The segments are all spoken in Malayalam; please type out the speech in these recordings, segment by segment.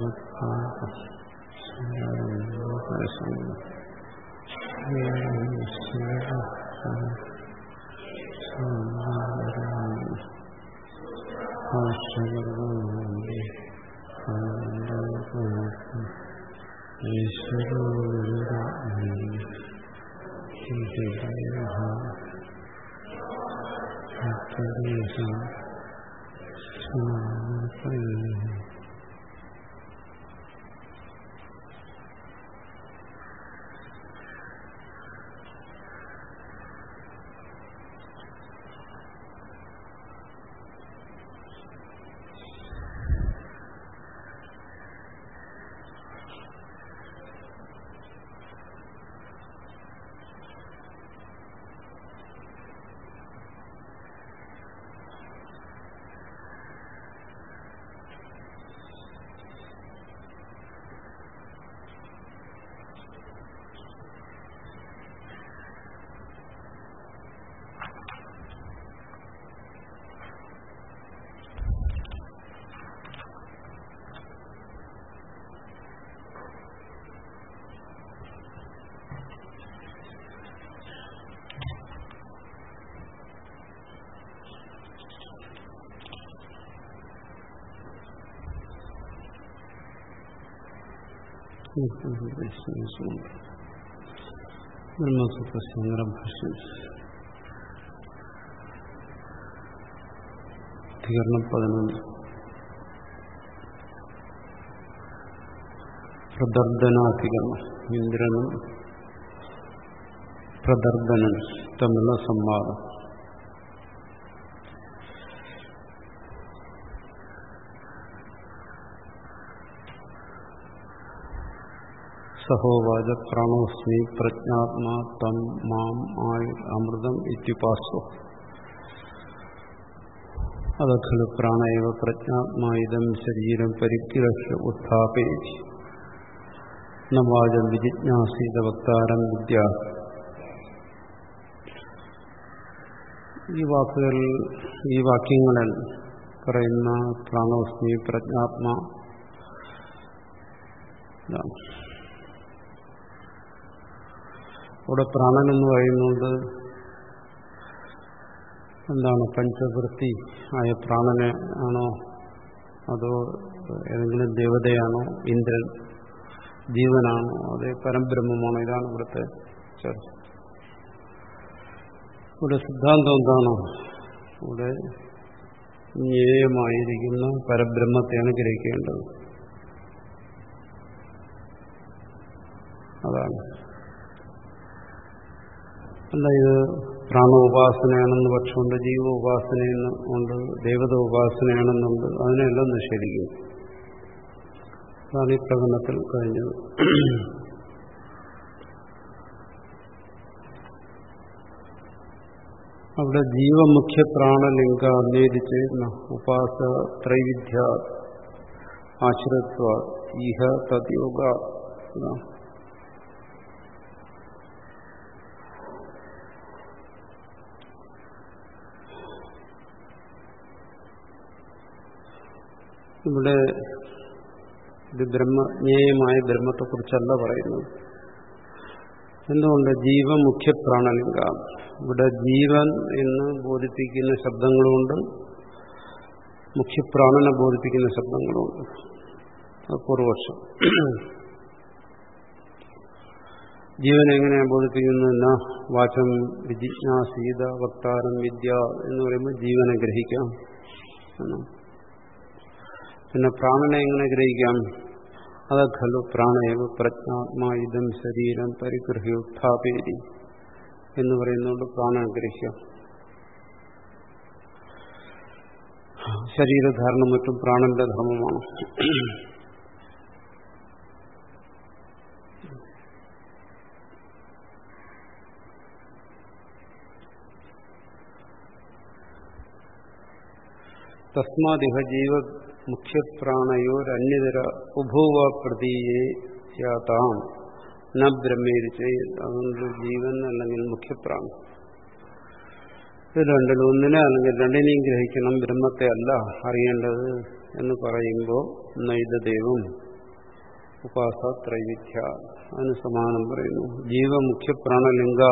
ബ്രഹ്മസൂത്രശങ്കര ഭാഷ്യം അധികരണം പതിനൊന്ന് പ്രദർദനാധികരണം ഇന്ദ്രനും പ്രദർദനും തമ്മിലുള്ള സംവാദം സഹോവാച പ്രാണോസ്മി പ്രജ്ഞാത്മാ തം മാം ആയുർ അമൃതം ഇത്യുപാസോ അത ഖലു പ്രാണയവ പ്രജ്ഞാത്മാ ഇതം ശരീരം പരിഗ്രഹ ഉത്ഥാപയതി നവാചം വിജിജ്ഞാസീത വക്താരം വിദ്യ ഈ വാക്കുകൾ ഈ വാക്യങ്ങളിൽ പറയുന്ന പ്രാണോസ്മി പ്രജ്ഞാത്മാ ഇതാണ് അവിടെ പ്രാണൻ എന്ന് പറയുന്നത് എന്താണ് പഞ്ചവൃത്തി ആയ പ്രാണനെ ആണോ അതോ ഏതെങ്കിലും ദേവതയാണോ ഇന്ദ്രൻ ജീവനാണോ അതേ പരബ്രഹ്മമാണോ ഇതാണ് ഇവിടുത്തെ ചർച്ച ഇവിടെ സിദ്ധാന്തം എന്താണോ ഇവിടെ ജ്ഞേയമായിരിക്കുന്ന പരബ്രഹ്മത്തെയാണ് ഗ്രഹിക്കേണ്ടത് അതാണ് അല്ല ഇത് പ്രാണോപാസനയാണെന്ന് പക്ഷമുണ്ട് ജീവോപാസനയെന്ന് ഉണ്ട് ദേവത ഉപാസനയാണെന്നുണ്ട് അതിനെല്ലാം നിഷേധിക്കും അതാണ് ഈ പ്രകടനത്തിൽ കഴിഞ്ഞത് അവിടെ ജീവമുഖ്യ പ്രാണലിംഗ അന്വേഷിച്ച് ഉപാസ ത്രൈവിധ്യ ആശ്രിത്വ ഈഹ തദ്യോഗ ഇവിടെ ഇത് ബ്രഹ്മജ്ഞേയമായ ബ്രഹ്മത്തെക്കുറിച്ചല്ല പറയുന്നത് എന്തുകൊണ്ട് ജീവൻ മുഖ്യ പ്രാണലിംഗ ഇവിടെ ജീവൻ എന്ന് ബോധിപ്പിക്കുന്ന ശബ്ദങ്ങളുമുണ്ട് മുഖ്യപ്രാണനെ ബോധിപ്പിക്കുന്ന ശബ്ദങ്ങളുമുണ്ട് പൂർവപക്ഷം ജീവൻ എങ്ങനെയാണ് ബോധിപ്പിക്കുന്നതെന്ന വാചം വിജിജ്ഞാസീത വക്താരം വിദ്യ എന്ന് പറയുമ്പോൾ ജീവനെ ഗ്രഹിക്കാം എന്നാണ് പിന്നെ പ്രാണനെ എങ്ങനെ ഗ്രഹിക്കാം അത് ഖലു പ്രാണയവ പ്രജ്ഞാത്മാ ഇതം ശരീരം പരിഗ്രഹ്യ ഉത്ഥാപേരി എന്ന് പറയുന്നതുകൊണ്ട് പ്രാണൻ ഗ്രഹിക്കാം ശരീരധാരണം മറ്റും പ്രാണന്റെ ധർമ്മമാണ് തസ്മാദിഹ ജീവ മുഖ്യപ്രാണയോരന്യതര ഉഭൂവ പ്രതീയെ യാതാം ന ബ്രഹ്മേരിച്ച് അതുകൊണ്ട് ജീവൻ അല്ലെങ്കിൽ മുഖ്യപ്രാണൻ ഇത് രണ്ടിലും ഒന്നിനെ അല്ലെങ്കിൽ രണ്ടിനെയും ഗ്രഹിക്കണം ബ്രഹ്മത്തെ അല്ല അറിയേണ്ടത് എന്ന് പറയുമ്പോൾ നൈതദേവം ഉപാസ ത്രൈവിധ്യ അതിന് സമാനം പറയുന്നു ജീവമുഖ്യ പ്രാണലിംഗ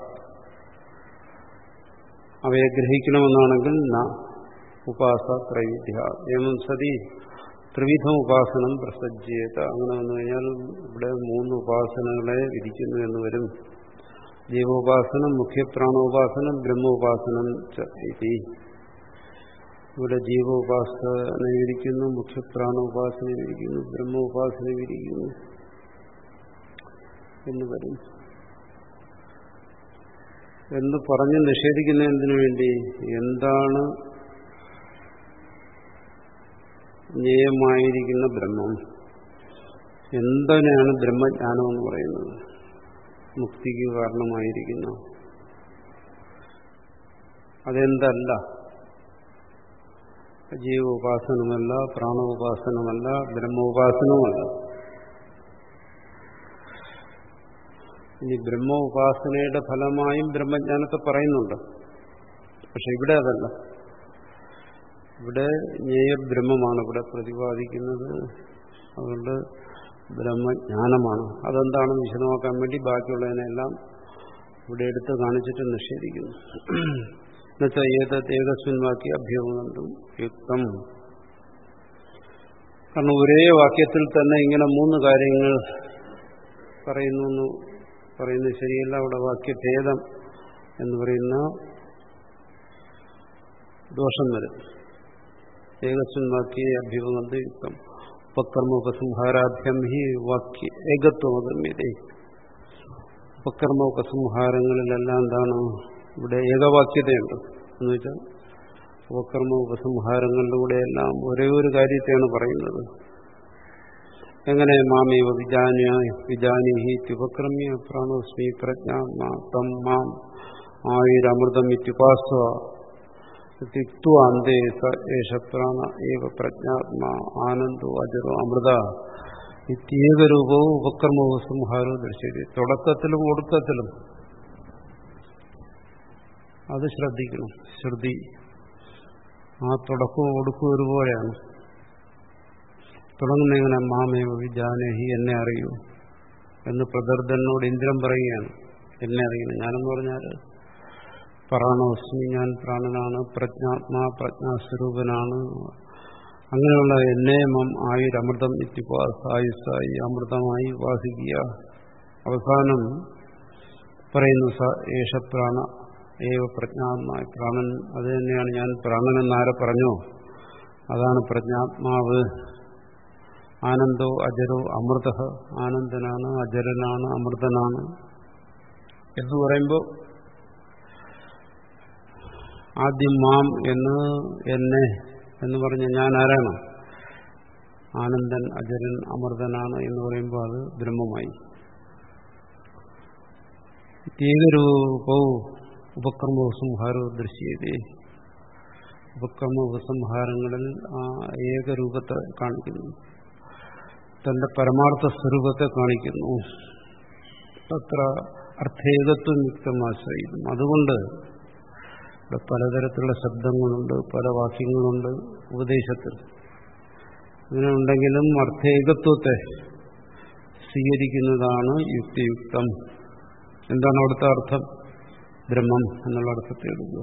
അവയെ ഗ്രഹിക്കണമെന്നാണെങ്കിൽ ന ഉപാസ ത്രൈവിധ്യ ഏവം സതി ത്രിവിധം ഉപാസനം പ്രസജ്ജീയത അങ്ങനെ വന്നു കഴിഞ്ഞാൽ ഇവിടെ മൂന്ന് ഉപാസനകളെ വിധിക്കുന്നു എന്ന് വരും ജീവോപാസനം മുഖ്യപ്രാണോപാസനം ബ്രഹ്മോപാസനം ഇതി ഇവിടെ ജീവോപാസന വിരിക്കുന്നു മുഖ്യപ്രാണോപാസന വിരിക്കുന്നു ബ്രഹ്മോപാസന വിരിക്കുന്നു എന്ന് വരും എന്ന് പറഞ്ഞ് നിഷേധിക്കുന്നതിന് വേണ്ടി എന്താണ് ജ്ഞേയമായിരിക്കുന്ന ബ്രഹ്മം എന്തിനാണ് ബ്രഹ്മജ്ഞാനം എന്ന് പറയുന്നത് മുക്തിക്ക് കാരണമായിരിക്കുന്ന അതെന്തല്ല ജീവോപാസനമല്ല പ്രാണോപാസനമല്ല ബ്രഹ്മോപാസനമല്ല ഇനി ബ്രഹ്മോപാസനയുടെ ഫലമായും ബ്രഹ്മജ്ഞാനത്തെ പറയുന്നുണ്ട് പക്ഷെ ഇവിടെ അതല്ല ഇവിടെ ജ്ഞേയബ്രഹ്മമാണ് ഇവിടെ പ്രതിപാദിക്കുന്നത് അതുകൊണ്ട് ബ്രഹ്മജ്ഞാനമാണ് അതെന്താണെന്ന് വിശദമാക്കാൻ വേണ്ടി ബാക്കിയുള്ളതിനെല്ലാം ഇവിടെ എടുത്ത് കാണിച്ചിട്ട് നിഷേധിക്കുന്നു എന്നുവെച്ചാൽ ഏതത് ഏകസ്മിൻ വാക്യ അഭ്യവനന്തും യുക്തം കാരണം ഒരേ വാക്യത്തിൽ തന്നെ ഇങ്ങനെ മൂന്ന് കാര്യങ്ങൾ പറയുന്നു എന്ന് പറയുന്നത് ശരിയല്ല അവിടെ വാക്യഭേദം എന്ന് പറയുന്ന ദോഷം വരും ഏകസ്മിൻ വാക്യ അഭ്യവനന്ത് യുക്തം ഉപകർമ്മോപസംഹാരാഭ്യം ഹി വാക്യ ഏകത്വമതമ്യതേ ഉപകർമ്മോപസംഹാരങ്ങളിലെല്ലാം എന്താണ് ഇവിടെ ഏകവാക്യതയുണ്ട് എന്ന് വെച്ചാൽ ഉപകർമ്മ ഉപസംഹാരങ്ങളിലൂടെയെല്ലാം ഒരേ ഒരു കാര്യത്തെയാണ് പറയുന്നത് എങ്ങനെ മാമേവ വിജാന വിജാനിഹി ഉപക്രമ്യ പ്രാണോസ്മി പ്രജ്ഞാത്മാ തം മാം ആയുരമൃതം ഇത്യുപാസ്വ തിക്വാന്തേ സേഷ പ്രാണ ഏവ പ്രജ്ഞാത്മാ ആനന്ദോ അജറോ അമൃത ഇത്യേകരൂപവും ഉപക്രമവും സംഹാരവും ദൃശ്യത തുടക്കത്തിലും ഒടുക്കത്തിലും അത് ശ്രദ്ധിക്കണം ശ്രുതി ആ തുടക്കവും ഒടുക്കവും ഒരുപോലെയാണ് തുടങ്ങുന്ന ഇങ്ങനെ മാമേവ വിജാനഹി എന്നെ അറിയൂ എന്ന് പ്രദർദനോട് ഇന്ദ്രൻ പറയുകയാണ് എന്നെ അറിയണം ഞാനെന്ന് പറഞ്ഞാൽ പ്രാണോസ്മി ഞാൻ പ്രാണനാണ് പ്രജ്ഞാത്മാ പ്രജ്ഞാസ്വരൂപനാണ് അങ്ങനെയുള്ള എന്നെ മം ആയുരമൃതം ഇത്യുപാസ് ആയുസ്സായി അമൃതമായി ഉപാസിക്കുക അവസാനം പറയുന്നു സ ഏഷപ്രാണ ഏവ പ്രജ്ഞാത്മായി പ്രാണൻ അത് തന്നെയാണ് ഞാൻ പ്രാണൻ എന്നാരെ പറഞ്ഞോ അതാണ് പ്രജ്ഞാത്മാവ് ആനന്ദോ അജരോ അമൃത ആനന്ദനാണ് അജരനാണ് അമൃതനാണ് എന്ന് പറയുമ്പോൾ ആദ്യം മാം എന്ന് എന്നെ എന്ന് പറഞ്ഞ ഞാൻ ആരാണ് ആനന്ദൻ അജരൻ അമൃതനാണ് എന്ന് പറയുമ്പോൾ അത് ബ്രഹ്മമായി ഏകരൂപവും ഉപക്രമ ഉപസംഹാരവും ദൃശ്യതേ ഉപക്രമ ഉപസംഹാരങ്ങളിൽ ആ ഏകരൂപത്തെ കാണിക്കുന്നു തന്റെ പരമാർത്ഥ സ്വരൂപത്തെ കാണിക്കുന്നു തത്ര അർത്ഥേകത്വം യുക്തമാശ്രയിക്കും അതുകൊണ്ട് ഇവിടെ പലതരത്തിലുള്ള ശബ്ദങ്ങളുണ്ട് പല വാക്യങ്ങളുണ്ട് ഉപദേശത്തിൽ ഇതിനുണ്ടെങ്കിലും അർത്ഥേകത്വത്തെ സ്വീകരിക്കുന്നതാണ് യുക്തിയുക്തം എന്താണ് അവിടുത്തെ അർത്ഥം ബ്രഹ്മം എന്നുള്ള അർത്ഥത്തെ എടുക്കുക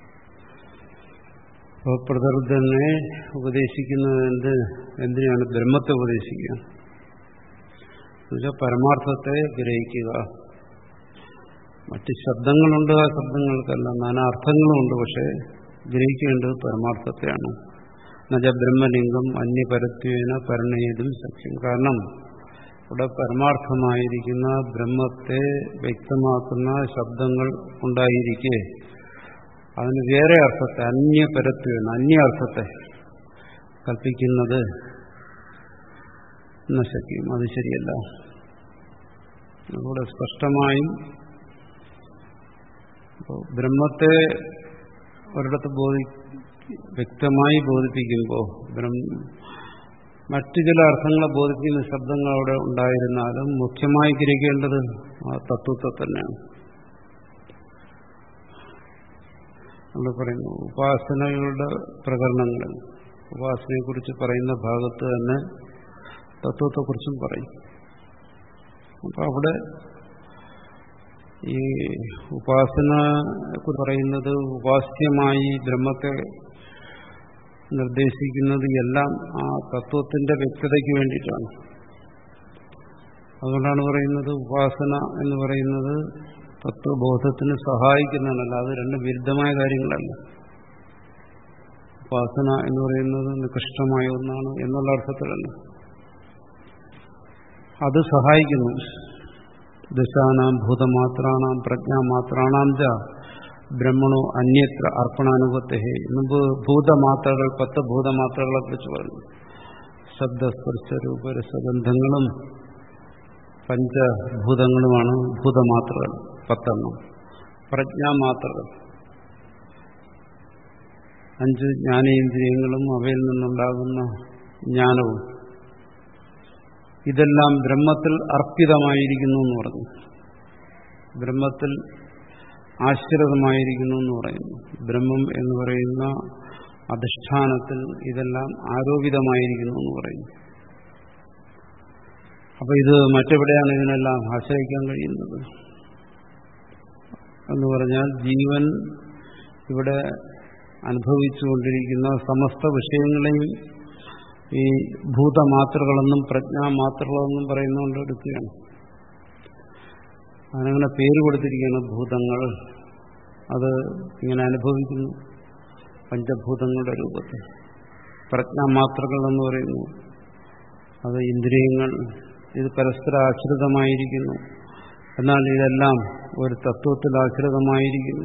അപ്പോൾ പ്രകൃതനെ ഉപദേശിക്കുന്നത് എന്ത് എന്തിനാണ് ബ്രഹ്മത്തെ ഉപദേശിക്കുക എന്നുവെച്ചാൽ പരമാർത്ഥത്തെ ഗ്രഹിക്കുക മറ്റ് ശബ്ദങ്ങളുണ്ട് ആ ശബ്ദങ്ങൾക്കെല്ലാം നാനാ അർത്ഥങ്ങളുമുണ്ട് പക്ഷെ ഗ്രഹിക്കേണ്ടത് പരമാർത്ഥത്തെയാണ് എന്നുവെച്ചാൽ ബ്രഹ്മലിംഗം അന്യപരത്വേന പരണയതും സത്യം കാരണം ഇവിടെ പരമാർത്ഥമായിരിക്കുന്ന ബ്രഹ്മത്തെ വ്യക്തമാക്കുന്ന ശബ്ദങ്ങൾ ഉണ്ടായിരിക്കെ അതിന് വേറെ അർത്ഥത്തെ അന്യപരത്വേന അന്യ അർത്ഥത്തെ കൽപ്പിക്കുന്നത് നശിക്കും അത് ശരിയല്ല അതുകൂടെ സ്പഷ്ടമായും ബ്രഹ്മത്തെ ഒരിടത്ത് ബോധി വ്യക്തമായി ബോധിപ്പിക്കുമ്പോൾ മറ്റു ചില അർത്ഥങ്ങളെ ബോധിപ്പിക്കുന്ന ശബ്ദങ്ങൾ അവിടെ ഉണ്ടായിരുന്നാലും മുഖ്യമായി ഗ്രഹിക്കേണ്ടത് ആ തത്വത്തെ തന്നെയാണ് നമ്മൾ പറയുന്നു ഉപാസനകളുടെ പ്രകരണങ്ങളിൽ ഉപാസനയെക്കുറിച്ച് പറയുന്ന ഭാഗത്ത് തന്നെ തത്വത്തെക്കുറിച്ചും പറയും അപ്പം അവിടെ ഈ ഉപാസന പറയുന്നത് ഉപാസ്യമായി ബ്രഹ്മത്തെ നിർദ്ദേശിക്കുന്നത് എല്ലാം ആ തത്വത്തിന്റെ വ്യക്തതയ്ക്ക് വേണ്ടിയിട്ടാണ് അതുകൊണ്ടാണ് പറയുന്നത് ഉപാസന എന്ന് പറയുന്നത് തത്വബോധത്തിന് സഹായിക്കുന്നതല്ല അത് രണ്ട് വിരുദ്ധമായ കാര്യങ്ങളല്ല ഉപാസന എന്ന് പറയുന്നത് നികൃഷ്ടമായ ഒന്നാണ് എന്നുള്ള അർത്ഥത്തിലല്ല അത് സഹായിക്കുന്നു ദശാനാം ഭൂതമാത്രാണാം പ്രജ്ഞാമാത്രാണാം ച ബ്രഹ്മണോ അന്യത്ര അർപ്പണാനുഭത്തെ മുമ്പ് ഭൂതമാത്രകൾ പത്ത് ഭൂതമാത്രകളെ കുറിച്ച് പറഞ്ഞു ശബ്ദസ്പർശ രൂപരസബന്ധങ്ങളും പഞ്ചഭൂതങ്ങളുമാണ് ഭൂതമാത്രകൾ പത്തെണ്ണം പ്രജ്ഞാമാത്രകൾ അഞ്ച് ജ്ഞാനേന്ദ്രിയങ്ങളും അവയിൽ നിന്നുണ്ടാകുന്ന ജ്ഞാനവും ഇതെല്ലാം ബ്രഹ്മത്തിൽ അർപ്പിതമായിരിക്കുന്നു എന്ന് പറഞ്ഞു ബ്രഹ്മത്തിൽ ആശ്രിതമായിരിക്കുന്നു എന്ന് പറയുന്നു ബ്രഹ്മം എന്ന് പറയുന്ന അധിഷ്ഠാനത്തിൽ ഇതെല്ലാം ആരോപിതമായിരിക്കുന്നു എന്ന് പറയുന്നു അപ്പൊ ഇത് മറ്റെവിടെയാണ് ഇതിനെല്ലാം ആശ്രയിക്കാൻ കഴിയുന്നത് എന്ന് പറഞ്ഞാൽ ജീവൻ ഇവിടെ അനുഭവിച്ചുകൊണ്ടിരിക്കുന്ന സമസ്ത വിഷയങ്ങളെയും ഈ ഭൂതമാത്രകളെന്നും പ്രജ്ഞാമാത്രകളെന്നും പറയുന്നുകൊണ്ട് എടുക്കുകയാണ് അതിനങ്ങനെ പേര് കൊടുത്തിരിക്കുകയാണ് ഭൂതങ്ങൾ അത് ഇങ്ങനെ അനുഭവിക്കുന്നു പഞ്ചഭൂതങ്ങളുടെ രൂപത്തിൽ പ്രജ്ഞാമാത്രകൾ എന്ന് പറയുന്നു അത് ഇന്ദ്രിയങ്ങൾ ഇത് പരസ്പര ആശ്രിതമായിരിക്കുന്നു എന്നാൽ ഇതെല്ലാം ഒരു തത്വത്തിൽ ആശ്രിതമായിരിക്കുന്നു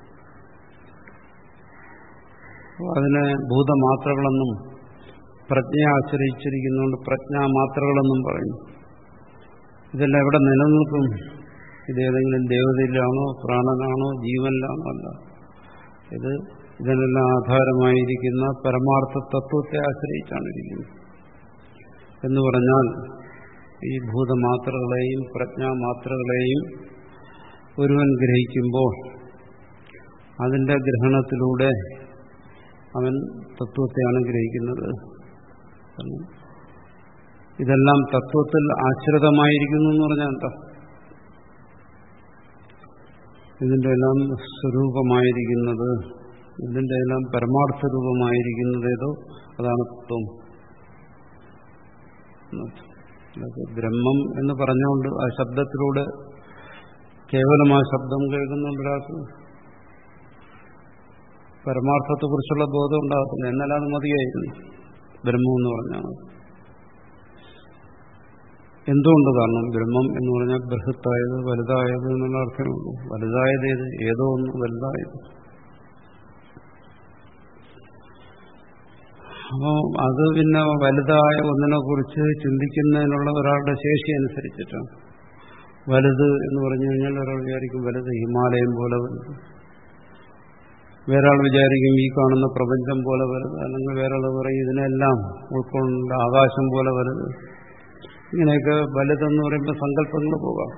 അതിന് ഭൂതമാത്രകളെന്നും പ്രജ്ഞയെ ആശ്രയിച്ചിരിക്കുന്നതുകൊണ്ട് പ്രജ്ഞാമാത്രകളെന്നും പറയുന്നു ഇതെല്ലാം എവിടെ നിലനിൽക്കും ഇതേതെങ്കിലും ദേവതയിലാണോ പ്രാണനാണോ ജീവനിലാണോ അല്ല ഇത് ഇതിനെല്ലാം ആധാരമായിരിക്കുന്ന പരമാർത്ഥ തത്വത്തെ ആശ്രയിച്ചാണ് ഇരിക്കുന്നത് എന്ന് പറഞ്ഞാൽ ഈ ഭൂതമാത്രകളെയും പ്രജ്ഞാമാത്രകളെയും ഒരുവൻ ഗ്രഹിക്കുമ്പോൾ അതിന്റെ ഗ്രഹണത്തിലൂടെ അവൻ തത്വത്തെയാണ് ഗ്രഹിക്കുന്നത് ഇതെല്ലാം തത്വത്തിൽ ആശ്രിതമായിരിക്കുന്നു എന്ന് പറഞ്ഞാൽ എന്താ ഇതിന്റെ എല്ലാം സ്വരൂപമായിരിക്കുന്നത് ഇതിന്റെ എല്ലാം പരമാർത്ഥ രൂപമായിരിക്കുന്നത് ഏതോ അതാണ് തത്വം ബ്രഹ്മം എന്ന് പറഞ്ഞുകൊണ്ട് ആ ശബ്ദത്തിലൂടെ കേവലം ആ ശബ്ദം കേൾക്കുന്നുണ്ട് ഒരാൾക്ക് പരമാർത്ഥത്തെക്കുറിച്ചുള്ള ബോധം ഉണ്ടാകത്തില്ല എന്നാൽ അത് മതിയായിരുന്നു ബ്രഹ്മം എന്ന് പറഞ്ഞാൽ എന്തുകൊണ്ട് കാരണം ബ്രഹ്മം എന്ന് പറഞ്ഞാൽ ബൃഹത്തായത് വലുതായത് എന്നുള്ള അർത്ഥമുള്ളൂ വലുതായത് ഏത് ഏതോ ഒന്ന് വലുതായത് അപ്പോൾ അത് പിന്നെ വലുതായ ഒന്നിനെ കുറിച്ച് ചിന്തിക്കുന്നതിനുള്ള ഒരാളുടെ ശേഷി അനുസരിച്ചിട്ടാണ് വലുത് എന്ന് പറഞ്ഞു കഴിഞ്ഞാൽ ഒരാൾ വിചാരിക്കും വലുത് ഹിമാലയം പോലെ വലുത് വേറൊരാൾ വിചാരിക്കും ഈ കാണുന്ന പ്രപഞ്ചം പോലെ വലുത് അല്ലെങ്കിൽ വേറൊരാൾ പറയും ഇതിനെല്ലാം ഉൾക്കൊണ്ട ആകാശം പോലെ വലുത് ഇങ്ങനെയൊക്കെ വലുതെന്ന് പറയുമ്പോൾ സങ്കല്പങ്ങൾ പോകാം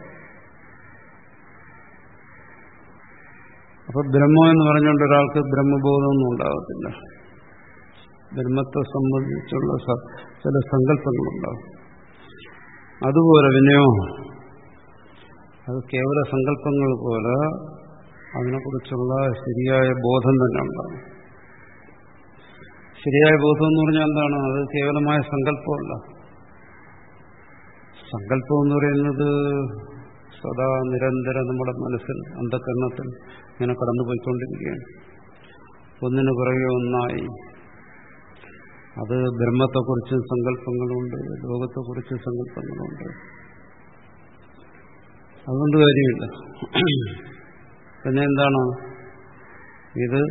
അപ്പൊ ബ്രഹ്മം എന്ന് പറഞ്ഞുകൊണ്ട് ഒരാൾക്ക് ബ്രഹ്മബോധമൊന്നും ഉണ്ടാകത്തില്ല ബ്രഹ്മത്തെ സംബന്ധിച്ചുള്ള ചില സങ്കല്പങ്ങളുണ്ടാവും അതുപോലെ പിന്നെയോ അത് കേവല സങ്കല്പങ്ങൾ പോലെ അതിനെക്കുറിച്ചുള്ള ശരിയായ ബോധം തന്നെ ഉണ്ടാകും ശരിയായ ബോധം എന്ന് പറഞ്ഞാൽ എന്താണ് അത് കേവലമായ സങ്കല്പമല്ല സങ്കല്പം എന്ന് പറയുന്നത് സദാ നിരന്തരം നമ്മുടെ മനസ്സിൽ അന്ധകരണത്തിൽ ഇങ്ങനെ കടന്നുപോയിക്കൊണ്ടിരിക്കുകയാണ് ഒന്നിനു പുറകെ ഒന്നായി അത് ബ്രഹ്മത്തെക്കുറിച്ച് സങ്കല്പങ്ങളുണ്ട് ലോകത്തെക്കുറിച്ച് സങ്കല്പങ്ങളുണ്ട് അതുകൊണ്ട് കാര്യമില്ല പിന്നെ എന്താണ് ഇത്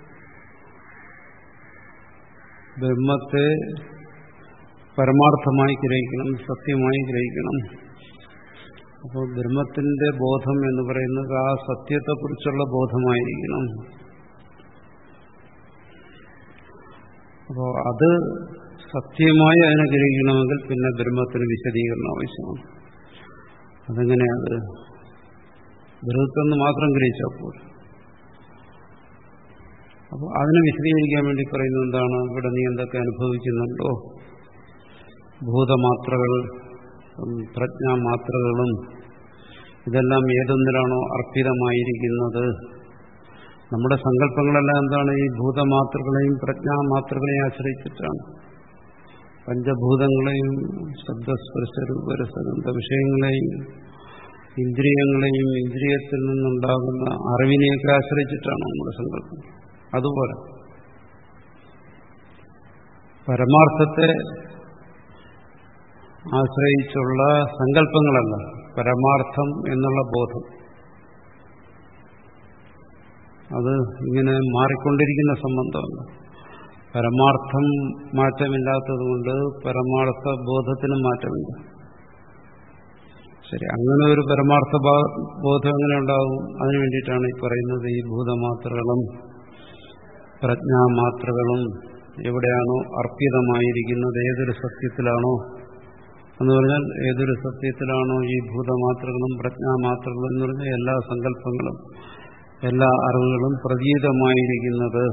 ബ്രഹ്മത്തെ പരമാർത്ഥമായി ഗ്രഹിക്കണം സത്യമായി ഗ്രഹിക്കണം അപ്പോൾ ബ്രഹ്മത്തിന്റെ ബോധം എന്ന് പറയുന്നത് ആ സത്യത്തെക്കുറിച്ചുള്ള ബോധമായിരിക്കണം അപ്പോൾ അത് സത്യമായി അതിനെ ഗ്രഹിക്കണമെങ്കിൽ പിന്നെ ബ്രഹ്മത്തിന് വിശദീകരണം ആവശ്യമാണ് അതെങ്ങനെയത് ബൃഹത്തെന്ന് മാത്രം ഗ്രഹിച്ചാൽ പോലും അപ്പോൾ അതിനെ വിശദീകരിക്കാൻ വേണ്ടി പറയുന്നത് എന്താണ് ഇവിടെ നീ എന്തൊക്കെ അനുഭവിക്കുന്നുണ്ടോ ഭൂതമാത്രകൾ പ്രജ്ഞാമാത്രകളും ഇതെല്ലാം ഏതൊന്നിലാണോ അർപ്പിതമായിരിക്കുന്നത് നമ്മുടെ സങ്കല്പങ്ങളെല്ലാം എന്താണ് ഈ ഭൂതമാത്രകളെയും പ്രജ്ഞാമാത്രകളെയും ആശ്രയിച്ചിട്ടാണ് പഞ്ചഭൂതങ്ങളെയും ശബ്ദസ്പർശ രൂപരസഗന്ധ വിഷയങ്ങളെയും ഇന്ദ്രിയങ്ങളെയും ഇന്ദ്രിയത്തിൽ നിന്നുണ്ടാകുന്ന അറിവിനെയൊക്കെ ആശ്രയിച്ചിട്ടാണ് നമ്മുടെ സങ്കല്പം അതുപോലെ പരമാർത്ഥത്തെ ആശ്രയിച്ചുള്ള സങ്കല്പങ്ങളല്ല പരമാർത്ഥം എന്നുള്ള ബോധം അത് ഇങ്ങനെ മാറിക്കൊണ്ടിരിക്കുന്ന സംബന്ധമല്ല പരമാർത്ഥം മാറ്റമില്ലാത്തതുകൊണ്ട് പരമാർത്ഥ ബോധത്തിനും മാറ്റമില്ല ശരി അങ്ങനെ ഒരു പരമാർത്ഥ ബോധം എങ്ങനെ ഉണ്ടാകും അതിനു വേണ്ടിയിട്ടാണ് ഈ പറയുന്നത് ഈ ഭൂതമാത്രകളും പ്രജ്ഞാമാത്രകളും എവിടെയാണോ അർപ്പിതമായിരിക്കുന്നത് ഏതൊരു സത്യത്തിലാണോ എന്ന് പറഞ്ഞാൽ ഏതൊരു സത്യത്തിലാണോ ഈ ഭൂതമാത്രകളും പ്രജ്ഞാമാത്രകളും എന്ന് പറഞ്ഞാൽ എല്ലാ സങ്കല്പങ്ങളും എല്ലാ അറിവുകളും പ്രതീതമായിരിക്കുന്നത്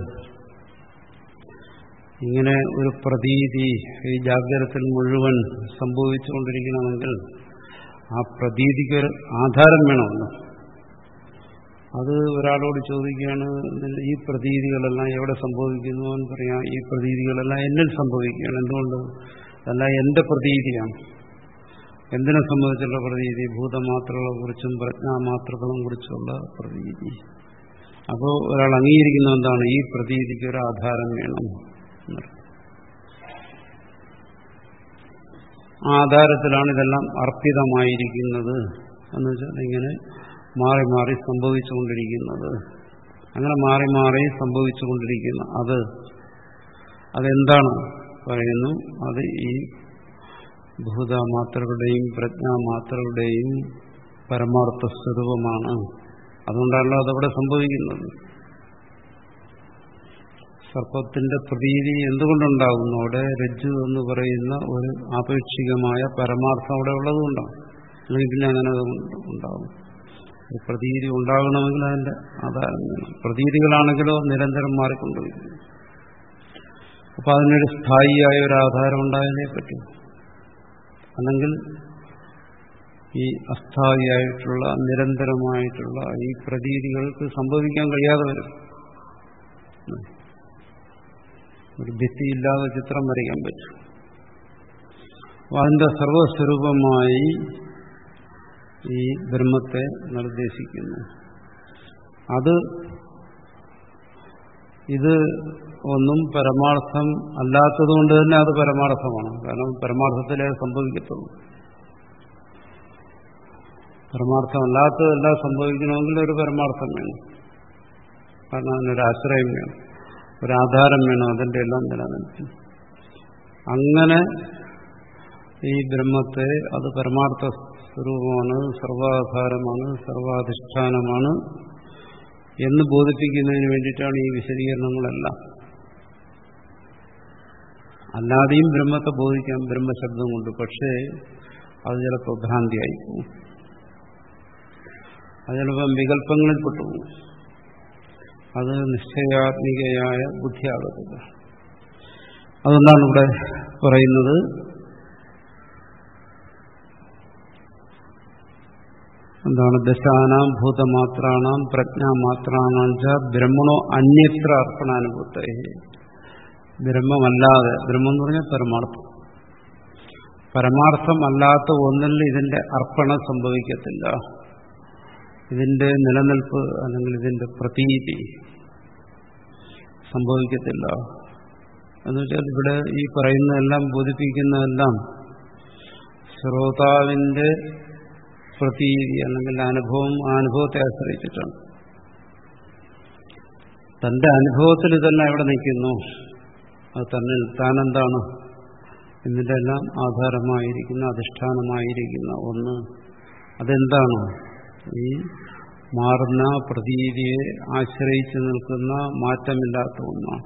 ഇങ്ങനെ ഒരു പ്രതീതി ഈ ജാഗ്രതത്തിൽ മുഴുവൻ സംഭവിച്ചുകൊണ്ടിരിക്കണമെങ്കിൽ ആ പ്രതീതിക്ക് ഒരു ആധാരം വേണമല്ലോ അത് ഒരാളോട് ചോദിക്കുകയാണ് ഈ പ്രതീതികളെല്ലാം എവിടെ സംഭവിക്കുന്നു എന്ന് പറയാം ഈ പ്രതീതികളെല്ലാം എന്നിൽ സംഭവിക്കുകയാണ് എന്തുകൊണ്ട് അതെല്ലാം എന്റെ പ്രതീതിയാണ് എന്തിനെ സംബന്ധിച്ചുള്ള പ്രതീതി ഭൂതമാത്രകളെ കുറിച്ചും പ്രജ്ഞാമാത്രകളെ കുറിച്ചുള്ള പ്രതീതി അപ്പോൾ ഒരാൾ അംഗീകരിക്കുന്ന എന്താണ് ഈ പ്രതീതിക്ക് ഒരു ആധാരം വേണം ആ ആധാരത്തിലാണ് ഇതെല്ലാം അർപ്പിതമായിരിക്കുന്നത് എന്ന് വെച്ചാൽ ഇങ്ങനെ മാറി മാറി സംഭവിച്ചുകൊണ്ടിരിക്കുന്നത് അങ്ങനെ മാറി മാറി സംഭവിച്ചുകൊണ്ടിരിക്കുന്ന അത് അതെന്താണ് പറയുന്നു അത് ഈ ഭൂതമാത്രകളുടെയും പ്രജ്ഞാമാത്രകളുടെയും പരമാർത്ഥ സ്വരൂപമാണ് അതുകൊണ്ടാണല്ലോ അതവിടെ സംഭവിക്കുന്നത് സർപ്പത്തിന്റെ പ്രതീതി എന്തുകൊണ്ടുണ്ടാകുന്നു അവിടെ രജ്ജു എന്ന് പറയുന്ന ഒരു ആപേക്ഷികമായ പരമാർത്ഥം അവിടെ ഉള്ളതുകൊണ്ടാണ് അല്ലെങ്കിൽ പിന്നെ അങ്ങനെ ഉണ്ടാകും പ്രതീതി ഉണ്ടാകണമെങ്കിൽ അതിന്റെ ആധാരം വേണം പ്രതീതികളാണെങ്കിലോ നിരന്തരം മാറിക്കൊണ്ടിരിക്കുന്നു അപ്പൊ അതിനൊരു സ്ഥായിയായ ഒരു ആധാരം ഉണ്ടായാലേ പറ്റും അല്ലെങ്കിൽ ഈ അസ്ഥായിയായിട്ടുള്ള നിരന്തരമായിട്ടുള്ള ഈ പ്രതീതികൾക്ക് സംഭവിക്കാൻ കഴിയാതെ വരും ഒരു ഭിത്തിയില്ലാതെ ചിത്രം വരയ്ക്കാൻ പറ്റും അപ്പൊ അതിന്റെ സർവസ്വരൂപമായി ഈ ബ്രഹ്മത്തെ നിർദ്ദേശിക്കുന്നു അത് ഇത് ഒന്നും പരമാർത്ഥം അല്ലാത്തതുകൊണ്ട് തന്നെ അത് പരമാർത്ഥമാണ് കാരണം പരമാർത്ഥത്തിലേ സംഭവിക്കത്തുള്ളൂ പരമാർത്ഥമല്ലാത്തതെല്ലാം സംഭവിക്കണമെങ്കിൽ ഒരു പരമാർത്ഥം വേണം കാരണം അതിനൊരു ആശ്രയം വേണം ഒരാധാരം വേണം അതിൻ്റെ എല്ലാം നിലനിൽക്കും അങ്ങനെ ഈ ബ്രഹ്മത്തെ അത് പരമാർത്ഥ സ്വരൂപമാണ് സർവാധാരമാണ് സർവാധിഷ്ഠാനമാണ് എന്ന് ബോധിപ്പിക്കുന്നതിന് വേണ്ടിയിട്ടാണ് ഈ വിശദീകരണങ്ങളെല്ലാം അല്ലാതെയും ബ്രഹ്മത്തെ ബോധിക്കാം ബ്രഹ്മശബ്ദം കൊണ്ട് പക്ഷേ അത് ചിലപ്പോൾ ഭ്രാന്തിയായി പോകും അത് ചിലപ്പം വികല്പങ്ങളിൽ പെട്ടുപോകും അത് നിശ്ചയാത്മികയായ ബുദ്ധിയാകത്തില്ല അതുകൊണ്ടാണ് ഇവിടെ പറയുന്നത് എന്താണ് ദശാനാം ഭൂതമാത്രാണാം പ്രജ്ഞാമാത്രാണാം ച ബ്രഹ്മണോ അന്യത്ര അർപ്പണാനുഭൂത്തെ ബ്രഹ്മമല്ലാതെ ബ്രഹ്മം എന്ന് പറഞ്ഞാൽ പരമാർത്ഥം പരമാർത്ഥമല്ലാത്ത ഒന്നിൽ ഇതിന്റെ അർപ്പണം സംഭവിക്കത്തില്ല ഇതിന്റെ നിലനിൽപ്പ് അല്ലെങ്കിൽ ഇതിന്റെ പ്രതീതി സംഭവിക്കത്തില്ല എന്നുവെച്ചാൽ ഇവിടെ ഈ പറയുന്നതെല്ലാം ബോധിപ്പിക്കുന്നതെല്ലാം ശ്രോതാവിന്റെ പ്രതീതി അല്ലെങ്കിൽ അനുഭവം ആ അനുഭവത്തെ ആശ്രയിച്ചിട്ടാണ് തന്റെ അനുഭവത്തിൽ ഇതെല്ലാം എവിടെ നിൽക്കുന്നു അത് തന്നെ താനെന്താണ് ഇതിൻ്റെ എല്ലാം ആധാരമായിരിക്കുന്ന അധിഷ്ഠാനമായിരിക്കുന്ന ഒന്ന് അതെന്താണ് ഈ മാറുന്ന പ്രതീതിയെ ആശ്രയിച്ചു നിൽക്കുന്ന മാറ്റമില്ലാത്ത ഒന്നാണ്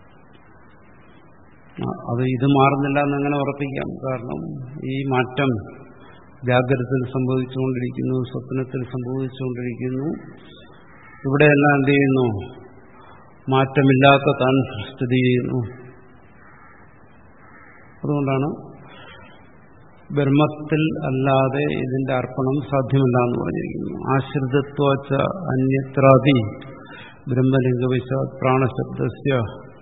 അത് ഇത് മാറുന്നില്ല എന്നങ്ങനെ ഉറപ്പിക്കാം കാരണം ഈ മാറ്റം ജാഗ്രതയിൽ സംഭവിച്ചുകൊണ്ടിരിക്കുന്നു സ്വപ്നത്തിൽ സംഭവിച്ചുകൊണ്ടിരിക്കുന്നു ഇവിടെയെല്ലാം എന്ത് ചെയ്യുന്നു മാറ്റമില്ലാത്ത താൻ സ്ഥിതി ചെയ്യുന്നു അതുകൊണ്ടാണ് ബ്രഹ്മത്തിൽ അല്ലാതെ ഇതിന്റെ അർപ്പണം സാധ്യമല്ല എന്ന് പറഞ്ഞിരിക്കുന്നു ആശ്രിതത്വച്ച അന്യത്രാതി ബ്രഹ്മലിംഗവിശ പ്രാണശബ്ദസ്യ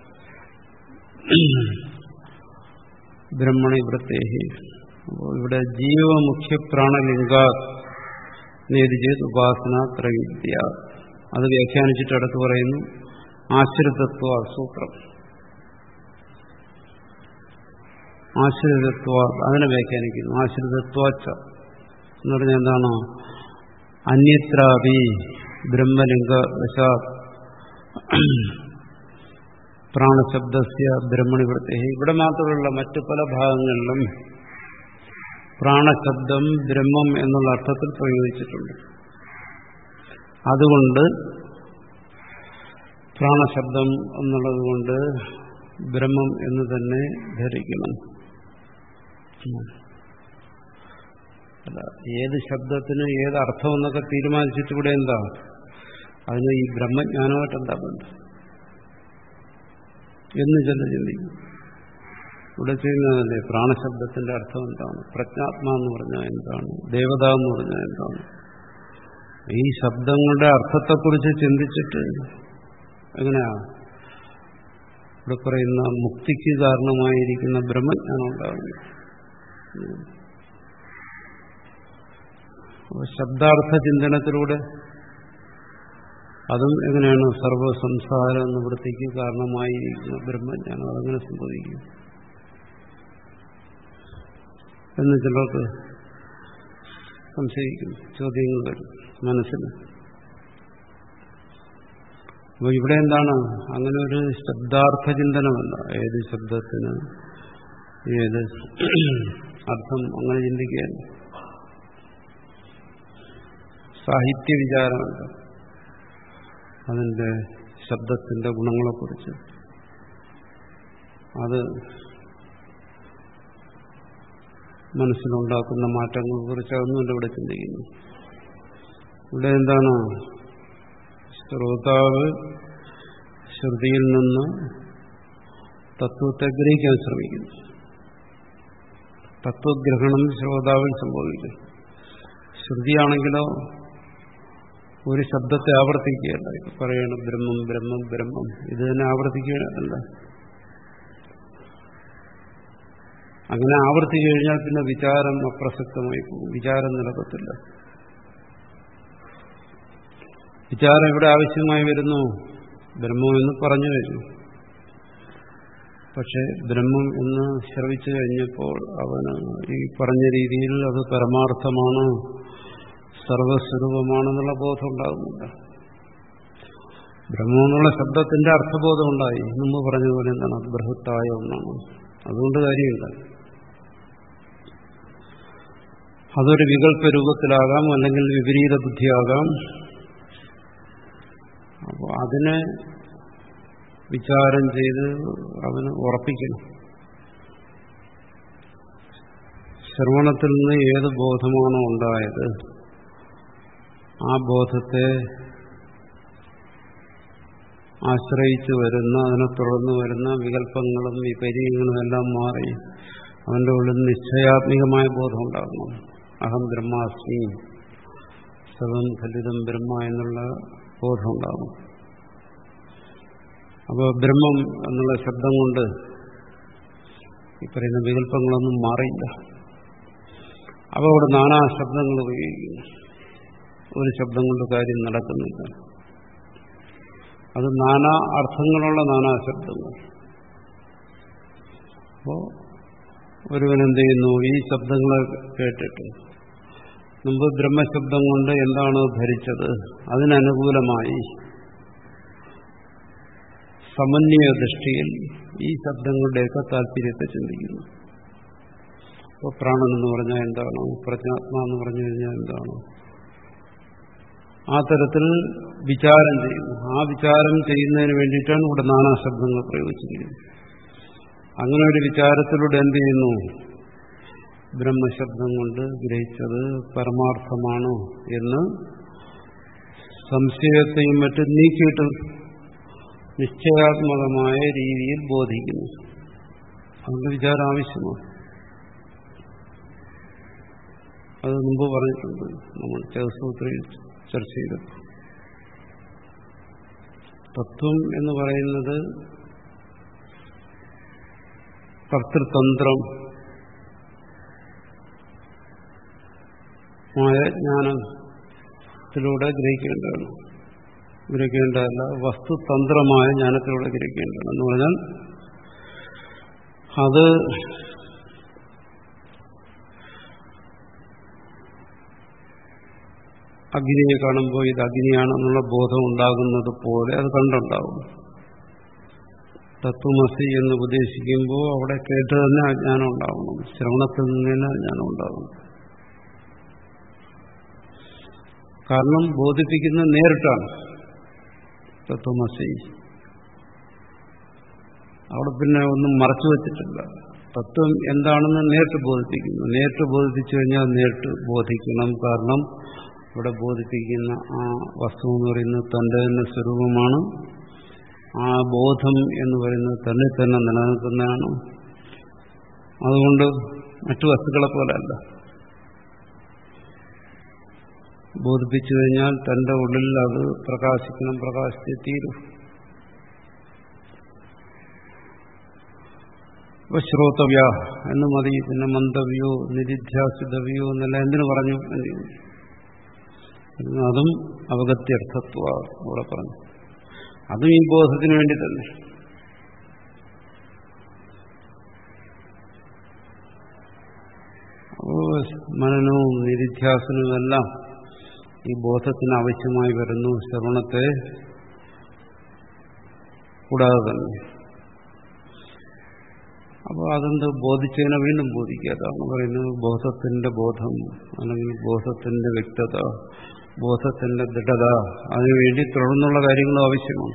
ബ്രഹ്മണി വൃത്തേഹി അപ്പോൾ ഇവിടെ ജീവമുഖ്യ പ്രാണലിംഗ നേതി ചെയ്ത് ഉപാസന ത്രവിദ്യ അത് വ്യാഖ്യാനിച്ചിട്ട് അടുത്ത് പറയുന്നു ആശ്രിതത്വ സൂത്രം ആശ്രിതത്വ അതിനെ വ്യാഖ്യാനിക്കുന്നു ആശ്രിതത്വച്ച എന്ന് പറഞ്ഞാൽ എന്താണ് അന്യത്രാപി ബ്രഹ്മലിംഗ വശാ പ്രാണശബ്ദസ്യ ബ്രഹ്മണി വൃത്തി ഇവിടെ മാത്രമല്ല മറ്റു പല ഭാഗങ്ങളിലും പ്രാണശബ്ദം ബ്രഹ്മം എന്നുള്ള അർത്ഥത്തിൽ പ്രയോഗിച്ചിട്ടുണ്ട് അതുകൊണ്ട് പ്രാണശബ്ദം എന്നുള്ളത് കൊണ്ട് ബ്രഹ്മം എന്ന് തന്നെ ധരിക്കണം അല്ല ഏത് ശബ്ദത്തിന് ഏത് അർത്ഥമെന്നൊക്കെ തീരുമാനിച്ചിട്ട് ഇവിടെ എന്താ അതിന് ഈ ബ്രഹ്മജ്ഞാനമായിട്ട് എന്താ ബന്ധം എന്ന് ചില ചിന്തിക്കും ഇവിടെ ചെയ്യുന്നതല്ലേ പ്രാണശബ്ദത്തിന്റെ അർത്ഥം എന്താണ് പ്രജ്ഞാത്മ എന്ന് പറഞ്ഞാൽ എന്താണ് ദേവത എന്ന് പറഞ്ഞാൽ എന്താണ് ഈ ശബ്ദങ്ങളുടെ അർത്ഥത്തെക്കുറിച്ച് ചിന്തിച്ചിട്ട് എങ്ങനെയാ ഇവിടെ പറയുന്ന മുക്തിക്ക് കാരണമായിരിക്കുന്ന ബ്രഹ്മജ്ഞാനം ഉണ്ടാകുന്നു ശബ്ദാർത്ഥ ചിന്തനത്തിലൂടെ അതും എങ്ങനെയാണ് സർവസംസാര നിവൃത്തിക്ക് കാരണമായിരിക്കുന്ന ബ്രഹ്മജ്ഞാനം അതെങ്ങനെ സംഭവിക്കും എന്ന് ചിലർക്ക് സംശയിക്കും ചോദ്യങ്ങൾ വരും മനസ്സിൽ അപ്പോൾ ഇവിടെ എന്താണ് അങ്ങനെ ഒരു ശബ്ദാർത്ഥ ചിന്തനമല്ല ഏത് ശബ്ദത്തിന് ഏത് അർത്ഥം അങ്ങനെ ചിന്തിക്കുകയല്ല സാഹിത്യ വിചാരമല്ല അതിൻ്റെ ശബ്ദത്തിന്റെ ഗുണങ്ങളെക്കുറിച്ച് അത് മനസ്സിലുണ്ടാക്കുന്ന മാറ്റങ്ങളെ കുറിച്ച് അതൊന്നുമില്ല ഇവിടെ ചിന്തിക്കുന്നു ഇവിടെ എന്താണ് ശ്രോതാവ് ശ്രുതിയിൽ നിന്ന് തത്വത്തെ ഗ്രഹിക്കാൻ ശ്രമിക്കുന്നു തത്വഗ്രഹണം ശ്രോതാവിൽ സംഭവിക്കും ശ്രുതിയാണെങ്കിലോ ഒരു ശബ്ദത്തെ ആവർത്തിക്കുകയല്ല ഇപ്പൊ പറയണം ബ്രഹ്മം ബ്രഹ്മം ബ്രഹ്മം ഇത് തന്നെ ആവർത്തിക്കുകയല്ല അങ്ങനെ ആവർത്തിച്ചു കഴിഞ്ഞാൽ പിന്നെ വിചാരം അപ്രസക്തമായി പോകും വിചാരം നിലക്കത്തില്ല വിചാരം ഇവിടെ ആവശ്യമായി വരുന്നു ബ്രഹ്മം എന്ന് പറഞ്ഞു കഴിഞ്ഞു പക്ഷെ ബ്രഹ്മം എന്ന് ശ്രവിച്ചു കഴിഞ്ഞപ്പോൾ അവന് ഈ പറഞ്ഞ രീതിയിൽ അത് പരമാർത്ഥമാണ് സർവസ്വരൂപമാണെന്നുള്ള ബോധം ഉണ്ടാകുന്നില്ല ബ്രഹ്മം എന്നുള്ള ശബ്ദത്തിന്റെ അർത്ഥബോധം ഉണ്ടായി മുമ്പ് പറഞ്ഞതുപോലെ എന്താണ് അത് ബൃഹത്തായ ഒന്നാണ് അതുകൊണ്ട് കാര്യമില്ല അതൊരു വികല്പ രൂപത്തിലാകാം അല്ലെങ്കിൽ വിപരീത ബുദ്ധിയാകാം അപ്പോൾ അതിനെ വിചാരം ചെയ്ത് അവന് ഉറപ്പിക്കണം ശ്രവണത്തിൽ നിന്ന് ഏത് ബോധമാണോ ഉണ്ടായത് ആ ബോധത്തെ ആശ്രയിച്ചു വരുന്ന അതിനെ തുടർന്ന് വരുന്ന വികല്പങ്ങളും വിപരീയങ്ങളും എല്ലാം മാറി അവന്റെ ഉള്ളിൽ നിശ്ചയാത്മികമായ ബോധം ഉണ്ടാകണം അഹം ബ്രഹ്മാസ്മി സർവം ഫലിതം ബ്രഹ്മ എന്നുള്ള ബോധം ഉണ്ടാകും അപ്പോൾ ബ്രഹ്മം എന്നുള്ള ശബ്ദം കൊണ്ട് ഈ പറയുന്ന വികല്പങ്ങളൊന്നും മാറിയില്ല അപ്പോൾ അവിടെ നാനാ ശബ്ദങ്ങൾ ഉപയോഗിക്കുന്നു ഒരു ശബ്ദം കൊണ്ട് കാര്യം നടക്കുന്നില്ല അത് നാനാ അർത്ഥങ്ങളുള്ള നാനാ ശബ്ദങ്ങൾ അപ്പോ ഒരുവൻ എന്ത് ചെയ്യുന്നു ഈ ശബ്ദങ്ങളെ കേട്ടിട്ട് മുമ്പ് ബ്രഹ്മശബ്ദം കൊണ്ട് എന്താണ് ധരിച്ചത് അതിനനുകൂലമായി സമന്വയ ദൃഷ്ടിയിൽ ഈ ശബ്ദങ്ങളുടെയൊക്കെ താല്പര്യത്തെ ചിന്തിക്കുന്നു അപ്പോൾ പ്രാണൻ എന്ന് പറഞ്ഞാൽ എന്താണ് പ്രജ്ഞാത്മ എന്ന് പറഞ്ഞു കഴിഞ്ഞാൽ എന്താണ് ആ തരത്തിൽ വിചാരം ചെയ്യുന്നു ആ വിചാരം ചെയ്യുന്നതിന് വേണ്ടിയിട്ടാണ് ഇവിടെ നാനാ ശബ്ദങ്ങൾ പ്രയോഗിച്ചിരിക്കുന്നത് അങ്ങനെ ഒരു വിചാരത്തിലൂടെ എന്ത് ചെയ്യുന്നു ബ്രഹ്മശബ്ദം കൊണ്ട് ഗ്രഹിച്ചത് പരമാർത്ഥമാണ് എന്ന് സംശയത്തെയും മറ്റും നീക്കിയിട്ട് നിശ്ചയാത്മകമായ രീതിയിൽ ബോധിക്കുന്നു അതുകൊണ്ട് വിചാരം ആവശ്യമാണ് അത് മുമ്പ് പറഞ്ഞിട്ടുണ്ട് നമ്മൾ ചേസൂത്രയിൽ ചർച്ച ചെയ്തു തത്വം എന്ന് പറയുന്നത് കർത്തൃതന്ത്രം മായ ജ്ഞാനത്തിലൂടെ ഗ്രഹിക്കേണ്ടതാണ് ഗ്രഹിക്കേണ്ടതല്ല വസ്തുതന്ത്രമായ ജ്ഞാനത്തിലൂടെ ഗ്രഹിക്കേണ്ടതാണ് എന്ന് പറഞ്ഞാൽ അത് അഗ്നിയെ കാണുമ്പോൾ ഇത് അഗ്നിയാണെന്നുള്ള ബോധം ഉണ്ടാകുന്നത് പോലെ അത് കണ്ടുണ്ടാവും തത്വമസി എന്ന് ഉപദേശിക്കുമ്പോൾ അവിടെ കേട്ട് തന്നെ അജ്ഞാനം ഉണ്ടാവണം ശ്രവണത്തിൽ നിന്ന് തന്നെ അജ്ഞാനം ഉണ്ടാകും കാരണം ബോധിപ്പിക്കുന്നത് നേരിട്ടാണ് തത്വമസി അവിടെ പിന്നെ ഒന്നും മറച്ചു വച്ചിട്ടില്ല തത്വം എന്താണെന്ന് നേരിട്ട് ബോധിപ്പിക്കുന്നു നേരിട്ട് ബോധിപ്പിച്ചു കഴിഞ്ഞാൽ നേരിട്ട് ബോധിക്കണം കാരണം ഇവിടെ ബോധിപ്പിക്കുന്ന ആ വസ്തു എന്ന് പറയുന്നത് തന്റെ തന്നെ സ്വരൂപമാണ് ആ ബോധം എന്ന് പറയുന്നത് തന്നെ തന്നെ നിലനിൽക്കുന്നതാണ് അതുകൊണ്ട് മറ്റു വസ്തുക്കളെ പോലെയല്ല ബോധിപ്പിച്ചു കഴിഞ്ഞാൽ തന്റെ ഉള്ളിൽ അത് പ്രകാശിക്കണം പ്രകാശിച്ചേ തീരും ശ്രോതവ്യ എന്ന് മതി പിന്നെ മന്ദവ്യോ നിരിധ്യാസിതവ്യോ എന്നല്ല എന്തിനു പറഞ്ഞു അതും അവഗത്യർത്ഥത്വ ഇവിടെ പറഞ്ഞു അതും ഈ ബോധത്തിന് വേണ്ടി തന്നെ മനനവും നിരിധ്യാസനവും എല്ലാം ഈ ബോധത്തിന് ആവശ്യമായി വരുന്നു ശ്രവണത്തെ കൂടാതെ തന്നെ അപ്പോൾ അതെന്ത് ബോധിച്ചതിനെ വീണ്ടും ബോധിക്കുക അതാണ് പറയുന്നത് ബോധത്തിന്റെ ബോധം അല്ലെങ്കിൽ ബോധത്തിന്റെ വ്യക്തത ബോധത്തിന്റെ ദൃഢത അതിനുവേണ്ടി തുടർന്നുള്ള കാര്യങ്ങളും ആവശ്യമാണ്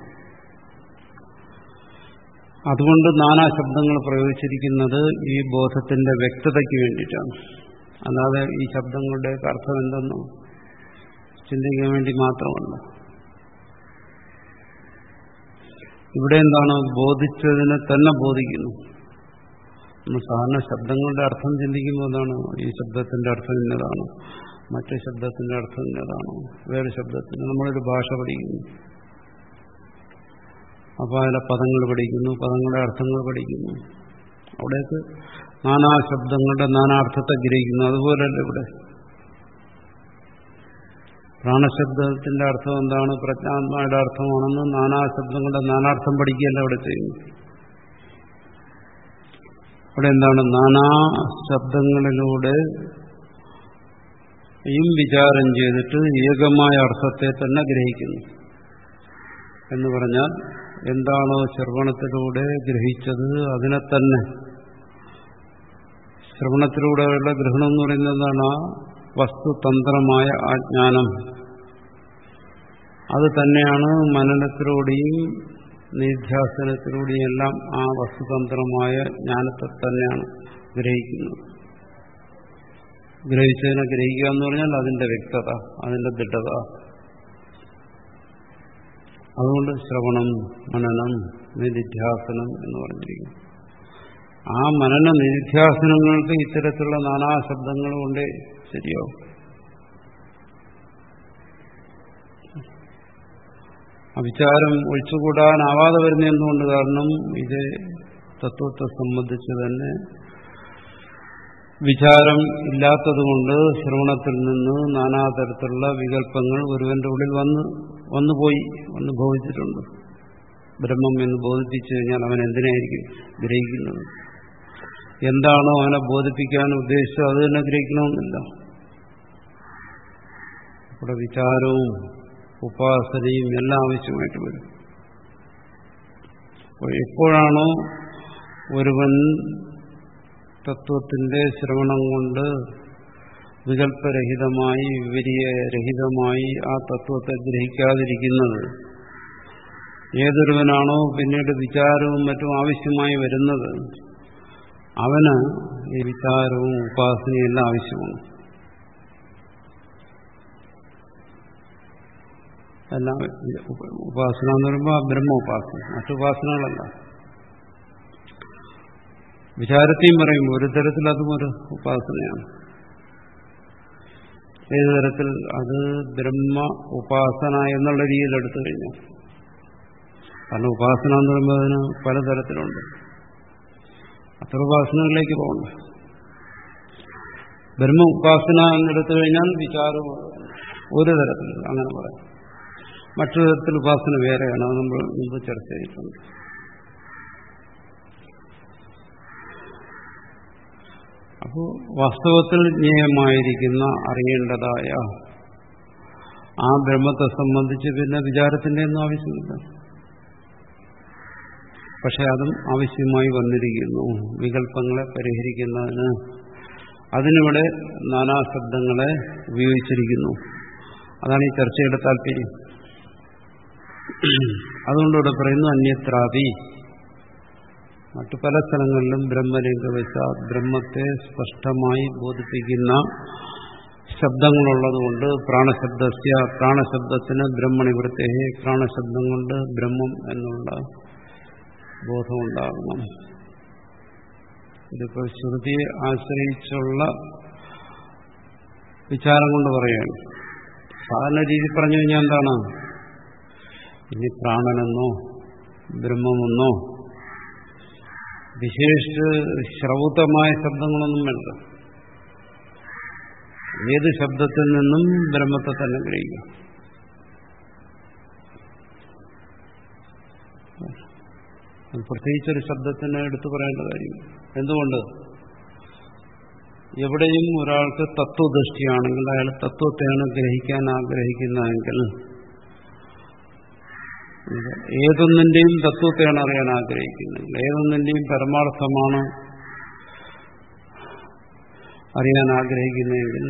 അതുകൊണ്ട് നാനാ ശബ്ദങ്ങൾ പ്രയോഗിച്ചിരിക്കുന്നത് ഈ ബോധത്തിന്റെ വ്യക്തതയ്ക്ക് വേണ്ടിയിട്ടാണ് അല്ലാതെ ഈ ശബ്ദങ്ങളുടെ അർത്ഥം എന്തെന്നോ ചിന്തിക്കാൻ വേണ്ടി മാത്രമല്ല ഇവിടെ എന്താണ് ബോധിച്ചതിനെ തന്നെ ബോധിക്കുന്നു നമ്മൾ സാധാരണ ശബ്ദങ്ങളുടെ അർത്ഥം ചിന്തിക്കുമ്പോൾ എന്താണ് ഈ ശബ്ദത്തിന്റെ അർത്ഥം ഇന്നതാണ് മറ്റു ശബ്ദത്തിന്റെ അർത്ഥം ഇന്നതാണ് വേറെ ശബ്ദത്തിന് നമ്മളൊരു ഭാഷ പഠിക്കുന്നു അപ്പോൾ അതിലെ പദങ്ങൾ പഠിക്കുന്നു പദങ്ങളുടെ അർത്ഥങ്ങൾ പഠിക്കുന്നു അവിടേക്ക് നാനാ ശബ്ദങ്ങളുടെ നാനാർത്ഥത്തെ ഗ്രഹിക്കുന്നു അതുപോലല്ല ഇവിടെ പ്രാണശബ്ദത്തിന്റെ അർത്ഥം എന്താണ് പ്രജ്ഞാത്മായുടെ അർത്ഥമാണെന്ന് നാനാ ശബ്ദങ്ങളുടെ നാനാർത്ഥം പഠിക്കുകയല്ല അവിടെ ചെയ്യുന്നു അവിടെ എന്താണ് നാനാ ശബ്ദങ്ങളിലൂടെ യും വിചാരം ചെയ്തിട്ട് ഏകമായ അർത്ഥത്തെ തന്നെ ഗ്രഹിക്കുന്നു എന്ന് പറഞ്ഞാൽ എന്താണോ ശ്രവണത്തിലൂടെ ഗ്രഹിച്ചത് അതിനെ തന്നെ ശ്രവണത്തിലൂടെയുള്ള ഗ്രഹണം എന്ന് പറയുന്നത് എന്താണ് ആ വസ്തുതന്ത്രമായ ആ ജ്ഞാനം അത് തന്നെയാണ് മനനത്തിലൂടെയും നിധ്യാസനത്തിലൂടെയും എല്ലാം ആ വസ്തുതന്ത്രമായ ജ്ഞാനത്തെ തന്നെയാണ് ഗ്രഹിക്കുന്നത് ഗ്രഹിച്ചതിനെ ഗ്രഹിക്കുക എന്ന് പറഞ്ഞാൽ അതിന്റെ വ്യക്തത അതിന്റെ ദൃഢത അതുകൊണ്ട് ശ്രവണം മനനം നിധിധ്യാസനം എന്ന് പറഞ്ഞിരിക്കുന്നു ആ മനന നിധിധ്യാസനങ്ങൾക്ക് ഇത്തരത്തിലുള്ള നാനാ ശബ്ദങ്ങൾ കൊണ്ട് ശരിയാവും അവിചാരം ഒഴിച്ചുകൂടാനാവാതെ വരുന്ന എന്തുകൊണ്ട് കാരണം ഇത് തത്വത്തെ സംബന്ധിച്ച് തന്നെ വിചാരം ഇല്ലാത്തതുകൊണ്ട് ശ്രവണത്തിൽ നിന്ന് നാനാതരത്തിലുള്ള വികല്പങ്ങൾ ഒരുവന്റെ ഉള്ളിൽ വന്ന് വന്നുപോയി വന്ന് ഭവിച്ചിട്ടുണ്ട് ബ്രഹ്മം എന്ന് ബോധിപ്പിച്ചു കഴിഞ്ഞാൽ അവൻ എന്തിനായിരിക്കും ഗ്രഹിക്കുന്നത് എന്താണോ അവനെ ബോധിപ്പിക്കാൻ ഉദ്ദേശിച്ചത് അത് തന്നെ ഗ്രഹിക്കണമെന്നില്ല ഇവിടെ വിചാരവും ഉപാസനയും എല്ലാം ആവശ്യമായിട്ട് വരും അപ്പോൾ എപ്പോഴാണോ ഒരുവൻ തത്വത്തിന്റെ ശ്രവണം കൊണ്ട് വികല്പരഹിതമായി വിപരീയരഹിതമായി ആ തത്വത്തെ ഗ്രഹിക്കാതിരിക്കുന്നത് ഏതൊരുവനാണോ പിന്നീട് വിചാരവും മറ്റും ആവശ്യമായി വരുന്നത് അവന് ഈ വിചാരവും ഉപാസനയും എല്ലാം ആവശ്യമാണ് എല്ലാം ഉപാസന എന്ന് പറയുമ്പോൾ ബ്രഹ്മോപാസന മറ്റുപാസനകളല്ല വിചാരത്തെയും പറയുമ്പോൾ ഒരു തരത്തിൽ അതും ഒരു ഉപാസനയാണ് ഏത് തരത്തിൽ അത് ബ്രഹ്മ ഉപാസന എന്നുള്ള രീതിയിൽ എടുത്തു കഴിഞ്ഞു കാരണം ഉപാസന എന്ന് പറയുമ്പോൾ അതിന് പലതരത്തിലുണ്ട് അത്ര ഉപാസനകളിലേക്ക് പോകണ്ട ബ്രഹ്മ ഉപാസന എന്നെടുത്തു കഴിഞ്ഞാൽ വിചാരം ഒരു തരത്തിൽ അങ്ങനെ പറയാം മറ്റൊരു തരത്തിൽ ഉപാസന വേറെയാണ് അത് നമ്മൾ മുമ്പ് ചർച്ച ചെയ്തിട്ടുണ്ട് അപ്പോൾ വാസ്തവത്തിൽ ജ്ഞേയമായിരിക്കുന്ന അറിയേണ്ടതായ ആ ബ്രഹ്മത്തെ സംബന്ധിച്ച് പിന്നെ വിചാരത്തിന്റെ ഒന്നും ആവശ്യമില്ല പക്ഷെ അതും ആവശ്യമായി വന്നിരിക്കുന്നു വികല്പങ്ങളെ പരിഹരിക്കുന്നതിന് അതിനിവിടെ നാനാശബ്ദങ്ങളെ ഉപയോഗിച്ചിരിക്കുന്നു അതാണ് ഈ ചർച്ചയുടെ താല്പര്യം അതുകൊണ്ടിവിടെ പറയുന്നു അന്യത്രാപി മറ്റു പല സ്ഥലങ്ങളിലും ബ്രഹ്മലിംഗവശ ബ്രഹ്മത്തെ സ്പഷ്ടമായി ബോധിപ്പിക്കുന്ന ശബ്ദങ്ങളുള്ളതുകൊണ്ട് പ്രാണശബ്ദസ്യ പ്രാണശബ്ദത്തിന് ബ്രഹ്മണിവൃത്തെ പ്രാണശബ്ദം കൊണ്ട് ബ്രഹ്മം എന്നുള്ള ബോധമുണ്ടാകണം ഇതിപ്പോ ശ്രുതിയെ ആശ്രയിച്ചുള്ള വിചാരം കൊണ്ട് പറയുകയാണ് സാധാരണ രീതി പറഞ്ഞു കഴിഞ്ഞാൽ എന്താണ് ഇനി പ്രാണനെന്നോ ബ്രഹ്മമെന്നോ വിശേഷിച്ച് ശ്രൗതമായ ശബ്ദങ്ങളൊന്നും വേണ്ട ഏത് ശബ്ദത്തിൽ നിന്നും ബ്രഹ്മത്തെ തന്നെ ഗ്രഹിക്കാം പ്രത്യേകിച്ചൊരു ശബ്ദത്തിന് എടുത്തു പറയേണ്ട കാര്യം എന്തുകൊണ്ട് എവിടെയും ഒരാൾക്ക് തത്വദൃഷ്ടിയാണെങ്കിൽ അയാൾ തത്വത്തെയാണ് ഗ്രഹിക്കാൻ ആഗ്രഹിക്കുന്നതെങ്കിൽ ഏതൊന്നിന്റെയും തത്വത്തെയാണ് അറിയാൻ ആഗ്രഹിക്കുന്നത് ഏതൊന്നിന്റെയും പരമാർത്ഥമാണ് അറിയാൻ ആഗ്രഹിക്കുന്നതെങ്കിൽ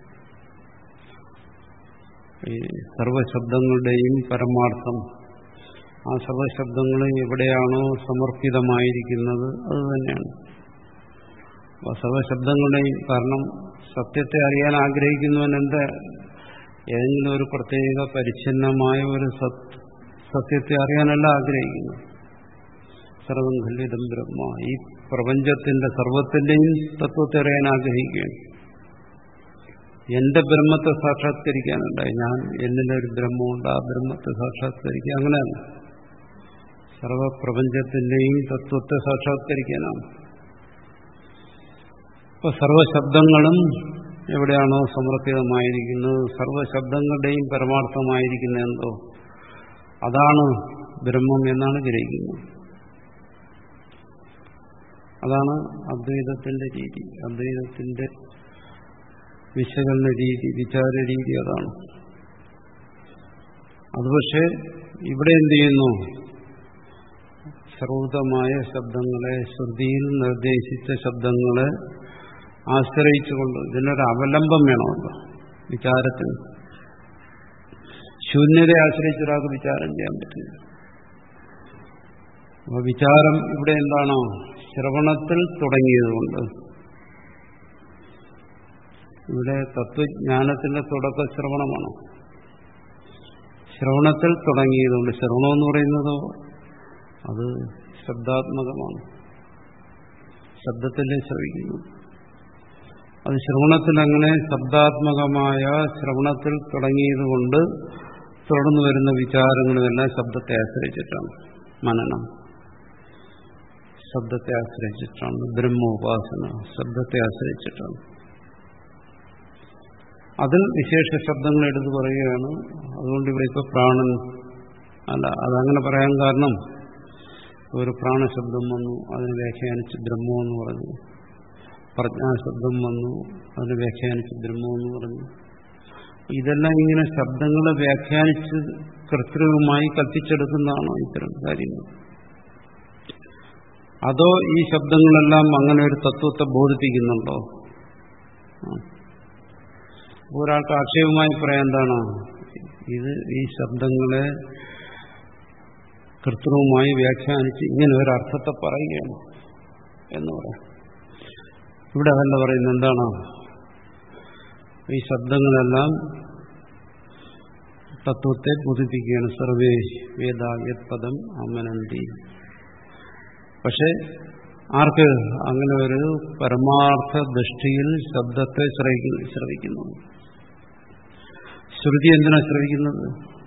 ഈ സർവശബ്ദങ്ങളുടെയും പരമാർത്ഥം ആ സർവശബ്ദങ്ങൾ എവിടെയാണോ സമർപ്പിതമായിരിക്കുന്നത് അത് തന്നെയാണ് അപ്പോൾ സർവശബ്ദങ്ങളുടെയും കാരണം സത്യത്തെ അറിയാൻ ആഗ്രഹിക്കുന്നവൻ എന്താ ഏതെങ്കിലും ഒരു പ്രത്യേക പരിച്ഛിന്നമായ ഒരു സത് സത്യത്തെ അറിയാനല്ല ആഗ്രഹിക്കുന്നു സർവം ഖല്ലിതം ബ്രഹ്മ ഈ പ്രപഞ്ചത്തിന്റെ സർവത്തിന്റെയും തത്വത്തെ അറിയാൻ ആഗ്രഹിക്കുകയാണ് എന്റെ ബ്രഹ്മത്തെ സാക്ഷാത്കരിക്കാനല്ല ഞാൻ എന്നിലൊരു ബ്രഹ്മമുണ്ട് ആ ബ്രഹ്മത്തെ സാക്ഷാത്കരിക്കുക അങ്ങനെയല്ല സർവപ്രപഞ്ചത്തിന്റെയും തത്വത്തെ സാക്ഷാത്കരിക്കാനാണ് ഇപ്പൊ സർവശബ്ദങ്ങളും എവിടെയാണോ സമർപ്പിതമായിരിക്കുന്നത് സർവശബ്ദങ്ങളുടെയും പരമാർത്ഥമായിരിക്കുന്ന എന്തോ അതാണ് ബ്രഹ്മം എന്നാണ് ഗ്രഹിക്കുന്നത് അതാണ് അദ്വൈതത്തിന്റെ രീതി അദ്വൈതത്തിന്റെ വിശകലന രീതി വിചാര രീതി അതാണ് അത് പക്ഷേ ഇവിടെ എന്ത് ചെയ്യുന്നു സർവതമായ ശബ്ദങ്ങളെ ശ്രുതിയിൽ നിർദ്ദേശിച്ച ശബ്ദങ്ങളെ ആശ്രയിച്ചുകൊണ്ട് ഇതിനൊരു അവലംബം വേണമല്ലോ വിചാരത്തിന് ശൂന്യതയെ ആശ്രയിച്ച് ഒരാൾക്ക് വിചാരം ചെയ്യാൻ പറ്റില്ല അപ്പൊ വിചാരം ഇവിടെ എന്താണോ ശ്രവണത്തിൽ തുടങ്ങിയതുകൊണ്ട് ഇവിടെ തത്വജ്ഞാനത്തിന്റെ തുടക്ക ശ്രവണമാണ് ശ്രവണത്തിൽ തുടങ്ങിയതുകൊണ്ട് ശ്രവണം എന്ന് പറയുന്നതോ അത് ശബ്ദാത്മകമാണ് ശബ്ദത്തിലെ ശ്രവിക്കുന്നു അത് ശ്രവണത്തിൽ അങ്ങനെ ശബ്ദാത്മകമായ ശ്രവണത്തിൽ തുടങ്ങിയതുകൊണ്ട് തുടർന്നു വരുന്ന വിചാരങ്ങളുമെല്ലാം ശബ്ദത്തെ ആശ്രയിച്ചിട്ടാണ് മനനം ശബ്ദത്തെ ആശ്രയിച്ചിട്ടാണ് ബ്രഹ്മോപാസന ശബ്ദത്തെ ആശ്രയിച്ചിട്ടാണ് അതിൽ വിശേഷ ശബ്ദങ്ങൾ എടുത്തു പറയുകയാണ് അതുകൊണ്ട് ഇവിടെ ഇപ്പൊ പ്രാണൻ അല്ല അതങ്ങനെ പറയാൻ കാരണം ഒരു പ്രാണശബ്ദം വന്നു അതിന് വ്യാഖ്യാനിച്ച് ബ്രഹ്മം എന്ന് പറഞ്ഞു പ്രജ്ഞാശബ്ദം വന്നു അതിന് വ്യാഖ്യാനിച്ച് ബ്രഹ്മം എന്ന് പറഞ്ഞു ഇതെല്ലാം ഇങ്ങനെ ശബ്ദങ്ങളെ വ്യാഖ്യാനിച്ച് കൃത്രിമമായി കൽപ്പിച്ചെടുക്കുന്നതാണോ ഇത്തരം കാര്യങ്ങൾ അതോ ഈ ശബ്ദങ്ങളെല്ലാം അങ്ങനെ ഒരു തത്വത്തെ ബോധിപ്പിക്കുന്നുണ്ടോ ഒരാൾക്ക് ആക്ഷേപമായി പറയാൻ എന്താണ് ഇത് ഈ ശബ്ദങ്ങളെ കൃത്രിമമായി വ്യാഖ്യാനിച്ച് ഇങ്ങനെ ഒരു അർത്ഥത്തെ പറയുകയാണ് എന്ന് പറയാം ഇവിടെ അതല്ല പറയുന്നത് എന്താണ് ഈ ശബ്ദങ്ങളെല്ലാം തത്വത്തെ ബോധിപ്പിക്കുകയാണ് സർവേ വേദ യത്പദം അമനന്തി പക്ഷെ ആർക്ക് അങ്ങനെ ഒരു പരമാർത്ഥ ദൃഷ്ടിയിൽ ശബ്ദത്തെ ശ്രവിക്കുന്നു ശ്രുതി എന്തിനാ ശ്രവിക്കുന്നത്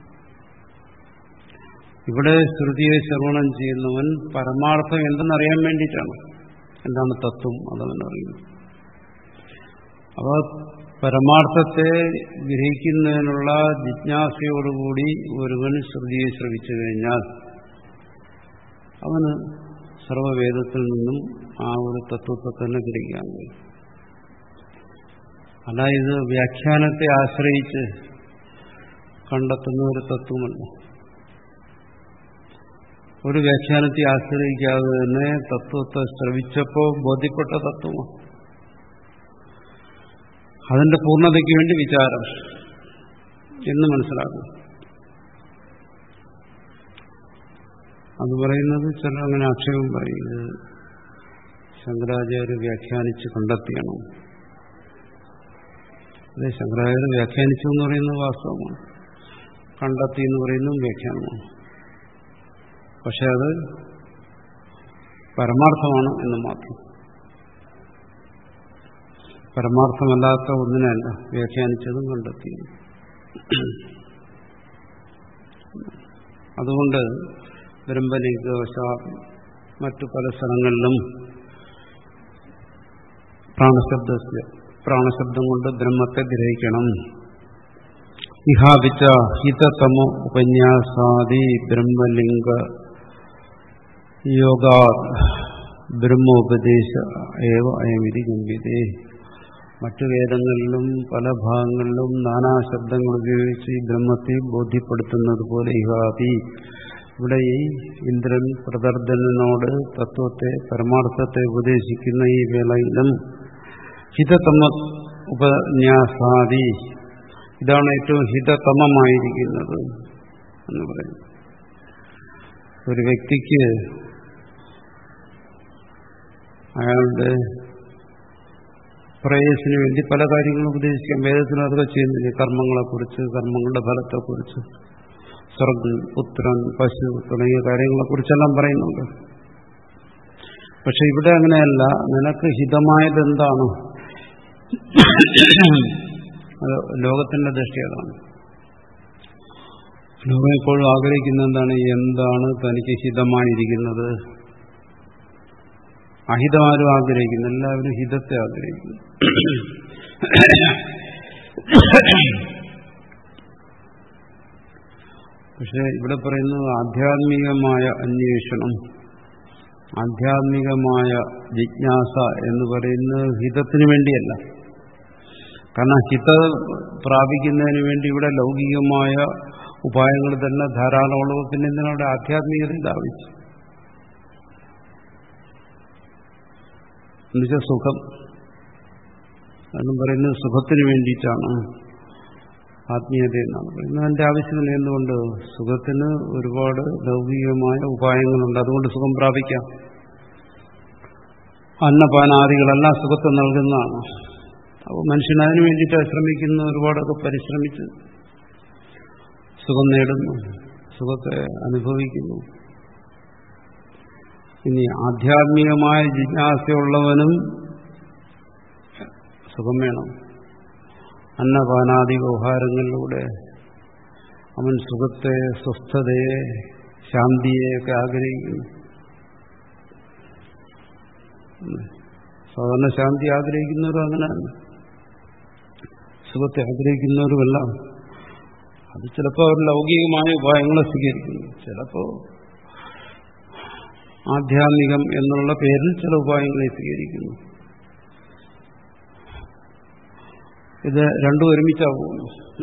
ഇവിടെ ശ്രുതിയെ ശ്രവണം ചെയ്യുന്നവൻ പരമാർത്ഥം എന്തെന്നറിയാൻ വേണ്ടിയിട്ടാണ് എന്താണ് തത്വം അതവൻ അറിയുന്നത് അപ്പോൾ പരമാർത്ഥത്തെ ഗ്രഹിക്കുന്നതിനുള്ള ജിജ്ഞാസയോടുകൂടി ഒരുവൻ ശ്രുതിയെ ശ്രവിച്ചു കഴിഞ്ഞാൽ അവന് സർവവേദത്തിൽ നിന്നും ആ ഒരു തത്വത്തെ തന്നെ ഗ്രഹിക്കാൻ കഴിയും അല്ല ഇത് വ്യാഖ്യാനത്തെ ആശ്രയിച്ച് കണ്ടെത്തുന്ന ഒരു തത്വമല്ല ഒരു വ്യാഖ്യാനത്തെ ആശ്രയിക്കാതെ തന്നെ തത്വത്തെ ശ്രവിച്ചപ്പോൾ ബോധ്യപ്പെട്ട തത്വമാണ് അതിന്റെ പൂർണ്ണതയ്ക്ക് വേണ്ടി വിചാരം എന്ന് മനസ്സിലാക്കും അത് പറയുന്നത് ചിലർ അങ്ങനെ ആക്ഷേപം പറയും ഇത് ശങ്കരാചാര്യ വ്യാഖ്യാനിച്ച് കണ്ടെത്തിയണം അതെ ശങ്കരാചാര്യ വ്യാഖ്യാനിച്ചു എന്ന് പറയുന്നത് വാസ്തവമാണ് കണ്ടെത്തി എന്ന് പറയുന്നതും വ്യാഖ്യാനമാണ് പക്ഷെ അത് പരമാർത്ഥമാണ് എന്ന് മാത്രം പരമാർത്ഥമല്ലാത്ത ഒന്നിനല്ല വ്യാഖ്യാനിച്ചതും കണ്ടെത്തിയതും അതുകൊണ്ട് ബ്രഹ്മലിംഗവശ മറ്റു പല സ്ഥലങ്ങളിലും പ്രാണശബ്ദ പ്രാണശബ്ദം കൊണ്ട് ബ്രഹ്മത്തെ ഗ്രഹിക്കണം ഇഹാപിച്ച ഹിതതമോ ഉപന്യാസാദി ബ്രഹ്മലിംഗ യോഗാ ബ്രഹ്മോപദേശ ഏവ അയമിതി ഗംഭീരേ മറ്റു വേദങ്ങളിലും പല ഭാഗങ്ങളിലും നാനാ ശബ്ദങ്ങൾ ഉപയോഗിച്ച് ഈ ബ്രഹ്മത്തെ ബോധ്യപ്പെടുത്തുന്നത് പോലെ ഇഹാപി ഇവിടെ ഈ ഇന്ദ്രൻ പ്രദർദനോട് തത്വത്തെ പരമാർത്ഥത്തെ ഉപദേശിക്കുന്ന ഈ വേളയിലും ഹിതതമ ഉപന്യാസാദി ഇതാണ് ഏറ്റവും ഹിതതമമായിരിക്കുന്നത് എന്ന് പറയും ഒരു വ്യക്തിക്ക് അയാളുടെ പ്രേയസിന് വേണ്ടി പല കാര്യങ്ങളും ഉപദേശിക്കാം വേദത്തിന് അതൊക്കെ ചെയ്യുന്നില്ല കർമ്മങ്ങളെക്കുറിച്ച് കർമ്മങ്ങളുടെ ഫലത്തെക്കുറിച്ച് സ്വർഗം പുത്രൻ പശു തുടങ്ങിയ കാര്യങ്ങളെക്കുറിച്ചെല്ലാം പറയുന്നുണ്ട് പക്ഷെ ഇവിടെ അങ്ങനെയല്ല നിനക്ക് ഹിതമായത് എന്താണ് അത് ലോകത്തിന്റെ ദൃഷ്ടി അതാണ് ലോകം എപ്പോഴും ആഗ്രഹിക്കുന്ന എന്താണ് എന്താണ് തനിക്ക് ഹിതമായിരിക്കുന്നത് അഹിതമാരും ആഗ്രഹിക്കുന്നു എല്ലാവരും ഹിതത്തെ ആഗ്രഹിക്കുന്നു പക്ഷെ ഇവിടെ പറയുന്നത് ആധ്യാത്മികമായ അന്വേഷണം ആധ്യാത്മികമായ ജിജ്ഞാസ എന്ന് പറയുന്നത് ഹിതത്തിന് വേണ്ടിയല്ല കാരണം ഹിത പ്രാപിക്കുന്നതിന് വേണ്ടി ഇവിടെ ലൗകികമായ ഉപായങ്ങൾ തന്നെ ധാരാളമുള്ളൂ പിന്നെ എന്തിനവിടെ ആധ്യാത്മികതയുടെ ആവശ്യം എന്നുവെച്ചാൽ സുഖം എന്നും പറയുന്നത് സുഖത്തിന് വേണ്ടിയിട്ടാണ് ആത്മീയത എന്നാണ് പറയുന്നത് അതിന്റെ ആവശ്യമില്ല എന്തുകൊണ്ട് സുഖത്തിന് ഒരുപാട് ലൗകികമായ ഉപായങ്ങളുണ്ട് അതുകൊണ്ട് സുഖം പ്രാപിക്കാം അന്നപാനാദികളെല്ലാം സുഖത്തെ നൽകുന്നതാണ് അപ്പോൾ മനുഷ്യൻ അതിനു വേണ്ടിയിട്ട് ശ്രമിക്കുന്ന ഒരുപാടൊക്കെ പരിശ്രമിച്ച് സുഖം നേടുന്നു സുഖത്തെ അനുഭവിക്കുന്നു ഇനി ആധ്യാത്മികമായ ജിജ്ഞാസയുള്ളവനും സുഖം വേണം അന്നപാനാദി വ്യവഹാരങ്ങളിലൂടെ അവൻ സുഖത്തെ സ്വസ്ഥതയെ ശാന്തിയെയൊക്കെ ആഗ്രഹിക്കുന്നു സാധാരണ ശാന്തി ആഗ്രഹിക്കുന്നവരും അങ്ങനെയാണ് സുഖത്തെ ആഗ്രഹിക്കുന്നവരുമെല്ലാം അത് ചിലപ്പോൾ അവർ ലൗകികമായ ഉപായങ്ങളെ സ്വീകരിക്കുന്നു ചിലപ്പോൾ ആധ്യാത്മികം എന്നുള്ള പേരിൽ ചില ഉപായങ്ങളെ സ്വീകരിക്കുന്നു ഇത് രണ്ടും ഒരുമിച്ചാവുന്നു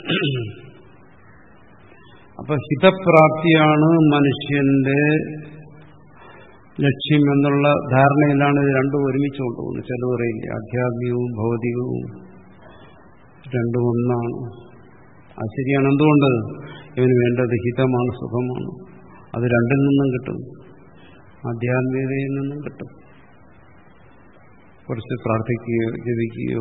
അപ്പൊ ഹിതപ്രാപ്തിയാണ് മനുഷ്യന്റെ ലക്ഷ്യം എന്നുള്ള ധാരണയിലാണ് ഇത് രണ്ടും ഒരുമിച്ച് കൊണ്ടുപോകുന്നത് ചില പറയില്ല ആധ്യാത്മികവും ഭൗതികവും രണ്ടും ഒന്നാണ് അത് ശരിയാണ് എന്തുകൊണ്ട് ഇവന് വേണ്ടത് ഹിതമാണ് സുഖമാണ് അത് രണ്ടിൽ നിന്നും കിട്ടും ആധ്യാത്മികതയിൽ നിന്നും കിട്ടും കുറച്ച് പ്രാർത്ഥിക്കുകയോ ജപിക്കുകയോ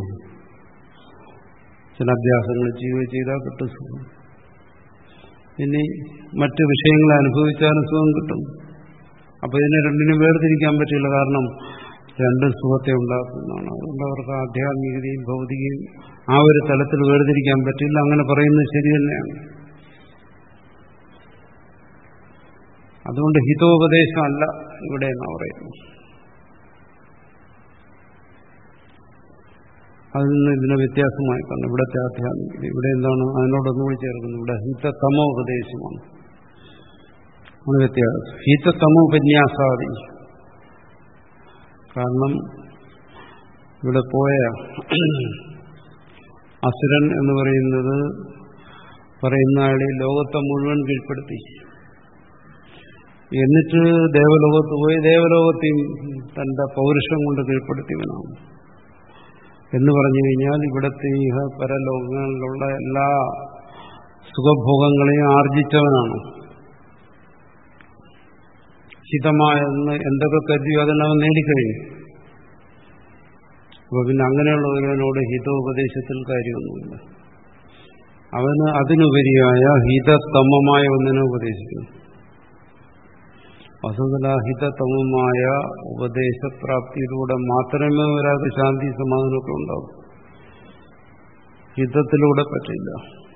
ചില അഭ്യാസങ്ങൾ ചെയ്യുകയോ ചെയ്താൽ കിട്ടും സുഖം ഇനി മറ്റ് വിഷയങ്ങൾ അനുഭവിച്ചാലും സുഖം കിട്ടും അപ്പൊ ഇതിനെ രണ്ടിനും വേർതിരിക്കാൻ പറ്റില്ല കാരണം രണ്ടും സുഖത്തെ ഉണ്ടാക്കുന്നതാണ് അതുകൊണ്ട് അവർക്ക് ആധ്യാത്മികതയും ഭൗതികയും ആ ഒരു തലത്തിൽ വേർതിരിക്കാൻ പറ്റില്ല അങ്ങനെ പറയുന്നത് ശരി തന്നെയാണ് അതുകൊണ്ട് ഹിതോപദേശമല്ല ഇവിടെ എന്നാ പറയുന്നത് അതിൽ നിന്ന് ഇതിനെ വ്യത്യാസമായി കാണും ഇവിടുത്തെ ആധ്യാത്മികത ഇവിടെ എന്താണ് അതിനോടൊന്നുകൂടി ചേർക്കുന്നത് ഇവിടെ ഹിതതമോ ഉപദേശമാണ് ആണ് വ്യത്യാസം ഹിതതമോ ഉപന്യാസാദി കാരണം ഇവിടെ പോയ അസുരൻ എന്ന് പറയുന്നത് പറയുന്ന ആളെ ലോകത്തെ മുഴുവൻ കീഴ്പ്പെടുത്തി എന്നിട്ട് ദേവലോകത്ത് പോയി ദേവലോകത്തെയും തന്റെ പൗരുഷം കൊണ്ട് കീഴ്പ്പെടുത്തിയവനാണ് എന്ന് പറഞ്ഞു കഴിഞ്ഞാൽ ഇവിടുത്തെ ഈ പരലോകങ്ങളിലുള്ള എല്ലാ സുഖഭോഗങ്ങളെയും ആർജിച്ചവനാണ് ഹിതമായെന്ന് എന്തൊക്കെ കരുതിയോ അതെല്ലാം നേടിക്കഴിഞ്ഞു അപ്പൊ പിന്നെ അങ്ങനെയുള്ള ഒരുവനോട് ഹിതോപദേശത്തിൽ കാര്യമൊന്നുമില്ല അവന് അതിനുപരിയായ ഹിതതമമായ ഒന്നിനെ ഉപദേശിക്കുന്നു വസുന്ധല ഹിതതമമായ ഉപദേശപ്രാപ്തിയിലൂടെ മാത്രമേ ഒരാൾക്ക് ശാന്തി സമാധാനമൊക്കെ ഉണ്ടാവും ഹിതത്തിലൂടെ പറ്റില്ല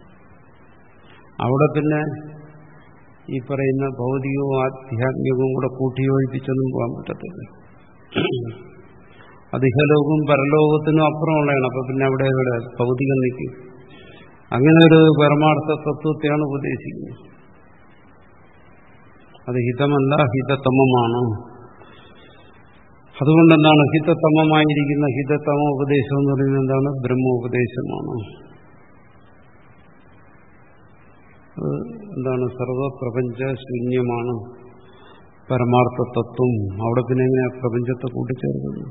അവിടെ പിന്നെ ഈ പറയുന്ന ഭൗതികവും ആധ്യാത്മികവും കൂടെ കൂട്ടിയോജിപ്പിച്ചൊന്നും പോകാൻ പറ്റത്തില്ല അധികലോകവും പരലോകത്തിനും അപ്പുറമുള്ളതാണ് അപ്പൊ പിന്നെ അവിടെ ഇവിടെ ഭൗതികം നിൽക്കും അങ്ങനെ ഒരു പരമാർത്ഥ തത്വത്തെയാണ് ഉപദേശിക്കുന്നത് അത് ഹിതമല്ല ഹിതതമമാണ് അതുകൊണ്ടെന്താണ് ഹിതതമമായിരിക്കുന്ന ഹിതതമ ഉപദേശം എന്ന് പറയുന്നത് എന്താണ് ബ്രഹ്മോപദേശമാണ് അത് എന്താണ് സർവപ്രപഞ്ച ശൂന്യമാണ് പരമാർത്ഥ തത്വം അവിടെ പിന്നെ എങ്ങനെ പ്രപഞ്ചത്തെ കൂട്ടിച്ചേർക്കുന്നു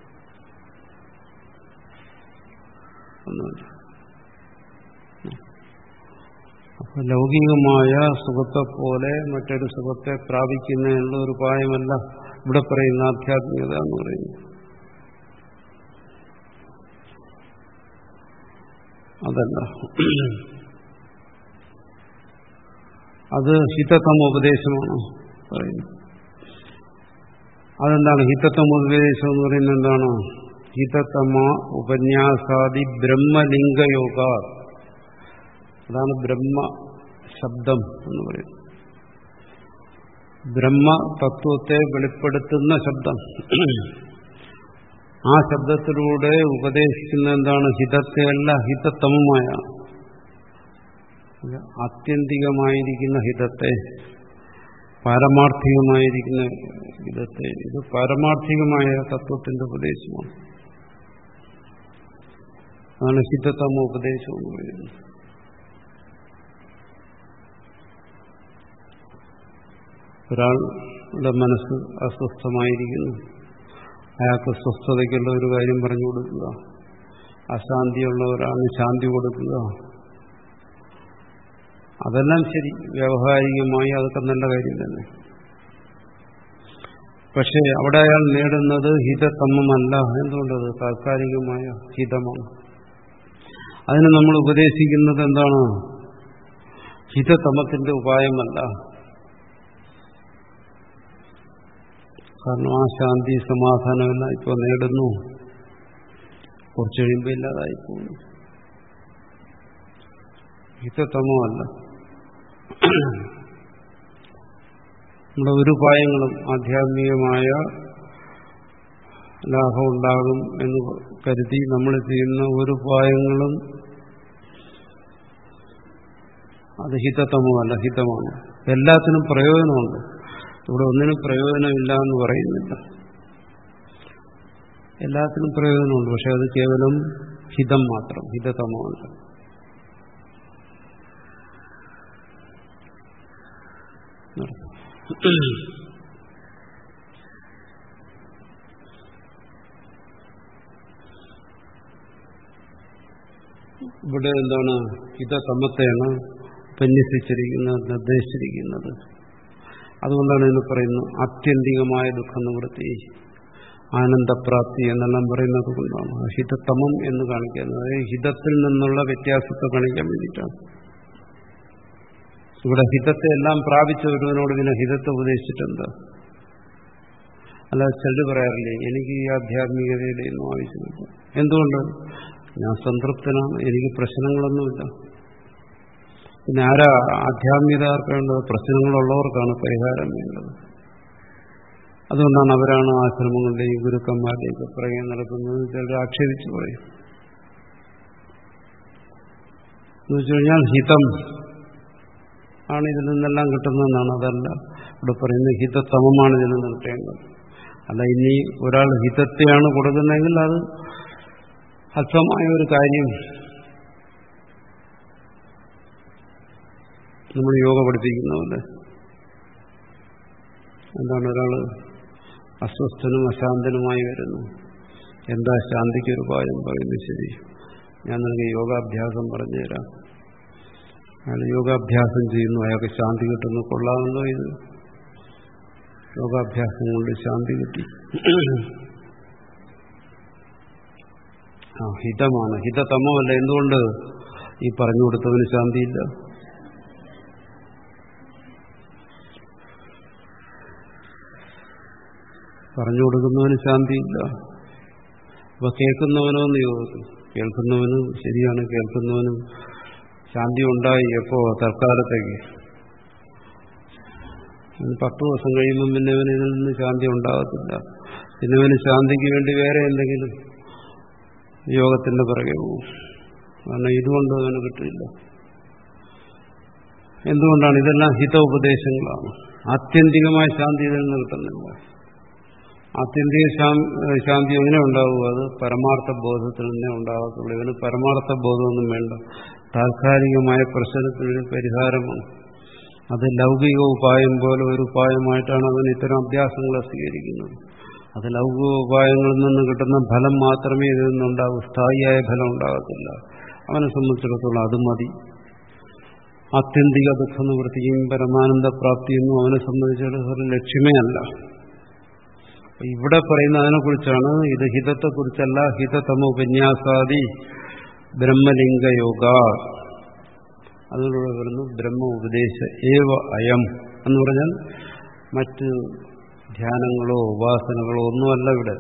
അപ്പൊ ലൗകികമായ സുഖത്തെ പോലെ മറ്റൊരു സുഖത്തെ പ്രാപിക്കുന്നതിനുള്ള ഒരു ഉപായമല്ല ഇവിടെ പറയുന്ന ആധ്യാത്മികത എന്ന് പറയുന്നത് അതല്ല അത് ഹിതത്തമ ഉപദേശമാണ് പറയുന്നത് അതെന്താണ് ഹിതത്തമ ഉപദേശം എന്ന് പറയുന്നത് എന്താണ് ഹിതത്തമ ഉപന്യാസാദി ബ്രഹ്മലിംഗയോഗ അതാണ് ബ്രഹ്മ ശബ്ദം എന്ന് പറയുന്നത് ബ്രഹ്മ തത്വത്തെ വെളിപ്പെടുത്തുന്ന ശബ്ദം ആ ശബ്ദത്തിലൂടെ ഉപദേശിക്കുന്ന എന്താണ് ഹിതത്തെയല്ല ഹിതത്തമമായ ആത്യന്തികമായിരിക്കുന്ന ഹിതത്തെ പാരമാർത്ഥികമായിരിക്കുന്ന ഹിതത്തെ ഇത് പാരമാർത്ഥികമായ തത്വത്തിന്റെ ഉപദേശമാണ് അതാണ് ഹിതത്തമ ഉപദേശം എന്ന് പറയുന്നത് ഒരാളുടെ മനസ്സ് അസ്വസ്ഥമായിരിക്കുന്നു അയാൾക്ക് സ്വസ്ഥതയ്ക്കുള്ള ഒരു കാര്യം പറഞ്ഞു കൊടുക്കുക അശാന്തിയുള്ള ഒരാളിന് ശാന്തി കൊടുക്കുക അതെല്ലാം ശരി വ്യാവഹാരികമായി അതൊക്കെ നല്ല കാര്യം തന്നെ പക്ഷേ അവിടെ അയാൾ നേടുന്നത് ഹിതത്തമമല്ല എന്തുകൊണ്ടത് താൽക്കാലികമായ ഹിതമാണ് അതിന് നമ്മൾ ഉപദേശിക്കുന്നത് എന്താണ് ഹിതതമത്തിന്റെ ഉപായമല്ല കാരണം ആ ശാന്തി സമാധാനമെല്ലാം ഇപ്പോൾ നേടുന്നു കുറച്ച് കഴിയുമ്പോൾ ഇല്ലാതായി പോകുന്നു ഹിതതമമല്ല നമ്മുടെ ഒരു ഉപായങ്ങളും ആധ്യാത്മികമായ ലാഭം ഉണ്ടാകും എന്ന് കരുതി നമ്മൾ ചെയ്യുന്ന ഒരു ഉപായങ്ങളും അത് ഹിതതമമല്ല ഹിതമാണ് എല്ലാത്തിനും പ്രയോജനമുണ്ട് ഇവിടെ ഒന്നിനും പ്രയോജനമില്ല എന്ന് പറയുന്നില്ല എല്ലാത്തിനും പ്രയോജനമുണ്ട് പക്ഷെ അത് കേവലം ഹിതം മാത്രം ഹിതതമമല്ല ഇവിടെ എന്താണ് ഹിതതമത്തെയാണ് പന്യസിച്ചിരിക്കുന്നത് നിർദ്ദേശിച്ചിരിക്കുന്നത് അതുകൊണ്ടാണ് എന്ന് പറയുന്നത് ആത്യന്തികമായ ദുഃഖ നിവൃത്തി ആനന്ദപ്രാപ്തി എന്നെല്ലാം പറയുന്നത് കൊണ്ടാണ് ഹിതതമം എന്ന് കാണിക്കുന്നത് അതായത് ഹിതത്തിൽ നിന്നുള്ള വ്യത്യാസത്തെ കാണിക്കാൻ വേണ്ടിയിട്ടാണ് ഇവിടെ ഹിതത്തെ എല്ലാം പ്രാപിച്ച ഒരുവനോട് ഇതിനെ ഹിതത്തെ ഉപദേശിച്ചിട്ടുണ്ട് അല്ല ചിലർ പറയാറില്ലേ എനിക്ക് ഈ ആധ്യാത്മികതയുടെ ഒന്നും ആവശ്യമില്ല എന്തുകൊണ്ട് ഞാൻ സംതൃപ്തനാണ് എനിക്ക് പ്രശ്നങ്ങളൊന്നുമില്ല പിന്നെ ആരാ ആധ്യാത്മികത ആർക്കേണ്ടത് പ്രശ്നങ്ങളുള്ളവർക്കാണ് പരിഹാരം വേണ്ടത് അതുകൊണ്ടാണ് അവരാണ് ആശ്രമങ്ങളുടെയും ഗുരുക്കന്മാരുടെയും ഒക്കെ പുറകെ നടക്കുന്നത് ചിലർ ആക്ഷേപിച്ചു പറയും എന്ന് വെച്ചു കഴിഞ്ഞാൽ ഹിതം ആണ് ഇതിൽ നിന്നെല്ലാം കിട്ടുന്നതെന്നാണ് അതല്ല ഇവിടെ പറയുന്നത് ഹിതതമമാണ് ഇതിൽ നിന്ന് കിട്ടേണ്ടത് അല്ല ഇനി ഒരാൾ ഹിതത്തെയാണ് കൊടുക്കുന്നതെങ്കിൽ അത് അല്പമായ ഒരു കാര്യം നമ്മൾ യോഗ പഠിപ്പിക്കുന്നതല്ലേ എന്താണ് ഒരാൾ അസ്വസ്ഥനും അശാന്തനുമായി വരുന്നു എന്താ ശാന്തിക്ക് ഒരു ഉപായം പറയുന്നത് ശരി ഞാൻ നിനക്ക് യോഗാഭ്യാസം പറഞ്ഞുതരാം അയാൾ യോഗാഭ്യാസം ചെയ്യുന്നു അയാൾക്ക് ശാന്തി കിട്ടുന്നു കൊള്ളാമെന്നോ ഇത് യോഗാഭ്യാസം കൊണ്ട് ശാന്തി കിട്ടി ആ ഹിതമാണ് ഹിതതമമല്ല എന്തുകൊണ്ട് ഈ പറഞ്ഞു കൊടുത്തവന് ശാന്തിയില്ല പറഞ്ഞു കൊടുക്കുന്നവന് ശാന്തിയില്ല അപ്പൊ കേൾക്കുന്നവനോ എന്ന് ചോദിക്കും കേൾക്കുന്നവനും ശരിയാണ് കേൾക്കുന്നവനും ശാന്തി ഉണ്ടായി എപ്പോ തൽക്കാലത്തേക്ക് പത്ത് ദിവസം കഴിയുമ്പം പിന്നെ അവന് ഇതിൽ നിന്ന് ശാന്തി ഉണ്ടാകത്തില്ല പിന്നെ അവന് ശാന്തിക്ക് വേണ്ടി വേറെ എന്തെങ്കിലും യോഗത്തിന്റെ പിറകെ പോകും കാരണം ഇതുകൊണ്ട് അവന് കിട്ടില്ല എന്തുകൊണ്ടാണ് ഇതെല്ലാം ഹിത ഉപദേശങ്ങളാണ് ആത്യന്തികമായ ശാന്തി ഇതിൽ നിന്ന് കിട്ടുന്നില്ല ആത്യന്തിക ശാന്തി എങ്ങനെ ഉണ്ടാവുക അത് പരമാർത്ഥ ബോധത്തിൽ നിന്നേ ഉണ്ടാകത്തുള്ളൂ ഇവന് പരമാർത്ഥ ബോധമൊന്നും വേണ്ട താൽക്കാലികമായ പ്രശ്നത്തിനൊരു പരിഹാരമാണ് അത് ലൗകിക ഉപായം പോലെ ഒരു ഉപായമായിട്ടാണ് അവൻ ഇത്തരം അഭ്യാസങ്ങളെ സ്വീകരിക്കുന്നത് അത് ലൗകിക ഉപായങ്ങളിൽ നിന്ന് കിട്ടുന്ന ഫലം മാത്രമേ ഇതിൽ നിന്നുണ്ടാകൂ സ്ഥായിയായ ഫലം ഉണ്ടാകത്തില്ല അവനെ സംബന്ധിച്ചിടത്തോളം അത് മതി ആത്യന്തിക ദുഃഖ നിവൃത്തിയും പരമാനന്ദ പ്രാപ്തിയൊന്നും അവനെ സംബന്ധിച്ചിടത്തോളം ലക്ഷ്യമേ അല്ല ഇവിടെ പറയുന്ന അതിനെക്കുറിച്ചാണ് ഇത് ഹിതത്തെക്കുറിച്ചല്ല ഹിതതമ ഉപന്യാസാദി ബ്രഹ്മലിംഗ യോഗ അതിലൂടെ വരുന്നു ബ്രഹ്മ ഉപദേശ ഏവ അയം എന്ന് പറഞ്ഞാൽ മറ്റ് ധ്യാനങ്ങളോ ഉപാസനകളോ ഒന്നുമല്ല ഇവിടെ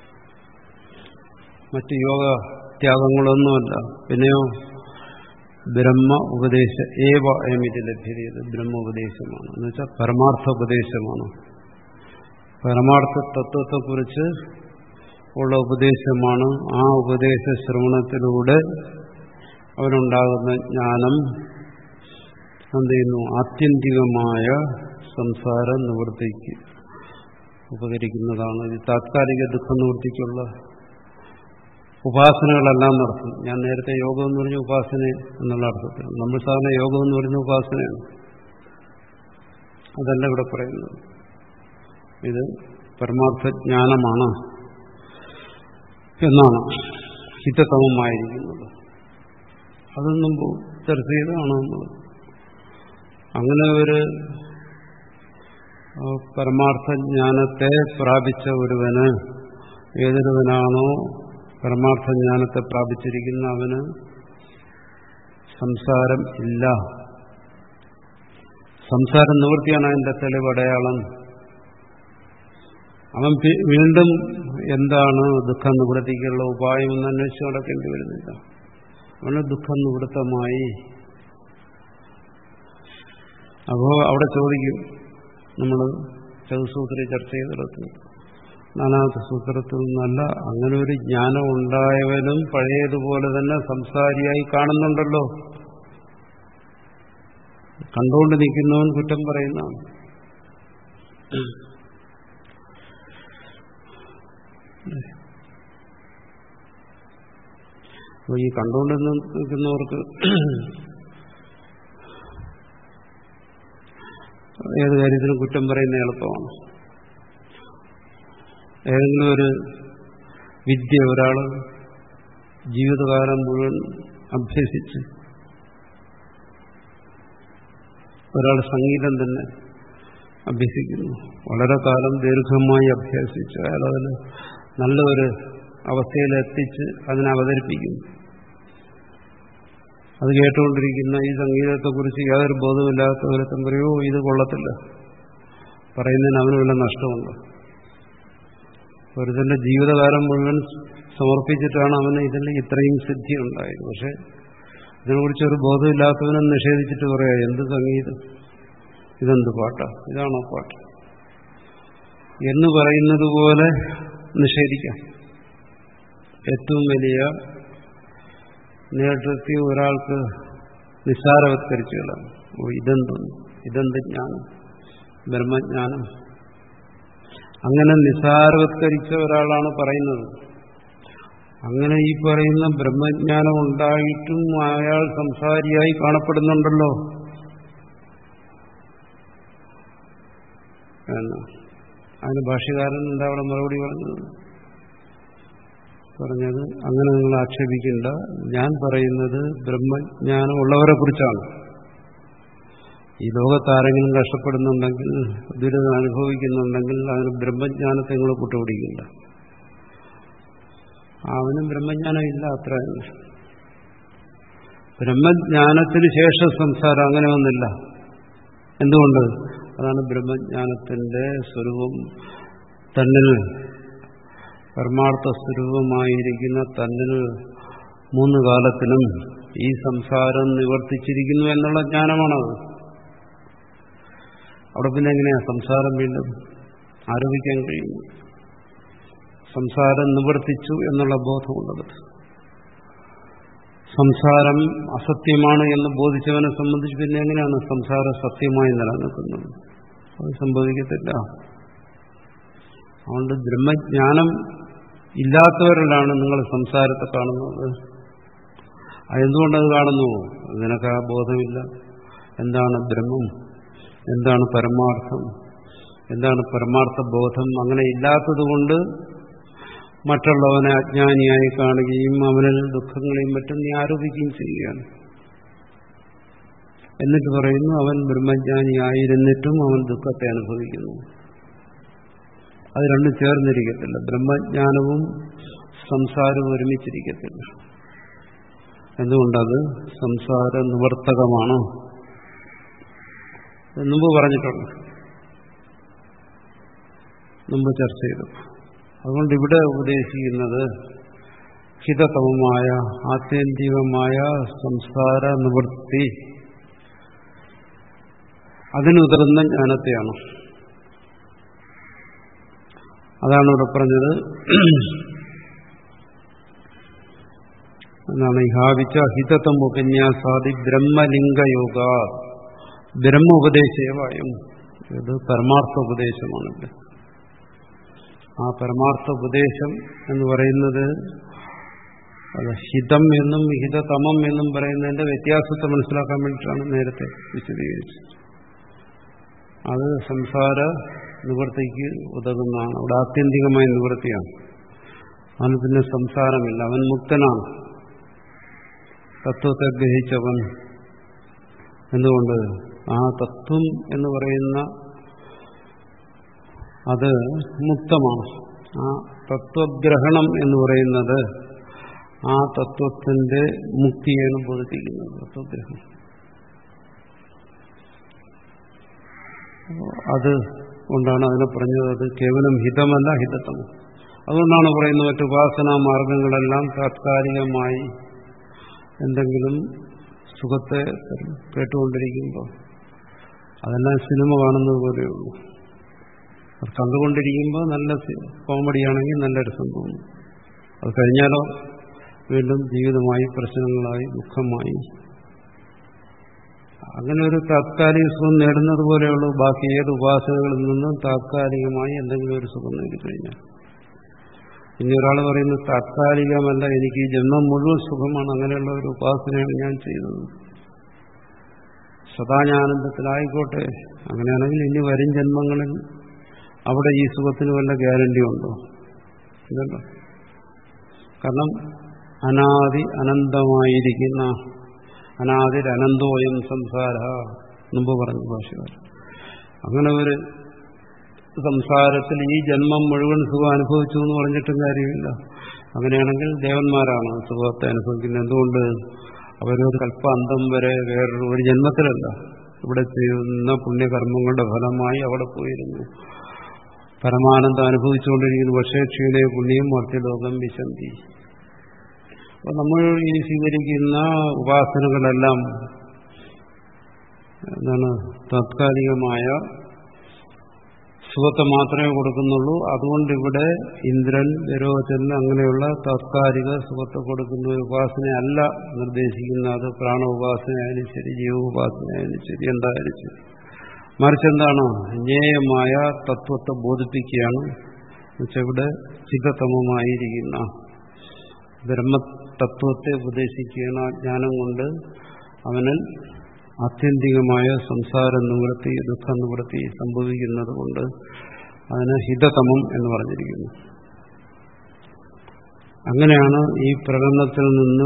മറ്റ് യോഗ ത്യാഗങ്ങളൊന്നുമല്ല പിന്നെയോ ബ്രഹ്മ ഉപദേശ ഏവ അയം ഇത് ലഭ്യതയത് ബ്രഹ്മ ഉപദേശമാണ് എന്ന് വെച്ചാൽ പരമാർത്ഥ ഉപദേശമാണ് പരമാർത്ഥ തത്വത്തെക്കുറിച്ച് ഉള്ള ഉപദേശമാണ് ആ ഉപദേശ ശ്രവണത്തിലൂടെ അവനുണ്ടാകുന്ന ജ്ഞാനം എന്ത് ചെയ്യുന്നു ആത്യന്തികമായ സംസാര നിവൃത്തിക്ക് ഉപകരിക്കുന്നതാണ് ഇത് താത്കാലിക ദുഃഖ നിവൃത്തിക്കുള്ള ഉപാസനകളെല്ലാം നടത്തും ഞാൻ നേരത്തെ യോഗം എന്ന് പറഞ്ഞ ഉപാസന എന്നുള്ള അർത്ഥത്തിൽ നമ്മൾ സാധാരണ യോഗം എന്ന് പറയുന്ന ഉപാസനയാണ് അതല്ല ഇവിടെ പറയുന്നത് ഇത് പരമാർത്ഥ ജ്ഞാനമാണ് എന്നാണ് ഹിതതമമായിരിക്കുന്നത് അതൊന്നും ചർച്ച ചെയ്തതാണ് നമ്മൾ അങ്ങനെ ഒരു പരമാർത്ഥ ജ്ഞാനത്തെ പ്രാപിച്ച ഒരുവന് ഏതൊരുവനാണോ പരമാർത്ഥ ജ്ഞാനത്തെ പ്രാപിച്ചിരിക്കുന്ന അവന് സംസാരം ഇല്ല സംസാരം നിവൃത്തിയാണ് അതിന്റെ തെളിവടയാളം അവൻ വീണ്ടും എന്താണ് ദുഃഖം നിവൃത്തിക്കുള്ള ഉപായം എന്ന് അന്വേഷിച്ച് നടക്കേണ്ടി വരുന്നില്ല അവന് ദുഃഖം നിവൃത്തമായി അപ്പോ അവിടെ ചോദിക്കും നമ്മൾ ചതുസൂത്രി ചർച്ച ചെയ്തിടത്ത് നാലാമത്തെ സൂത്രത്തിൽ നിന്നല്ല അങ്ങനെ ഒരു ജ്ഞാനം ഉണ്ടായവനും പഴയതുപോലെ തന്നെ സംസാരിയായി കാണുന്നുണ്ടല്ലോ കണ്ടുകൊണ്ട് നിൽക്കുന്നവൻ കുറ്റം പറയുന്നതാണ് അപ്പോൾ ഈ കണ്ടുകൊണ്ട് നിൽക്കുന്നവർക്ക് ഏത് കാര്യത്തിലും കുറ്റം പറയുന്ന എളുപ്പമാണ് ഏതെങ്കിലും ഒരു വിദ്യ ഒരാൾ ജീവിതകാലം മുഴുവൻ അഭ്യസിച്ച് ഒരാൾ സംഗീതം തന്നെ അഭ്യസിക്കുന്നു വളരെ കാലം ദീർഘമായി അഭ്യസിച്ച് അയാൾ അതിന് നല്ല ഒരു അവസ്ഥയിലെത്തിച്ച് അതിനെ അവതരിപ്പിക്കുന്നു അത് കേട്ടുകൊണ്ടിരിക്കുന്ന ഈ സംഗീതത്തെക്കുറിച്ച് യാതൊരു ബോധമില്ലാത്ത ഒരുത്തം പറയോ ഇത് കൊള്ളത്തില്ല പറയുന്നതിന് അവന് വല്ല നഷ്ടമുണ്ട് ഒരുതന്റെ ജീവിതകാലം മുഴുവൻ സമർപ്പിച്ചിട്ടാണ് അവന് ഇതിൽ ഇത്രയും സിദ്ധി ഉണ്ടായത് പക്ഷെ ഇതിനെക്കുറിച്ച് ഒരു ബോധമില്ലാത്തവനും നിഷേധിച്ചിട്ട് പറയാ എന്ത് സംഗീതം ഇതെന്ത് പാട്ടാ ഇതാണോ പാട്ട് എന്ന് പറയുന്നത് പോലെ നിഷേധിക്കാം ഏറ്റവും വലിയ നേതൃത്വം ഒരാൾക്ക് നിസ്സാരവത്കരിച്ചു കളാം ഓ ഇതെന്ത് ഇതെന്ത് ജ്ഞാനം ബ്രഹ്മജ്ഞാനം അങ്ങനെ നിസ്സാരവത്കരിച്ച ഒരാളാണ് പറയുന്നത് അങ്ങനെ ഈ പറയുന്ന ബ്രഹ്മജ്ഞാനം ഉണ്ടായിട്ടും അയാൾ സംസാരിയായി കാണപ്പെടുന്നുണ്ടല്ലോ എന്ന് അതിന് ഭാഷ്യകാരൻ എന്താ അവിടെ മറുപടി പറഞ്ഞത് പറഞ്ഞത് അങ്ങനെ നിങ്ങൾ ആക്ഷേപിക്കേണ്ട ഞാൻ പറയുന്നത് ബ്രഹ്മജ്ഞാനം ഉള്ളവരെ കുറിച്ചാണ് ഈ ലോകത്താരെങ്കിലും കഷ്ടപ്പെടുന്നുണ്ടെങ്കിൽ ദുരിതം അനുഭവിക്കുന്നുണ്ടെങ്കിൽ അതിന് ബ്രഹ്മജ്ഞാനത്തെ നിങ്ങൾ കൂട്ടുപിടിക്കില്ല അവനും ബ്രഹ്മജ്ഞാനം ഇല്ല അത്ര ബ്രഹ്മജ്ഞാനത്തിന് ശേഷം സംസാരം അങ്ങനെ ഒന്നില്ല എന്തുകൊണ്ട് അതാണ് ബ്രഹ്മജ്ഞാനത്തിന്റെ സ്വരൂപം തന്നിൽ പരമാർത്ഥ സ്വരൂപമായിരിക്കുന്ന തന്നിൽ മൂന്ന് കാലത്തിലും ഈ സംസാരം നിവർത്തിച്ചിരിക്കുന്നു എന്നുള്ള ജ്ഞാനമാണത് അവിടെ പിന്നെ എങ്ങനെയാ സംസാരം വീണ്ടും ആരോപിക്കാൻ കഴിയുന്നു സംസാരം നിവർത്തിച്ചു എന്നുള്ള ബോധമുള്ളത് സംസാരം അസത്യമാണ് എന്ന് ബോധിച്ചവനെ സംബന്ധിച്ച് പിന്നെ എങ്ങനെയാണ് സംസാരം സത്യമായി നിലനിൽക്കുന്നത് അത് സംഭവിക്കത്തില്ല അതുകൊണ്ട് ബ്രഹ്മജ്ഞാനം ഇല്ലാത്തവരിലാണ് നിങ്ങൾ സംസാരത്തെ കാണുന്നത് അതെന്തുകൊണ്ടത് കാണുന്നു നിനക്ക് ആ ബോധമില്ല എന്താണ് ബ്രഹ്മം എന്താണ് പരമാർത്ഥം എന്താണ് പരമാർത്ഥ ബോധം അങ്ങനെ ഇല്ലാത്തതുകൊണ്ട് മറ്റുള്ളവനെ അജ്ഞാനിയായി കാണുകയും അവനിൽ ദുഃഖങ്ങളെയും മറ്റും നീ ആരോപിക്കുകയും ചെയ്യുകയാണ് എന്നിട്ട് പറയുന്നു അവൻ ബ്രഹ്മജ്ഞാനിയായിരുന്നിട്ടും അവൻ ദുഃഖത്തെ അനുഭവിക്കുന്നു അത് രണ്ടും ചേർന്നിരിക്കത്തില്ല ബ്രഹ്മജ്ഞാനവും സംസാരവും ഒരുമിച്ചിരിക്കത്തില്ല എന്തുകൊണ്ടത് സംസാര നിവർത്തകമാണ് മുമ്പ് പറഞ്ഞിട്ടുണ്ട് മുമ്പ് ചർച്ച ചെയ്തു അതുകൊണ്ട് ഇവിടെ ഉപദേശിക്കുന്നത് ഹിതതമമായ ആത്യന്തികമായ സംസാര നിവൃത്തി അതിനുതറുന്ന ജ്ഞാനത്തെയാണ് അതാണ് ഇവിടെ പറഞ്ഞത് എന്നാണ് ഇഹാവിച്ച ഹിതത്വം ഉപന്യാസാദി ബ്രഹ്മലിംഗയോഗ ബ്രഹ്മ ഉപദേശേവായും ഇത് പരമാർത്ഥ ഉപദേശമാണല്ലോ ആ പരമാർത്ഥ ഉപദേശം എന്ന് പറയുന്നത് അത് ഹിതം എന്നും ഹിതതമം എന്നും പറയുന്നതിന്റെ വ്യത്യാസത്തെ മനസ്സിലാക്കാൻ വേണ്ടിയിട്ടാണ് നേരത്തെ വിശദീകരിച്ചത് അത് സംസാര നിവൃത്തിക്ക് ഉതകുന്നതാണ് അവിടെ ആത്യന്തികമായ നിവൃത്തിയാണ് അവന് പിന്നെ സംസാരമില്ല അവൻ മുക്തനാണ് തത്വത്തെ ഗ്രഹിച്ചവൻ എന്തുകൊണ്ട് ആ തത്വം എന്ന് പറയുന്ന അത് മുക്തമാണ് ആ തത്വഗ്രഹണം എന്ന് പറയുന്നത് ആ തത്വത്തിന്റെ മുക്തിയാണ് ബോധിപ്പിക്കുന്നത് തത്വഗ്രഹണം അത് കൊണ്ടാണ് അതിനെ പറഞ്ഞത് അത് കേവലം ഹിതമല്ല ഹിതത്വം അതുകൊണ്ടാണ് പറയുന്നത് മറ്റു ഉപാസനാ മാർഗങ്ങളെല്ലാം താത്കാലികമായി എന്തെങ്കിലും സുഖത്തെ കേട്ടുകൊണ്ടിരിക്കുമ്പോൾ അതെല്ലാം സിനിമ കാണുന്നത് പോലെയുള്ളൂ അത് കണ്ടുകൊണ്ടിരിക്കുമ്പോൾ നല്ല കോമഡിയാണെങ്കിൽ നല്ലൊരു സംഭവം അത് കഴിഞ്ഞാലോ വീണ്ടും ജീവിതമായി പ്രശ്നങ്ങളായി ദുഃഖമായി അങ്ങനെ ഒരു താത്കാലിക സുഖം നേടുന്നത് പോലെയുള്ളൂ ബാക്കി ഏത് ഉപാസനകളിൽ നിന്നും താത്കാലികമായി എന്തെങ്കിലും ഒരു സുഖം നേടിക്കഴിഞ്ഞാൽ ഇനി ഒരാൾ പറയുന്നത് താത്കാലികമല്ല എനിക്ക് ഈ ജന്മം മുഴുവൻ സുഖമാണ് അങ്ങനെയുള്ള ഒരു ഉപാസനയാണ് ഞാൻ ചെയ്തത് സദാ ഞാനന്ദത്തിലായിക്കോട്ടെ അങ്ങനെയാണെങ്കിൽ ഇനി വരും ജന്മങ്ങളിൽ അവിടെ ഈ സുഖത്തിന് വല്ല ഗ്യാരണ്ടി ഉണ്ടോ ഇതല്ലോ കാരണം അനാദി അനന്തമായിരിക്കുന്ന അനാദിർ അനന്തോയം സംസാര മുമ്പ് പറഞ്ഞു ഭാഷകാർ അങ്ങനെ ഒരു സംസാരത്തിൽ ഈ ജന്മം മുഴുവൻ സുഖം അനുഭവിച്ചു എന്ന് പറഞ്ഞിട്ടും കാര്യമില്ല അങ്ങനെയാണെങ്കിൽ ദേവന്മാരാണ് സുഖത്തെ അനുഭവിക്കുന്നത് എന്തുകൊണ്ട് അവരൊരു കൽപ്പാന്തം വരെ വേറൊരു ഒരു ജന്മത്തിലല്ല ഇവിടെ ചെയ്യുന്ന പുണ്യകർമ്മങ്ങളുടെ ഫലമായി അവിടെ പോയിരുന്നു പരമാനന്ദം അനുഭവിച്ചുകൊണ്ടിരിക്കുന്നു പക്ഷേ ക്ഷീണേ പുണ്യം മർത്യലോകം വിശന്തി അപ്പോൾ നമ്മൾ ഈ സ്വീകരിക്കുന്ന ഉപാസനകളെല്ലാം എന്താണ് താത്കാലികമായ സുഖത്തെ മാത്രമേ കൊടുക്കുന്നുള്ളൂ അതുകൊണ്ട് ഇവിടെ ഇന്ദ്രൻ വിരോചൻ അങ്ങനെയുള്ള താത്കാലിക സുഖത്തെ കൊടുക്കുന്ന ഒരു ഉപാസനയല്ല നിർദ്ദേശിക്കുന്നത് പ്രാണ ഉപാസനയായാലും ശരി ജീവ ഉപാസനയായാലും ശരി എന്തായാലും ശരി മറിച്ച് എന്താണ് ജ്ഞേയമായ തത്വത്തെ ബോധിപ്പിക്കുകയാണ് ഇവിടെ ചിതതമമായിരിക്കുന്ന ബ്രഹ്മതത്വത്തെ ഉപദേശിക്കുകയാണ് ആ ജ്ഞാനം കൊണ്ട് അവനിൽ ആത്യന്തികമായ സംസാര നിവൃത്തി ദുഃഖ നിവൃത്തി സംഭവിക്കുന്നത് കൊണ്ട് അതിന് ഹിതതമം എന്ന് പറഞ്ഞിരിക്കുന്നു അങ്ങനെയാണ് ഈ പ്രകടനത്തിൽ നിന്ന്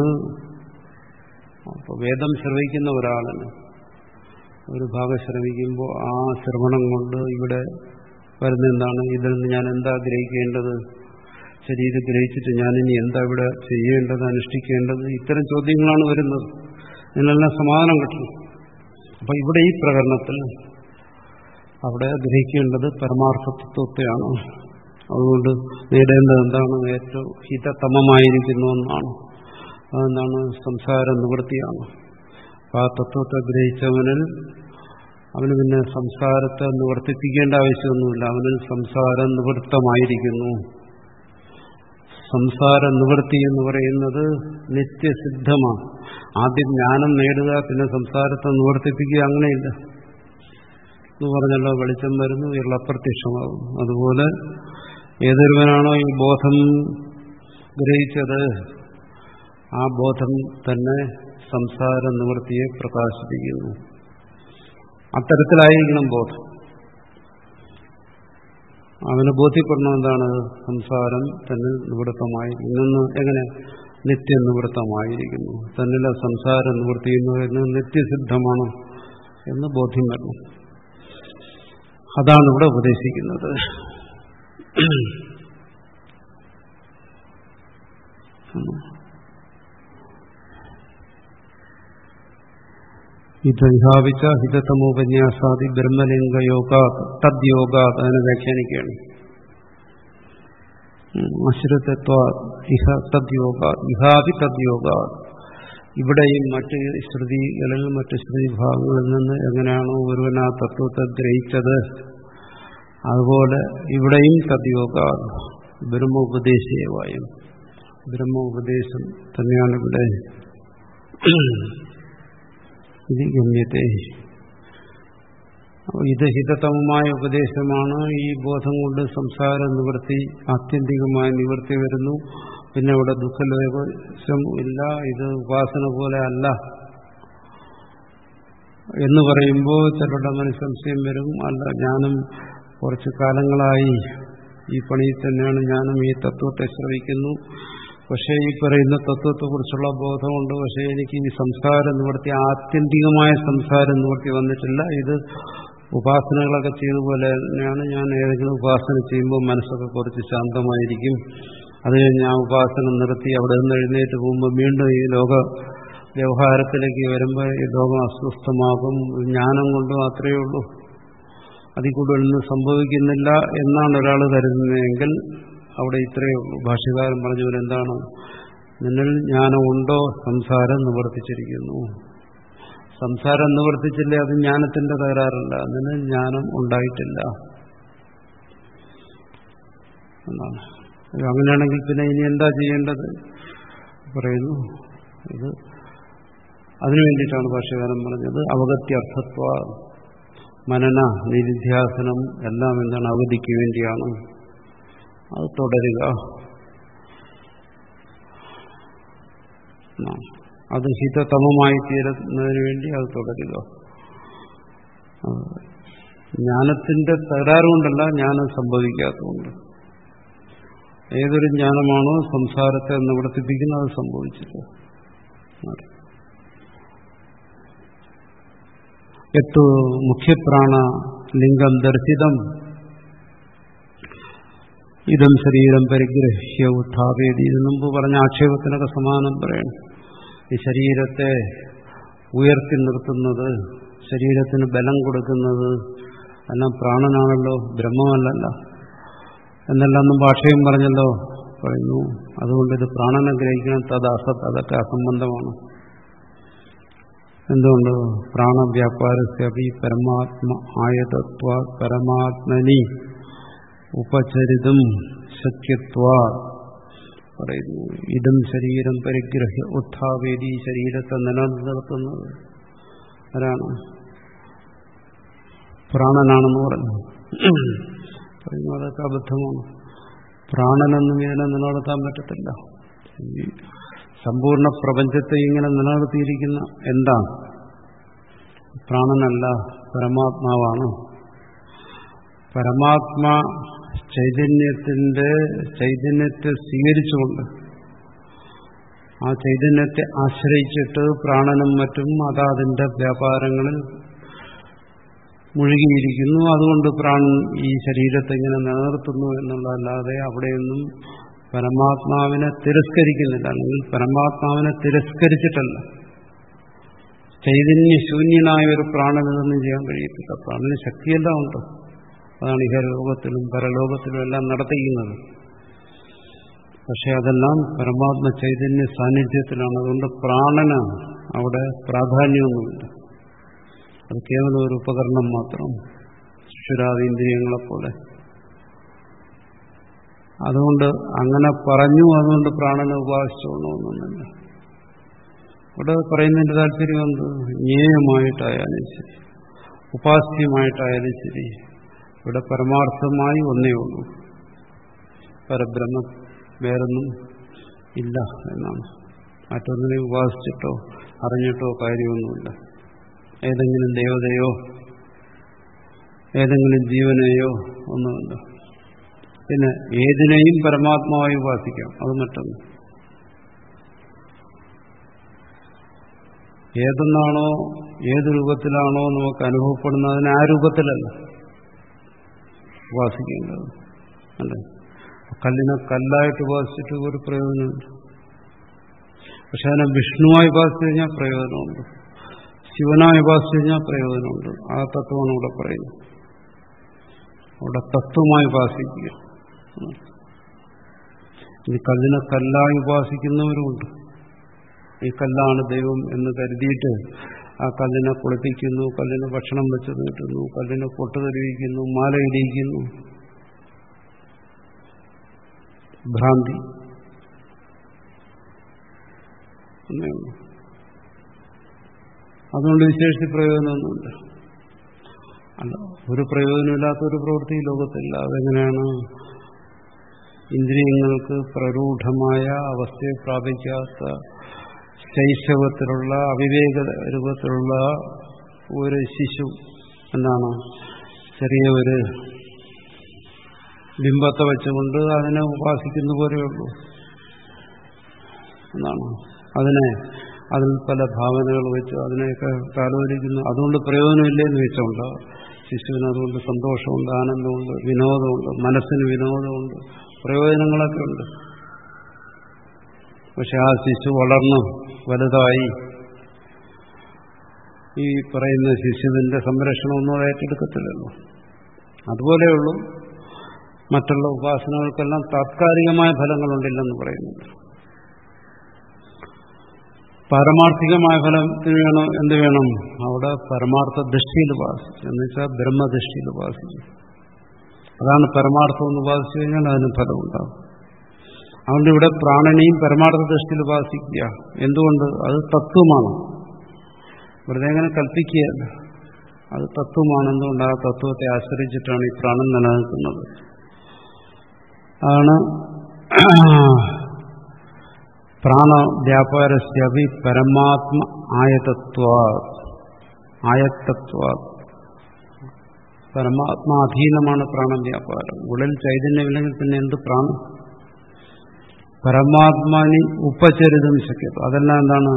വേദം ശ്രവിക്കുന്ന ഒരാളിന് ഒരു ഭാഗം ശ്രമിക്കുമ്പോൾ ആ ശ്രവണം കൊണ്ട് ഇവിടെ വരുന്ന എന്താണ് ഇതിൽ നിന്ന് ഞാൻ എന്താ ഗ്രഹിക്കേണ്ടത് ശരി ഇത് ഗ്രഹിച്ചിട്ട് ഞാനിനി എന്താ ഇവിടെ ചെയ്യേണ്ടത് അനുഷ്ഠിക്കേണ്ടത് ഇത്തരം ചോദ്യങ്ങളാണ് വരുന്നത് ഇതിനെല്ലാം സമാധാനം കിട്ടണം അപ്പൊ ഇവിടെ ഈ പ്രകടനത്തിൽ അവിടെ ഗ്രഹിക്കേണ്ടത് പരമാർത്ഥ തത്വത്തെയാണ് അതുകൊണ്ട് നേടേണ്ടത് എന്താണ് ഏറ്റവും ഹിതതമമായിരിക്കുന്ന ഒന്നാണ് അതെന്താണ് സംസാര നിവൃത്തിയാണ് ആ തത്വത്തെ ഗ്രഹിച്ചവനിൽ അവന് പിന്നെ സംസാരത്തെ നിവർത്തിപ്പിക്കേണ്ട ആവശ്യമൊന്നുമില്ല അവനിൽ സംസാരം നിവൃത്തമായിരിക്കുന്നു സംസാര നിവൃത്തി എന്ന് പറയുന്നത് നിത്യസിദ്ധമാണ് ആദ്യം ജ്ഞാനം നേടുക പിന്നെ സംസാരത്തെ നിവർത്തിപ്പിക്കുക അങ്ങനെയില്ല എന്ന് പറഞ്ഞല്ലോ വെളിച്ചം വരുന്നു ഇരുൾ അപ്രത്യക്ഷമാകും അതുപോലെ ഏതൊരുവനാണോ ഈ ബോധം ഗ്രഹിച്ചത് ആ ബോധം തന്നെ സംസാര നിവൃത്തിയെ പ്രകാശിപ്പിക്കുന്നു അത്തരത്തിലായിരിക്കണം ബോധം അവന് ബോധ്യപ്പെടണം എന്താണ് സംസാരം തന്നെ നിവൃത്തമായി ഇന്ന് എങ്ങനെ നിത്യനിവൃത്തമായിരിക്കുന്നു തന്നിലെ സംസാര നിവൃത്തി എന്ന് പറയുന്നത് നിത്യസിദ്ധമാണ് എന്ന് ബോധ്യം വരണം അതാണ് ഇവിടെ ഉപദേശിക്കുന്നത് ഇതഹാവിച്ച ഹിതതമോപന്യാസാദി ബ്രഹ്മലിംഗയോഗ തദ്യോഗ അതിനെ വ്യാഖ്യാനിക്കുകയാണ് അശ്രുതത്വ ഇഹ തദ്യോഗ ഇഹാവി തദ്യോഗ ഇവിടെയും മറ്റ് ശ്രുതികളിൽ മറ്റ് ശ്രുതി ഭാഗങ്ങളിൽ നിന്ന് എങ്ങനെയാണോ ഒരുവൻ ആ തത്വത്തെ ഗ്രഹിച്ചത് അതുപോലെ ഇവിടെയും തദ്യോഗ ബ്രഹ്മോപദേശീയമായും ബ്രഹ്മോപദേശം തന്നെയാണ് ഇവിടെ ഇത് ഗമ്യത്തെ ഇത് ഹിതതമമായ ഉപദേശമാണ് ഈ ബോധം കൊണ്ട് സംസാര നിവൃത്തി ആത്യന്തികമായ നിവൃത്തി വരുന്നു പിന്നെ ഇവിടെ ദുഃഖലോകം ഇല്ല ഇത് ഉപാസന പോലെ അല്ല എന്ന് പറയുമ്പോൾ ചിലരുടെ മനസ്സ് സംശയം വരും അല്ല ഞാനും കുറച്ച് കാലങ്ങളായി ഈ പണിയിൽ തന്നെയാണ് ഞാനും ഈ തത്വത്തെ ശ്രമിക്കുന്നു പക്ഷേ ഈ പറയുന്ന തത്വത്തെക്കുറിച്ചുള്ള ബോധമുണ്ട് പക്ഷേ എനിക്ക് ഈ സംസാര നിവൃത്തി ആത്യന്തികമായ സംസാര നിവൃത്തി വന്നിട്ടില്ല ഇത് ഉപാസനകളൊക്കെ ചെയ്ത പോലെ തന്നെയാണ് ഞാൻ ഏതെങ്കിലും ഉപാസന ചെയ്യുമ്പോൾ മനസ്സൊക്കെ കുറച്ച് ശാന്തമായിരിക്കും അത് കഴിഞ്ഞ് ആ ഉപാസന നിർത്തി അവിടെ നിന്ന് എഴുന്നേറ്റ് പോകുമ്പോൾ വീണ്ടും ഈ ലോക വ്യവഹാരത്തിലേക്ക് വരുമ്പോൾ ഈ ലോകം അസ്വസ്ഥമാകും ജ്ഞാനം കൊണ്ട് മാത്രമേ ഉള്ളൂ അതിൽ കൂടുതലൊന്നും സംഭവിക്കുന്നില്ല എന്നാണ് ഒരാൾ കരുതുന്നതെങ്കിൽ അവിടെ ഇത്രയേ ഉള്ളൂ ഭാഷ്യകാരൻ പറഞ്ഞവർ എന്താണ് നിന്നിൽ ജ്ഞാനമുണ്ടോ സംസാരം നിവർത്തിച്ചിരിക്കുന്നു സംസാരം നിവർത്തിച്ചില്ലേ അത് ജ്ഞാനത്തിന്റെ തകരാറല്ല അതിന് ജ്ഞാനം ഉണ്ടായിട്ടില്ല എന്നാണ് അങ്ങനെയാണെങ്കിൽ പിന്നെ ഇനി എന്താ ചെയ്യേണ്ടത് പറയുന്നു ഇത് അതിനു വേണ്ടിയിട്ടാണ് ഭാഷകാരൻ പറഞ്ഞത് അവഗത്യർത്ഥത്വ മനന നിരിധ്യാസനം എല്ലാം എന്താണ് അവധിക്ക് വേണ്ടിയാണ് അത് തുടരുക അത് ഹിതതമമായി തീരുന്നതിന് വേണ്ടി അത് തുടരുക ജ്ഞാനത്തിന്റെ തകരാറുകൊണ്ടല്ല ജ്ഞാനം സംഭവിക്കാത്തതുകൊണ്ട് ഏതൊരു ജ്ഞാനമാണോ സംസാരത്തെ നിവർത്തിപ്പിക്കുന്നത് അത് സംഭവിച്ചിട്ട് എത്തു മുഖ്യപ്രാണ ലിംഗം ദർശിതം ഇതം ശരീരം പരിഗ്രഹ്യ ഉത്ഥാപേതി ഇത് മുമ്പ് പറഞ്ഞ ആക്ഷേപത്തിനൊക്കെ സമാനം പറയണം ഈ ശരീരത്തെ ഉയർത്തി നിർത്തുന്നത് ശരീരത്തിന് ബലം കൊടുക്കുന്നത് എല്ലാം പ്രാണനാണല്ലോ ബ്രഹ്മമല്ലല്ല എന്നെല്ലാം ഭാഷയും പറഞ്ഞല്ലോ പറയുന്നു അതുകൊണ്ട് ഇത് പ്രാണനെ ഗ്രഹിക്കണം തത് അസത് അതൊക്കെ അസംബന്ധമാണ് എന്തുകൊണ്ട് പ്രാണവ്യാപാരസ്യപി പരമാത്മ ആയതത്വ പരമാത്മനി ഉപചരിതും ശക്യത്വ പറയുന്നു ഇതും ശരീരം പരിഗ്രഹ്യ ഉത്ഥാവേദി ശരീരത്തെ നിലനിർത്തുന്നത് ആരാണ് പ്രാണനാണെന്ന് പറഞ്ഞു പറയുന്നു അതൊക്കെ അബദ്ധമാണ് പ്രാണനൊന്നും ഇതിനെ നിലനിർത്താൻ പറ്റത്തില്ല ഈ സമ്പൂർണ്ണ പ്രപഞ്ചത്തെ ഇങ്ങനെ നിലനിർത്തിയിരിക്കുന്ന എന്താണ് പ്രാണനല്ല പരമാത്മാവാണ് പരമാത്മാ ചൈതന്യത്തിന്റെ ചൈതന്യത്തെ സ്വീകരിച്ചുകൊണ്ട് ആ ചൈതന്യത്തെ ആശ്രയിച്ചിട്ട് പ്രാണനും മറ്റും അതാതിന്റെ വ്യാപാരങ്ങളിൽ മുഴുകിയിരിക്കുന്നു അതുകൊണ്ട് പ്രാണൻ ഈ ശരീരത്തെ ഇങ്ങനെ നിലനിർത്തുന്നു എന്നുള്ളതല്ലാതെ അവിടെയൊന്നും പരമാത്മാവിനെ തിരസ്കരിക്കുന്നില്ല അല്ലെങ്കിൽ പരമാത്മാവിനെ തിരസ്കരിച്ചിട്ടല്ല ചൈതന്യശൂന്യനായ ഒരു പ്രാണനതൊന്നും ചെയ്യാൻ കഴിയത്തില്ല പ്രാണന് ശക്തിയെല്ലാം ഉണ്ട് അതാണ് ഇഹലോകത്തിലും പരലോകത്തിലും എല്ലാം നടത്തിക്കുന്നത് പക്ഷെ അതെല്ലാം പരമാത്മ ചൈതന്യ സാന്നിധ്യത്തിലാണ് അതുകൊണ്ട് പ്രാണന് അവിടെ പ്രാധാന്യമൊന്നുമില്ല അത് കേവലം ഒരു ഉപകരണം മാത്രം ശുരാതീന്ദ്രിയങ്ങളെപ്പോലെ അതുകൊണ്ട് അങ്ങനെ പറഞ്ഞു അതുകൊണ്ട് പ്രാണനെ ഉപാസിച്ചോണമെന്നൊന്നുമില്ല ഇവിടെ പറയുന്നതിന്റെ താല്പര്യം എന്ത് ജ്ഞേയമായിട്ടായാലും ശരി ഉപാസ്യമായിട്ടായാലും ശരി ഇവിടെ പരമാർത്ഥമായി ഒന്നേ ഉള്ളൂ പരബ്രഹ്മം വേറൊന്നും ഇല്ല എന്നാണ് മറ്റൊന്നിനെ ഉപാസിച്ചിട്ടോ അറിഞ്ഞിട്ടോ കാര്യമൊന്നുമില്ല ഏതെങ്കിലും ദേവതയോ ഏതെങ്കിലും ജീവനെയോ ഒന്നുമില്ല പിന്നെ ഏതിനെയും പരമാത്മാവായി ഉപാസിക്കാം അത് മറ്റൊന്ന് ഏതെന്നാണോ ഏത് രൂപത്തിലാണോ നമുക്ക് അനുഭവപ്പെടുന്നത് അതിന് ആ രൂപത്തിലല്ല ഉപാസിക്കേണ്ടത് അല്ലേ കല്ലിനെ കല്ലായിട്ട് ഉപാസിച്ചിട്ട് ഒരു പ്രയോജനമുണ്ട് പക്ഷെ അതിനെ വിഷ്ണുവായി ഉപാസിച്ചു കഴിഞ്ഞാൽ പ്രയോജനമുണ്ട് ശിവനായി ഉപാസിച്ചു കഴിഞ്ഞാൽ പ്രയോജനമുണ്ട് ആ തത്വമാണ് ഇവിടെ പറയുന്നത് അവിടെ തത്വമായി ഉപാസിക്കുക ഇനി കല്ലിനെ കല്ലായി ഉപാസിക്കുന്നവരുമുണ്ട് ഈ കല്ലാണ് ദൈവം എന്ന് കരുതിയിട്ട് ആ കല്ലിനെ കുളിപ്പിക്കുന്നു കല്ലിന് ഭക്ഷണം വെച്ച് നീട്ടുന്നു കല്ലിനെ പൊട്ട് തെളിവിക്കുന്നു മാല ഇടിയിക്കുന്നു ഭ്രാന്തി അതുകൊണ്ട് വിശേഷിച്ച് പ്രയോജനമൊന്നുമില്ല അല്ല ഒരു പ്രയോജനമില്ലാത്ത ഒരു പ്രവൃത്തി ലോകത്തില്ല അതെങ്ങനെയാണ് ഇന്ദ്രിയങ്ങൾക്ക് പ്രരൂഢമായ അവസ്ഥയെ പ്രാപിക്കാത്ത ശൈശവത്തിലുള്ള അവിവേക രൂപത്തിലുള്ള ഒരു ശിശു എന്താണ് ചെറിയ ഒരു ബിംബത്തെ വെച്ചുകൊണ്ട് അതിനെ ഉപാസിക്കുന്ന പോലെയുള്ളൂ എന്നാണ് അതിനെ അതിൽ പല ഭാവനകൾ വെച്ച് അതിനെയൊക്കെ താലോലിക്കുന്നു അതുകൊണ്ട് പ്രയോജനമില്ലെന്ന് വെച്ചുകൊണ്ട് ശിശുവിന് അതുകൊണ്ട് സന്തോഷമുണ്ട് ആനന്ദമുണ്ട് വിനോദമുണ്ട് മനസ്സിന് വിനോദമുണ്ട് പ്രയോജനങ്ങളൊക്കെ ഉണ്ട് പക്ഷെ ആ ശിശു വളർന്നു വലുതായി ഈ പറയുന്ന ശിശുവിന്റെ സംരക്ഷണമൊന്നും അത് ഏറ്റെടുക്കത്തില്ലല്ലോ അതുപോലെയുള്ളൂ മറ്റുള്ള ഉപാസനകൾക്കെല്ലാം താത്കാലികമായ ഫലങ്ങളുണ്ടില്ലെന്ന് പറയുന്നുണ്ട് പാരമാർത്ഥികമായ ഫലത്തിന് വേണം എന്ത് വേണം അവിടെ പരമാർത്ഥ ദൃഷ്ടിയിൽ ഉപാസിച്ചു എന്ന് വെച്ചാൽ ബ്രഹ്മദൃഷ്ടിയിൽ ഉപാസിച്ചു അതാണ് പരമാർത്ഥം എന്ന് ഉപാസിച്ചു കഴിഞ്ഞാൽ അതിന് ഫലമുണ്ടാകും അതുകൊണ്ട് ഇവിടെ പ്രാണനെയും പരമാർത്ഥ ദൃഷ്ടിയിൽ ഉപാസിക്കുക എന്തുകൊണ്ട് അത് തത്വമാണ് വെറുതെ അങ്ങനെ കൽപ്പിക്കുകയല്ല അത് തത്വമാണ് എന്തുകൊണ്ട് ആ തത്വത്തെ ആശ്രയിച്ചിട്ടാണ് ഈ പ്രാണൻ നിലനിൽക്കുന്നത് ആണ് പ്രാണവ്യാപാരസ്യപി പരമാത്മ ആയതത്വ ആയത്തത്വ പരമാത്മാധീനമാണ് പ്രാണവ്യാപാരം ഉള്ളിൽ ചൈതന്യമില്ലെങ്കിൽ പിന്നെ എന്ത് പ്രാണം പരമാത്മാനി ഉപചരിതം ശക്യത്വം അതെല്ലാം എന്താണ്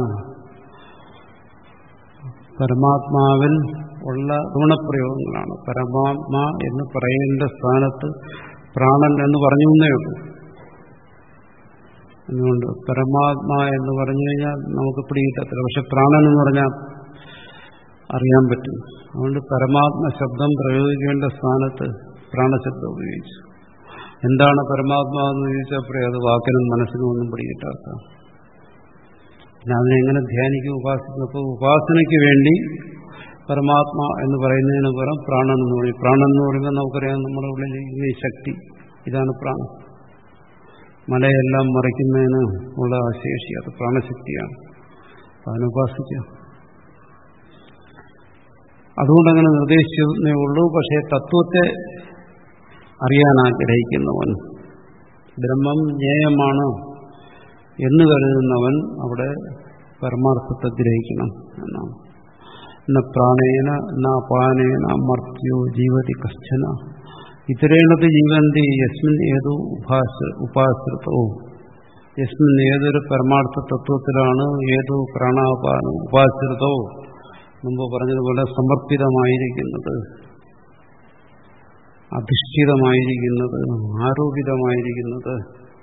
പരമാത്മാവിൽ ഉള്ള ഗുണപ്രയോഗങ്ങളാണ് പരമാത്മാ എന്ന് പറയേണ്ട സ്ഥാനത്ത് പ്രാണൻ എന്ന് പറഞ്ഞു എന്നേ ഉള്ളൂ അതുകൊണ്ട് പരമാത്മാ എന്ന് പറഞ്ഞു കഴിഞ്ഞാൽ നമുക്ക് പിടികിട്ടത്തില്ല പക്ഷെ പ്രാണൻ എന്ന് പറഞ്ഞാൽ അറിയാൻ പറ്റും അതുകൊണ്ട് പരമാത്മ ശബ്ദം പ്രയോഗിക്കേണ്ട സ്ഥാനത്ത് പ്രാണശബ്ദം ഉപയോഗിച്ചു എന്താണ് പരമാത്മാവെന്ന് ചോദിച്ചപ്പോഴേ അത് വാക്കിനും മനസ്സിനും ഒന്നും പിടികിട്ടാത്ത പിന്നെ അതിനെങ്ങനെ ധ്യാനിക്കും ഉപാസിക്കും അപ്പോൾ ഉപാസനയ്ക്ക് വേണ്ടി പരമാത്മ എന്ന് പറയുന്നതിന് പകരം പ്രാണൻ എന്ന് പറയും പ്രാണൻ എന്ന് പറയുമ്പോൾ നമുക്കറിയാം നമ്മുടെ ഉള്ളിലിരിക്കുന്ന ഈ ശക്തി ഇതാണ് പ്രാണൻ മലയെല്ലാം മറിക്കുന്നതിന് ഉള്ള ശേഷി അത് പ്രാണശക്തിയാണ് അതിനെ ഉപാസിക്കാം അതുകൊണ്ടങ്ങനെ നിർദ്ദേശിച്ചതേ ഉള്ളൂ പക്ഷേ തത്വത്തെ അറിയാൻ ആഗ്രഹിക്കുന്നവൻ ബ്രഹ്മം ജ്ഞേയമാണ് എന്ന് കരുതുന്നവൻ അവിടെ പരമാർത്ഥത്തെ ഗ്രഹിക്കണം എന്നാണ് ന പ്രാണേന ന അപാനേന മർത്യോ ജീവതി കശ്ചന ഇതരേണത് ജീവന്തി യസ്മിൻ ഏതോ ഉപാസ ഉപാശ്രിതോ യസ്മിൻ ഏതൊരു പരമാർത്ഥ തത്വത്തിലാണ് ഏതോ പ്രാണാപാനം ഉപാശ്രിതോ മുമ്പ് പറഞ്ഞതുപോലെ സമർപ്പിതമായിരിക്കുന്നത് അധിഷ്ഠിതമായിരിക്കുന്നത് ആരോപിതമായിരിക്കുന്നത്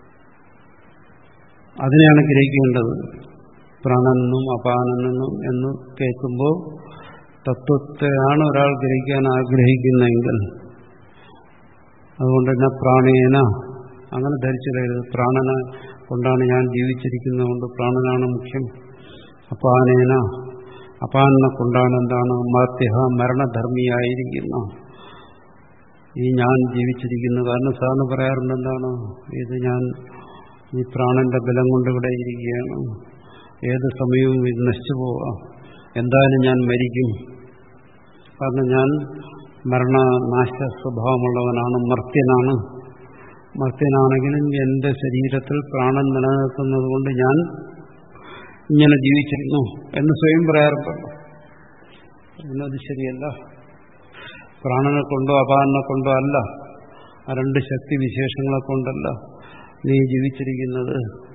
അതിനെയാണ് ഗ്രഹിക്കേണ്ടത് പ്രാണനെന്നും അപാനെന്നും എന്ന് കേൾക്കുമ്പോൾ തത്വത്തെയാണ് ഒരാൾ ഗ്രഹിക്കാൻ ആഗ്രഹിക്കുന്നതെങ്കിൽ അതുകൊണ്ട് തന്നെ പ്രാണേന അങ്ങനെ ധരിച്ചു കഴിയുന്നത് പ്രാണനെ കൊണ്ടാണ് ഞാൻ ജീവിച്ചിരിക്കുന്നതുകൊണ്ട് പ്രാണനാണ് മുഖ്യം അപാനേന അപാനെ കൊണ്ടാണ് എന്താണ് മർത്യ മരണധർമ്മിയായിരിക്കുന്ന ഈ ഞാൻ ജീവിച്ചിരിക്കുന്നു കാരണം സാറിന് പറയാറുണ്ട് എന്താണ് ഇത് ഞാൻ ഈ പ്രാണന്റെ ബലം കൊണ്ട് ഇവിടെ ഇരിക്കുകയാണ് ഏത് സമയവും ഇത് നശിച്ചു പോവാം എന്തായാലും ഞാൻ മരിക്കും കാരണം ഞാൻ മരണനാശ സ്വഭാവമുള്ളവനാണ് മർത്യനാണ് മർത്യനാണെങ്കിലും എൻ്റെ ശരീരത്തിൽ പ്രാണൻ നിലനിൽക്കുന്നത് കൊണ്ട് ഞാൻ ഇങ്ങനെ ജീവിച്ചിരുന്നു എന്ന് സ്വയം പറയാറുണ്ടല്ലോ എന്നത് ശരിയല്ല പ്രാണനെ കൊണ്ടോ അപാനെ കൊണ്ടോ അല്ല ആ രണ്ട് ശക്തി വിശേഷങ്ങളെ കൊണ്ടല്ല നീ ജീവിച്ചിരിക്കുന്നത്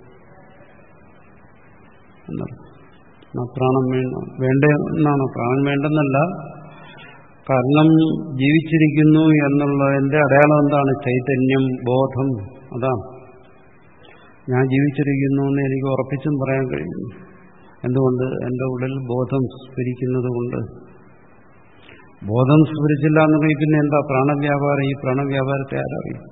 എന്നർത്ഥം പ്രാണം വേണ്ട വേണ്ട എന്നാണ് പ്രാണൻ വേണ്ടെന്നല്ല കാരണം ജീവിച്ചിരിക്കുന്നു എന്നുള്ളതിന്റെ അടയാളം എന്താണ് ചൈതന്യം ബോധം അതാണ് ഞാൻ ജീവിച്ചിരിക്കുന്നു എന്ന് എനിക്ക് ഉറപ്പിച്ചും പറയാൻ കഴിയുന്നു എന്തുകൊണ്ട് എൻ്റെ ഉള്ളിൽ ബോധം സ്ഫരിക്കുന്നത് കൊണ്ട് ബോധം സ്ഫുരിച്ചില്ല എന്നുണ്ടെങ്കിൽ പിന്നെ എന്താ പ്രാണവ്യാപാരം ഈ പ്രാണവ്യാപാരത്തെ ആരറിയും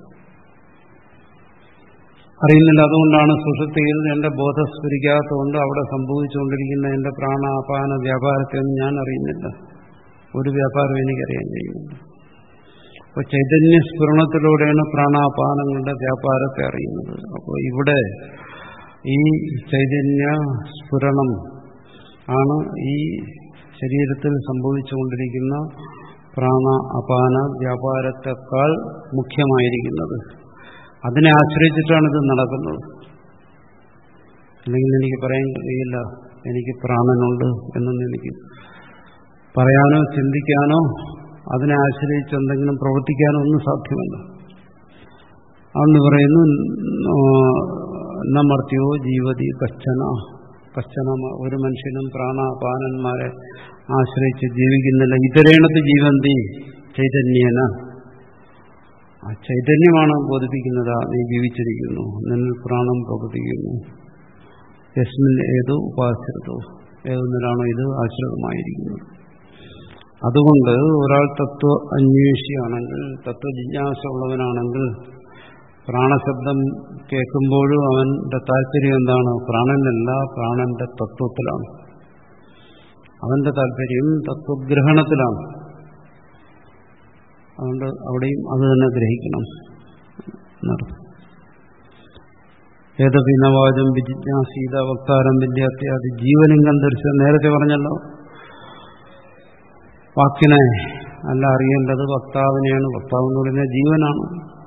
അറിയുന്നില്ല അതുകൊണ്ടാണ് സുഷുപ്തിയിൽ എന്റെ ബോധം സ്ഫുരിക്കാത്തതുകൊണ്ട് അവിടെ സംഭവിച്ചുകൊണ്ടിരിക്കുന്ന എന്റെ പ്രാണാപാന വ്യാപാരത്തെ ഒന്നും ഞാൻ അറിയുന്നില്ല ഒരു വ്യാപാരം എനിക്കറിയാൻ കഴിയുന്നില്ല അപ്പോൾ ചൈതന്യ സ്ഫുരണത്തിലൂടെയാണ് പ്രാണാപാനങ്ങളുടെ വ്യാപാരത്തെ അറിയുന്നത് അപ്പോൾ ഇവിടെ ഈ ചൈതന്യ സ്ഫുരണം ആണ് ഈ ശരീരത്തിൽ സംഭവിച്ചുകൊണ്ടിരിക്കുന്ന പ്രാണ അപാന വ്യാപാരത്തെക്കാൾ മുഖ്യമായിരിക്കുന്നത് അതിനെ ആശ്രയിച്ചിട്ടാണ് ഇത് നടക്കുന്നത് അല്ലെങ്കിൽ എനിക്ക് പറയാൻ കഴിയില്ല എനിക്ക് പ്രാണനുണ്ട് എന്നൊന്നും എനിക്ക് പറയാനോ ചിന്തിക്കാനോ അതിനെ ആശ്രയിച്ച് എന്തെങ്കിലും പ്രവർത്തിക്കാനോ ഒന്നും സാധ്യമല്ല അതുകൊണ്ട് പറയുന്നു നമർത്യോ ജീവതി കശ്ചന കശ്ചന ഒരു മനുഷ്യനും പ്രാണാപാനന്മാരെ ആശ്രയിച്ച് ജീവിക്കുന്നില്ല ഇതരേണത് ജീവന്തി ചൈതന്യേന ആ ചൈതന്യമാണ് ബോധിപ്പിക്കുന്നത് നീ ജീവിച്ചിരിക്കുന്നു നിന്നിൽ പ്രാണം പ്രവർത്തിക്കുന്നു യസ്മിൻ ഏതോ ഉപാശ്രിതോ ഏതൊന്നിലാണോ ഇത് ആശ്രിതമായിരിക്കുന്നത് അതുകൊണ്ട് ഒരാൾ തത്വ അന്വേഷിയാണെങ്കിൽ തത്വജിജ്ഞാസ ഉള്ളവനാണെങ്കിൽ പ്രാണശബ്ദം കേൾക്കുമ്പോഴും അവന്റെ താല്പര്യം എന്താണ് പ്രാണനല്ല പ്രാണന്റെ തത്വത്തിലാണ് അവന്റെ താല്പര്യം തത്വഗ്രഹണത്തിലാണ് അതുകൊണ്ട് അവിടെയും അത് തന്നെ ഗ്രഹിക്കണം എന്നർത്ഥം ഏതപി നവാചം വിജിജ്ഞാസീത വക്താരം വിദ്യാർത്ഥി ജീവലിംഗം ദർശനം നേരത്തെ പറഞ്ഞല്ലോ വാക്കിനെ അല്ല അറിയേണ്ടത് വക്താവിനെയാണ് വക്താവ് എന്ന് പറയുന്നത് ജീവനാണ്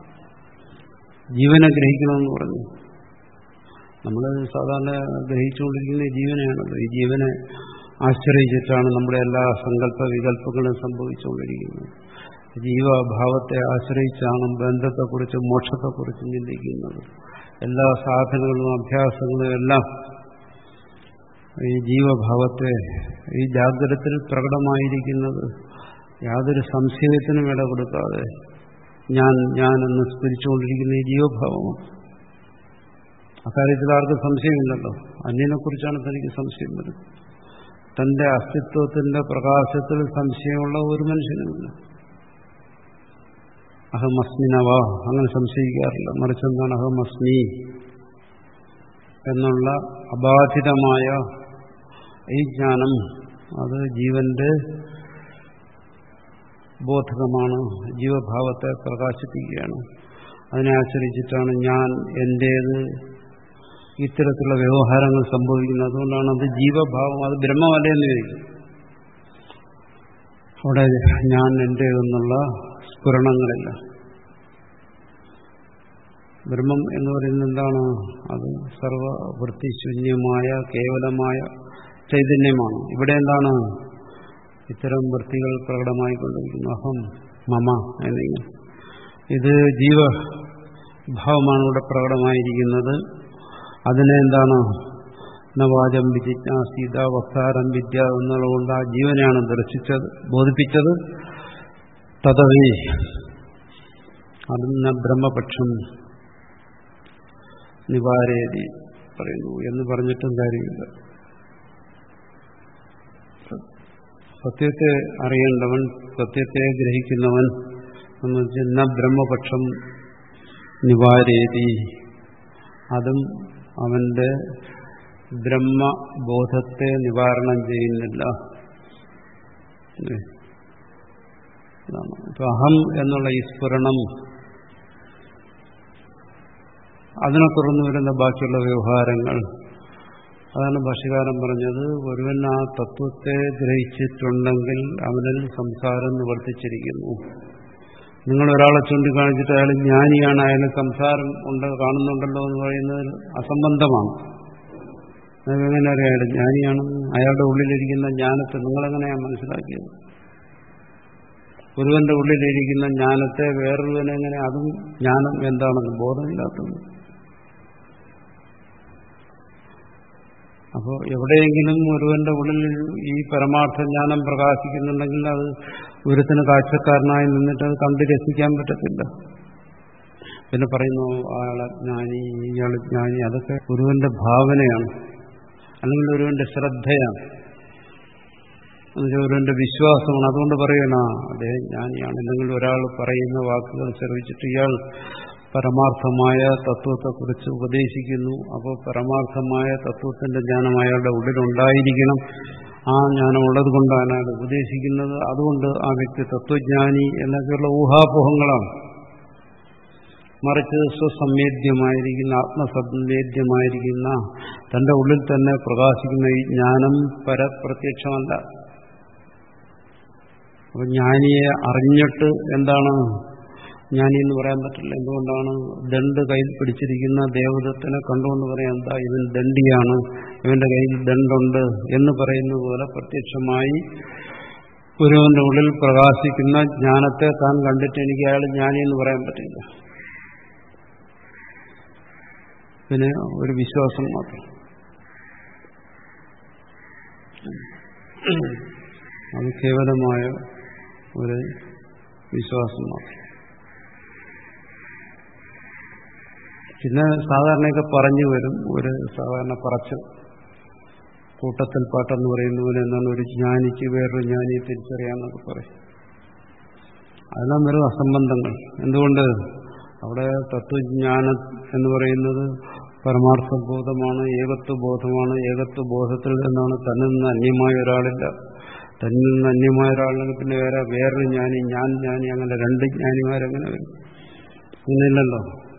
ജീവനെ ഗ്രഹിക്കണമെന്ന് പറഞ്ഞു നമ്മൾ സാധാരണ ഗ്രഹിച്ചുകൊണ്ടിരിക്കുന്ന ജീവനെയാണല്ലോ ഈ ജീവനെ ആശ്രയിച്ചിട്ടാണ് നമ്മുടെ എല്ലാ സങ്കല്പ വികല്പങ്ങളും സംഭവിച്ചുകൊണ്ടിരിക്കുന്നത് ജീവഭാവത്തെ ആശ്രയിച്ചാണ് ബന്ധത്തെക്കുറിച്ചും മോക്ഷത്തെക്കുറിച്ചും ചിന്തിക്കുന്നത് എല്ലാ സാധനങ്ങളും അഭ്യാസങ്ങളും എല്ലാം ഈ ജീവഭാവത്തെ ഈ ജാഗ്രതത്തിൽ പ്രകടമായിരിക്കുന്നത് യാതൊരു സംശയത്തിനും ഇട കൊടുക്കാതെ ഞാൻ ഞാൻ എന്ന് സ്മരിച്ചുകൊണ്ടിരിക്കുന്ന ഈ ജീവഭാവമാണ് അക്കാര്യത്തിൽ ആർക്കും സംശയമില്ലല്ലോ അന്യനെക്കുറിച്ചാണ് തനിക്ക് സംശയം വരുന്നത് തന്റെ അസ്തിത്വത്തിന്റെ പ്രകാശത്തിൽ സംശയമുള്ള ഒരു മനുഷ്യനുമില്ല അഹമസ്മിനവ അങ്ങനെ സംശയിക്കാറില്ല മറിച്ച് എന്താണ് അഹമസ്മി എന്നുള്ള അബാധിതമായ ഈ ജ്ഞാനം അത് ജീവന്റെ ബോധകമാണ് ജീവഭാവത്തെ പ്രകാശിപ്പിക്കുകയാണ് അതിനെ ആശ്രയിച്ചിട്ടാണ് ഞാൻ എന്റേത് ഇത്തരത്തിലുള്ള വ്യവഹാരങ്ങൾ സംഭവിക്കുന്നത് അതുകൊണ്ടാണ് അത് ജീവഭാവം അത് ബ്രഹ്മമല്ല എന്ന് ചോദിക്കും അവിടെ ഞാൻ എന്റേതെന്നുള്ള സ്ഫുരണങ്ങളില്ല ബ്രഹ്മം എന്ന് പറയുന്നത് എന്താണ് അത് സർവവൃത്തിശൂന്യമായ കേവലമായ ചൈതന്യമാണ് ഇവിടെ എന്താണ് ഇത്തരം വൃത്തികൾ പ്രകടമായിക്കൊണ്ടിരിക്കുന്നു അഹം മമ എന്നിങ്ങനെ ഇത് ജീവഭാവമാണ് ഇവിടെ പ്രകടമായിരിക്കുന്നത് അതിനെ എന്താണ് നവാചം വിജിജ്ഞാസീത വക്താരം വിദ്യ എന്നുള്ളതുകൊണ്ട് ആ ജീവനെയാണ് ദർശിച്ചത് ബോധിപ്പിച്ചത് തതവി അതിന് ബ്രഹ്മപക്ഷം നിവാരേതി പറയുന്നു എന്ന് പറഞ്ഞിട്ടും കാര്യമില്ല സത്യത്തെ അറിയേണ്ടവൻ സത്യത്തെ ഗ്രഹിക്കുന്നവൻ എന്ന് വെച്ചാൽ ബ്രഹ്മപക്ഷം നിവാരേതി അതും അവന്റെ ബ്രഹ്മബോധത്തെ നിവാരണം ചെയ്യുന്നില്ല ഇപ്പൊ അഹം എന്നുള്ള ഈ സ്ഫുരണം അതിനെ തുടർന്ന് വരുന്ന ബാക്കിയുള്ള വ്യവഹാരങ്ങൾ അതാണ് ഭാഷകാരൻ പറഞ്ഞത് ഒരുവൻ ആ തത്വത്തെ ഗ്രഹിച്ചിട്ടുണ്ടെങ്കിൽ അവനിൽ സംസാരം നിവർത്തിച്ചിരിക്കുന്നു നിങ്ങൾ ഒരാളെ ചൂണ്ടിക്കാണിച്ചിട്ട് അയാൾ ജ്ഞാനിയാണ് അയാൾ സംസാരം ഉണ്ട് കാണുന്നുണ്ടല്ലോ എന്ന് പറയുന്നത് അസംബന്ധമാണ് എങ്ങനെ അറിയാം അയാൾ ജ്ഞാനിയാണെന്ന് അയാളുടെ ഉള്ളിലിരിക്കുന്ന ജ്ഞാനത്തെ നിങ്ങളെങ്ങനെയാണ് മനസ്സിലാക്കിയത് ഒരുവന്റെ ഉള്ളിലിരിക്കുന്ന ജ്ഞാനത്തെ വേറൊരുവനെങ്ങനെ അതും ജ്ഞാനം എന്താണെന്ന് ബോധമില്ലാത്തത് അപ്പോൾ എവിടെയെങ്കിലും ഒരുവന്റെ ഉള്ളിൽ ഈ പരമാർത്ഥ ജ്ഞാനം പ്രകാശിക്കുന്നുണ്ടെങ്കിൽ അത് ഒരുത്തിന് കാഴ്ചക്കാരനായി നിന്നിട്ട് അത് കണ്ട് രസിക്കാൻ പറ്റത്തില്ല പിന്നെ പറയുന്നു അയാളെ ജ്ഞാനി ഇയാൾ ജ്ഞാനി അതൊക്കെ ഒരുവന്റെ ഭാവനയാണ് അല്ലെങ്കിൽ ഒരുവന്റെ ശ്രദ്ധയാണ് എന്നുവെച്ചാൽ ഒരുവന്റെ വിശ്വാസമാണ് അതുകൊണ്ട് പറയണ അദ്ദേഹം ജ്ഞാനിയാണ് അല്ലെങ്കിൽ ഒരാൾ പറയുന്ന വാക്കുകൾ ശ്രവിച്ചിട്ട് ഇയാൾ പരമാർത്ഥമായ തത്വത്തെക്കുറിച്ച് ഉപദേശിക്കുന്നു അപ്പോൾ പരമാർത്ഥമായ തത്വത്തിന്റെ ജ്ഞാനം അയാളുടെ ഉള്ളിലുണ്ടായിരിക്കണം ആ ജ്ഞാനം ഉള്ളത് കൊണ്ടാണ് അയാൾ ഉപദേശിക്കുന്നത് അതുകൊണ്ട് ആ വ്യക്തി തത്വജ്ഞാനി എന്നൊക്കെയുള്ള ഊഹാപോഹങ്ങളാണ് മറിച്ച് സ്വസംവേദ്യമായിരിക്കുന്ന ആത്മസംവേദ്യമായിരിക്കുന്ന തന്റെ ഉള്ളിൽ തന്നെ പ്രകാശിക്കുന്ന ഈ ജ്ഞാനം പരപ്രത്യക്ഷമല്ല അപ്പൊ ജ്ഞാനിയെ അറിഞ്ഞിട്ട് എന്താണ് ജ്ഞാനി എന്ന് പറയാൻ പറ്റില്ല എന്തുകൊണ്ടാണ് ദണ്ട് കയ്യിൽ പിടിച്ചിരിക്കുന്ന ദേവദത്തിനെ കണ്ടുകൊണ്ട് പറയാം എന്താ ഇവൻ ദണ്ഡിയാണ് ഇവന്റെ കയ്യിൽ ദണ്ടുണ്ട് എന്ന് പറയുന്നത് പോലെ പ്രത്യക്ഷമായി ഒരുവന്റെ ഉള്ളിൽ പ്രകാശിക്കുന്ന ജ്ഞാനത്തെ താൻ കണ്ടിട്ട് എനിക്ക് അയാൾ ജ്ഞാനി എന്ന് പറയാൻ പറ്റില്ല പിന്നെ ഒരു വിശ്വാസം മാത്രം അത് കേവലമായ ഒരു വിശ്വാസം മാത്രം പിന്നെ സാധാരണയൊക്കെ പറഞ്ഞു വരും ഒരു സാധാരണ പറച്ച് കൂട്ടത്തിൽ പാട്ടെന്ന് പറയുന്ന പോലെ എന്താണ് ഒരു ജ്ഞാനിക്ക് വേറൊരു ജ്ഞാനിയെ തിരിച്ചറിയാമെന്നൊക്കെ പറയും അതെല്ലാം വെറും അസംബന്ധങ്ങൾ എന്തുകൊണ്ട് അവിടെ തത്വജ്ഞാനം എന്ന് പറയുന്നത് പരമാർത്ഥബോധമാണ് ഏകത്വബോധമാണ് ഏകത്വബോധത്തിൽ നിന്നാണ് തന്നിൽ നിന്ന് അന്യമായ ഒരാളില്ല തന്നിൽ നിന്ന് അന്യമായ ഒരാളില്ലെങ്കിൽ പിന്നെ വേറെ വേറൊരു ജ്ഞാനി ഞാൻ ജ്ഞാനി അങ്ങനെ രണ്ട് ജ്ഞാനിമാരെങ്ങനെ വരും ഇന്നില്ലല്ലോ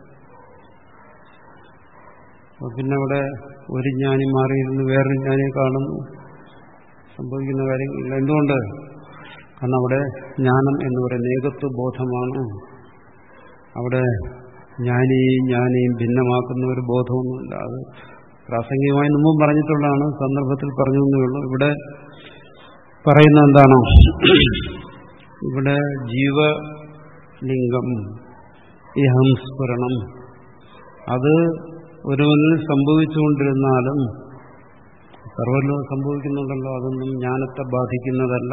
അപ്പൊ പിന്നെ അവിടെ ഒരു ജ്ഞാനി മാറിയിരുന്ന് വേറൊരു ജ്ഞാനിയെ കാണുന്നു സംഭവിക്കുന്ന കാര്യങ്ങളില്ല എന്തുകൊണ്ട് കാരണം അവിടെ ജ്ഞാനം എന്ന് പറയുന്ന ഏകത്വ ബോധമാണ് അവിടെ ജ്ഞാനിയെയും ജ്ഞാനിയും ഭിന്നമാക്കുന്ന ഒരു ബോധമൊന്നുമില്ല അത് പ്രാസംഗികമായി മുമ്പും പറഞ്ഞിട്ടുള്ളതാണ് സന്ദർഭത്തിൽ പറഞ്ഞു എന്നേയുള്ളൂ ഇവിടെ പറയുന്ന എന്താണ് ഇവിടെ ജീവലിംഗം ഈ ഹംസ്ഫുരണം അത് ഒരുവനിൽ സംഭവിച്ചുകൊണ്ടിരുന്നാലും സർവരിലും സംഭവിക്കുന്നുണ്ടല്ലോ അതൊന്നും ജ്ഞാനത്തെ ബാധിക്കുന്നതല്ല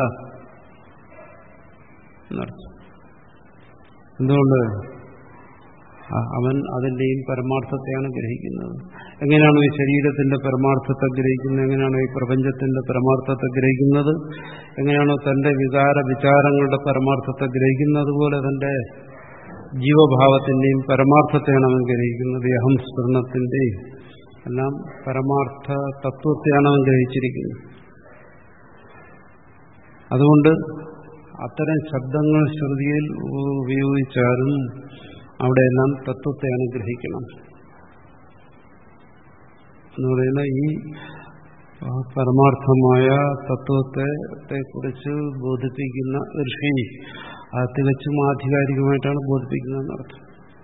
എന്നർത്ഥം എന്തുകൊണ്ട് അവൻ അതിന്റെയും പരമാർത്ഥത്തെയാണ് ഗ്രഹിക്കുന്നത് എങ്ങനെയാണ് ഈ ശരീരത്തിന്റെ പരമാർത്ഥത്തെ ഗ്രഹിക്കുന്നത് എങ്ങനെയാണോ ഈ പ്രപഞ്ചത്തിന്റെ പരമാർത്ഥത്തെ ഗ്രഹിക്കുന്നത് എങ്ങനെയാണോ തന്റെ വികാര വിചാരങ്ങളുടെ പരമാർത്ഥത്തെ ഗ്രഹിക്കുന്നത് അതുപോലെ തന്റെ ജീവഭാവത്തിന്റെയും പരമാർത്ഥത്തെയാണ് അവൻ ഗ്രഹിക്കുന്നത് ഈ അഹം സ്ഫുരണത്തിന്റെയും എല്ലാം പരമാർത്ഥ തത്വത്തെയാണ് അവൻ ഗ്രഹിച്ചിരിക്കുന്നത് അതുകൊണ്ട് അത്തരം ശബ്ദങ്ങൾ ശ്രുതിയിൽ ഉപയോഗിച്ചാലും അവിടെയെല്ലാം തത്വത്തെയാണ് ഗ്രഹിക്കണം എന്ന് പറയുന്ന ഈ പരമാർത്ഥമായ തത്വത്തെ കുറിച്ച് ബോധിപ്പിക്കുന്ന ഋഷി അത് തികച്ചും ആധികാരികമായിട്ടാണ് ബോധിപ്പിക്കുന്നതെന്ന് അർത്ഥം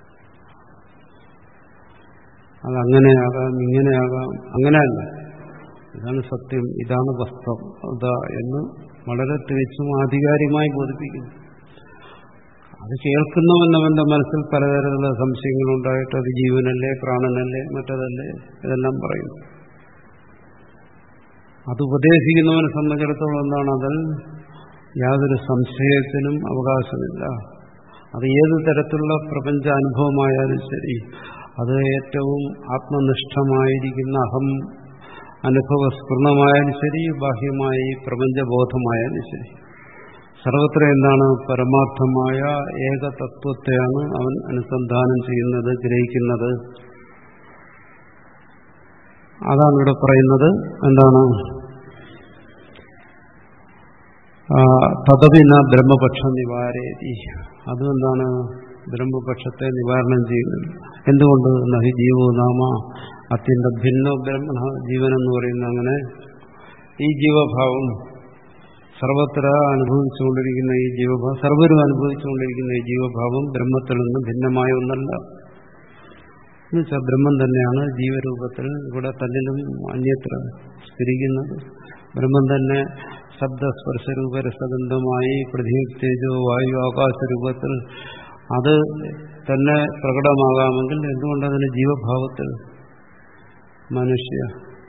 അതങ്ങനെയാകാം ഇങ്ങനെയാകാം അങ്ങനെയല്ല ഇതാണ് സത്യം ഇതാണ് വസ്ത്രം അതാ എന്ന് വളരെ തികച്ചും ആധികാരികമായി ബോധിപ്പിക്കുന്നു അത് കേൾക്കുന്നവൻ അവന്റെ മനസ്സിൽ പലതരത്തിലുള്ള സംശയങ്ങളുണ്ടായിട്ട് അത് ജീവനല്ലേ പ്രാണനല്ലേ മറ്റതല്ലേ ഇതെല്ലാം പറയുന്നു അത് ഉപദേശിക്കുന്നവനെ സംബന്ധിച്ചിടത്തോളം എന്താണ് അതിൽ യാതൊരു സംശയത്തിനും അവകാശമില്ല അത് ഏത് തരത്തിലുള്ള പ്രപഞ്ച അനുഭവമായാലും ശരി അത് ഏറ്റവും ആത്മനിഷ്ഠമായിരിക്കുന്ന അഹം അനുഭവസ്ഫുരണമായാലും ശരി ബാഹ്യമായി പ്രപഞ്ചബോധമായാലും ശരി സർവത്ര എന്താണ് പരമാർത്ഥമായ ഏകതത്വത്തെയാണ് അവൻ അനുസന്ധാനം ചെയ്യുന്നത് ഗ്രഹിക്കുന്നത് അതാണ് ഇവിടെ പറയുന്നത് എന്താണ് തദപിന ബ്രഹ്മപക്ഷ നിവാരേതി അതും എന്താണ് ബ്രഹ്മപക്ഷത്തെ നിവാരണം ചെയ്യുന്നത് എന്തുകൊണ്ട് നഹി ജീവോ നാമ അത്യന്ത ഭിന്നോ ബ്രഹ്മണ ജീവൻ എന്ന് പറയുന്ന അങ്ങനെ ഈ ജീവഭാവം സർവത്ര അനുഭവിച്ചുകൊണ്ടിരിക്കുന്ന ഈ ജീവഭാവം സർവരും അനുഭവിച്ചുകൊണ്ടിരിക്കുന്ന ഈ ജീവഭാവം ബ്രഹ്മത്തിൽ നിന്ന് ഭിന്നമായ ഒന്നല്ല എന്നുവെച്ചാൽ ബ്രഹ്മം തന്നെയാണ് ജീവരൂപത്തിൽ ഇവിടെ തന്നിലും അന്യത്ര സ്ഥിരിക്കുന്നത് ബ്രഹ്മം തന്നെ ശബ്ദസ്പർശരൂപ രസഗന്ധമായി പൃഥ്വി തേജോ വായു ആകാശ രൂപത്തിൽ അത് തന്നെ പ്രകടമാകാമെങ്കിൽ എന്തുകൊണ്ടതിന് ജീവഭാവത്തിൽ മനുഷ്യ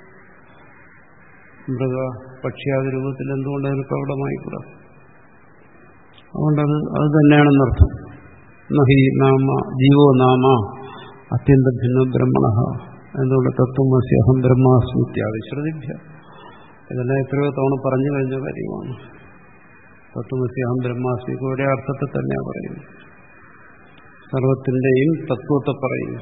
മൃഗ പക്ഷിയാതി രൂപത്തിൽ എന്തുകൊണ്ട് അതിന് പ്രകടമായിക്കൂടാ അതുകൊണ്ടത് അത് തന്നെയാണെന്നർത്ഥം നഹി നാമ ജീവോ നാമ അത്യന്തം ഭിന്ന ബ്രഹ്മണ എന്തുകൊണ്ട് തത്വമസി അഹം ബ്രഹ്മാസ്മി ഇത്യാവിശ്രുതിഭ്യ ഇതെല്ലാം എത്രയോ തവണ പറഞ്ഞു കഴിഞ്ഞ കാര്യമാണ് തത്വമസി അഹം ബ്രഹ്മാസ്മി ഒരേ അർത്ഥത്തെ തന്നെയാണ് പറയുന്നത് സർവത്തിന്റെയും തത്വത്തെ പറയുന്നു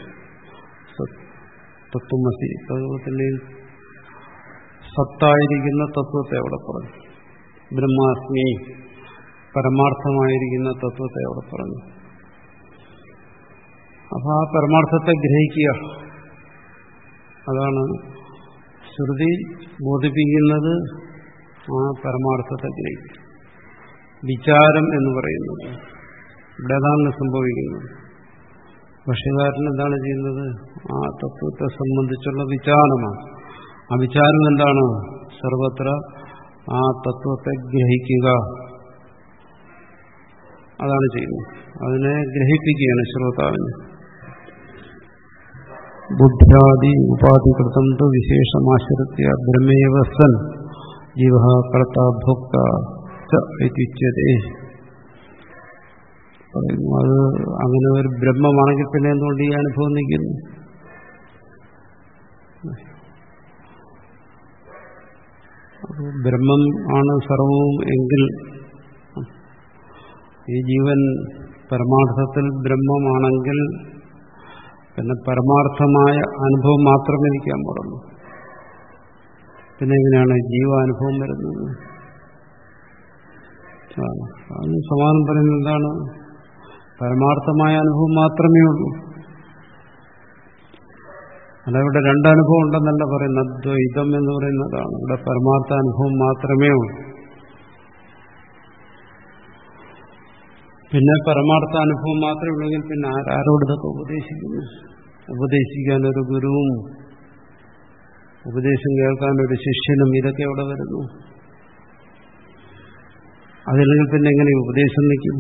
തത്വമസി തത്വത്തിന്റെയും സത്തായിരിക്കുന്ന തത്വത്തെ അവിടെ പറഞ്ഞു ബ്രഹ്മാസ്മി പരമാർത്ഥമായിരിക്കുന്ന തത്വത്തെ അവിടെ പറഞ്ഞു അപ്പൊ ആ പരമാർത്ഥത്തെ ഗ്രഹിക്കുക അതാണ് ശ്രുതി ബോധിപ്പിക്കുന്നത് ആ പരമാർത്ഥത്തെ ഗ്രഹിക്കുക വിചാരം എന്ന് പറയുന്നത് ഇവിടെ അതാണ് സംഭവിക്കുന്നത് ഭക്ഷ്യകാരൻ എന്താണ് ചെയ്യുന്നത് ആ തത്വത്തെ സംബന്ധിച്ചുള്ള വിചാരമാണ് ആ വിചാരം എന്താണ് സർവത്ര ആ തത്വത്തെ ഗ്രഹിക്കുക അതാണ് ചെയ്യുന്നത് അതിനെ ഗ്രഹിപ്പിക്കുകയാണ് ശ്രോതാവിന് ബുദ്ധ്യാദി ഉപാധികൃതം തു വിശേഷമാശ്രിത്യ ബ്രഹ്മേവ സൻ ജീവ കർത്ത ഭോക്ത ഇത്യുച്യതേ പറയുന്നു അത് അങ്ങനെ ഒരു ബ്രഹ്മമാണെങ്കിൽ പിന്നെ എന്തുകൊണ്ട് ഈ അനുഭവം നിൽക്കുന്നു ബ്രഹ്മം ആണ് സർവവും എങ്കിൽ ഈ ജീവൻ പരമാർത്ഥത്തിൽ ബ്രഹ്മമാണെങ്കിൽ പിന്നെ പരമാർത്ഥമായ അനുഭവം മാത്രമേ ഇരിക്കാൻ പാടുള്ളൂ പിന്നെ എങ്ങനെയാണ് ജീവാനുഭവം വരുന്നത് അതിന് സമാനം പറയുന്നത് എന്താണ് പരമാർത്ഥമായ അനുഭവം മാത്രമേ ഉള്ളൂ അല്ല ഇവിടെ രണ്ടനുഭവം ഉണ്ടെന്നല്ല പറയുന്നത് ദ്വൈതം എന്ന് പറയുന്നതാണ് ഇവിടെ പരമാർത്ഥ അനുഭവം മാത്രമേ ഉള്ളൂ പിന്നെ പരമാർത്ഥ അനുഭവം മാത്രമേ ഉള്ളെങ്കിൽ പിന്നെ ആരോട് ഇതൊക്കെ ഉപദേശിക്കുന്നു ഉപദേശിക്കാൻ ഒരു ഗുരുവും ഉപദേശം കേൾക്കാൻ ഒരു ശിഷ്യനും ഇതൊക്കെ എവിടെ വരുന്നു അതില്ലെങ്കിൽ പിന്നെ എങ്ങനെ ഉപദേശം നിൽക്കും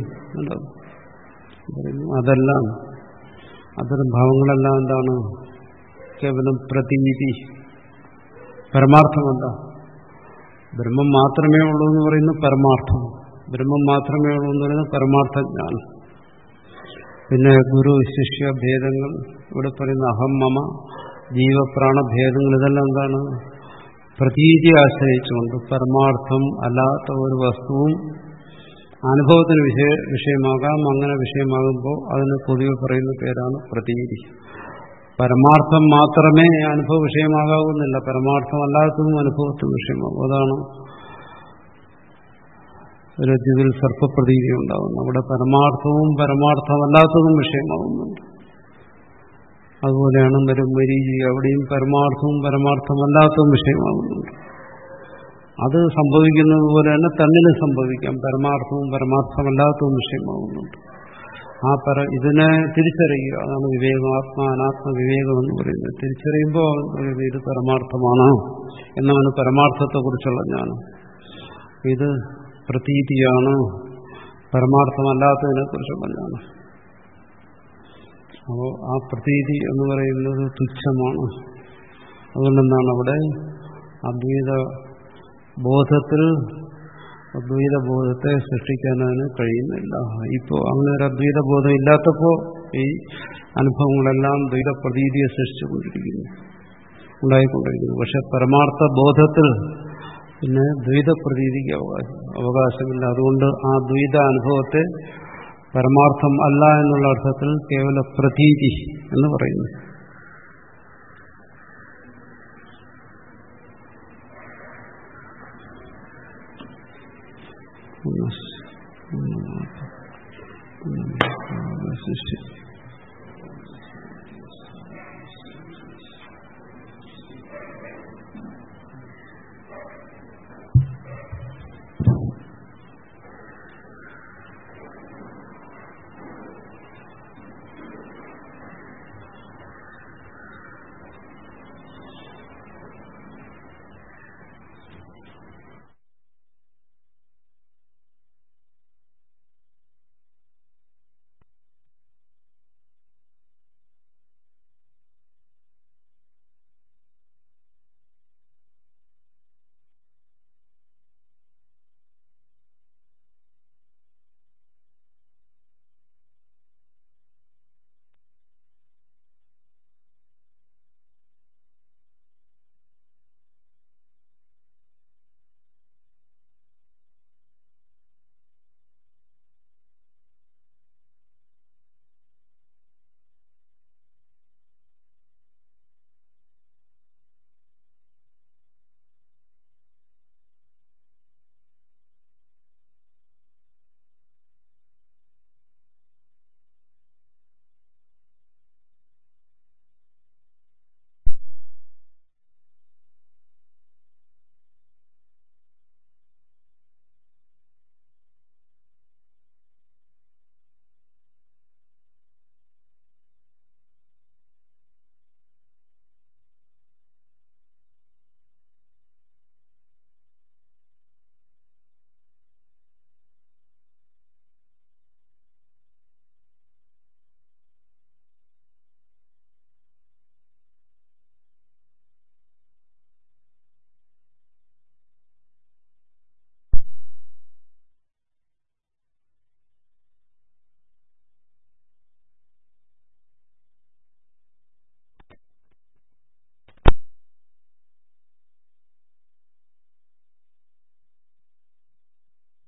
അതെല്ലാം അത്തരം ഭാവങ്ങളെല്ലാം എന്താണ് കേവലം പ്രതീതി പരമാർത്ഥമല്ല ബ്രഹ്മം മാത്രമേ ഉള്ളൂ എന്ന് പറയുന്ന പരമാർത്ഥം ബ്രഹ്മം മാത്രമേ ഉള്ളൂ എന്ന് പറയുന്നത് പരമാർത്ഥജ്ഞാനം പിന്നെ ഗുരു ശിഷ്യ ഭേദങ്ങൾ ഇവിടെ പറയുന്ന അഹം മമ ജീവപ്രാണ ഭേദങ്ങൾ ഇതെല്ലാം എന്താണ് പ്രതീതി ആശ്രയിച്ചുകൊണ്ട് പരമാർത്ഥം അല്ലാത്ത ഒരു വസ്തുവും അനുഭവത്തിന് വിഷയ വിഷയമാകാം അങ്ങനെ വിഷയമാകുമ്പോൾ അതിന് പൊതുവെ പറയുന്ന പേരാണ് പ്രതീതി പരമാർത്ഥം മാത്രമേ അനുഭവ വിഷയമാകാവുന്നില്ല പരമാർത്ഥമല്ലാത്തതും അനുഭവത്തിന് വിഷയമാകും അതാണ് രജ്ജുവിൽ സർപ്പപ്രതീതി ഉണ്ടാകുന്നു അവിടെ പരമാർത്ഥവും പരമാർത്ഥമല്ലാത്തതും വിഷയമാകുന്നുണ്ട് അതുപോലെയാണ് മരും മരീചി അവിടെയും പരമാർത്ഥവും പരമാർത്ഥമല്ലാത്തതും വിഷയമാകുന്നുണ്ട് അത് സംഭവിക്കുന്നത് പോലെ തന്നെ തന്നിലും സംഭവിക്കാം പരമാർത്ഥവും പരമാർത്ഥമല്ലാത്തതും വിഷയമാകുന്നുണ്ട് ആ പര ഇതിനെ തിരിച്ചറിയുക അതാണ് വിവേകം ആത്മാ അനാത്മ വിവേകം എന്ന് പറയുന്നത് തിരിച്ചറിയുമ്പോൾ ഇത് പരമാർത്ഥമാണ് എന്നാണ് പരമാർത്ഥത്തെക്കുറിച്ചുള്ള ജ്ഞാനം ഇത് പ്രതീതിയാണ് പരമാർത്ഥമല്ലാത്തതിനെ കുറിച്ചുള്ള ജ്ഞാനം അപ്പോൾ ആ പ്രതീതി എന്ന് പറയുന്നത് തുച്ഛമാണ് അതുകൊണ്ടെന്താണ് അവിടെ അദ്വൈത ബോധത്തിൽ അദ്വൈത ബോധത്തെ സൃഷ്ടിക്കാൻ അതിന് കഴിയുന്നില്ല ഇപ്പോൾ അങ്ങനെ ഒരു അദ്വൈത ബോധം ഇല്ലാത്തപ്പോൾ ഈ അനുഭവങ്ങളെല്ലാം ദ്വൈത പ്രതീതിയെ സൃഷ്ടിച്ചുകൊണ്ടിരിക്കുന്നു ഉണ്ടായിക്കൊണ്ടിരിക്കുന്നു പക്ഷെ പരമാർത്ഥ ബോധത്തിൽ പിന്നെ ദ്വൈത പ്രതീതിക്ക് അവകാശം അവകാശമില്ല അതുകൊണ്ട് ആ ദ്വൈത അനുഭവത്തെ പരമാർത്ഥം അല്ല എന്നുള്ള അർത്ഥത്തിൽ കേവല പ്രതീതി എന്ന് പറയുന്നു സൃഷ്ടി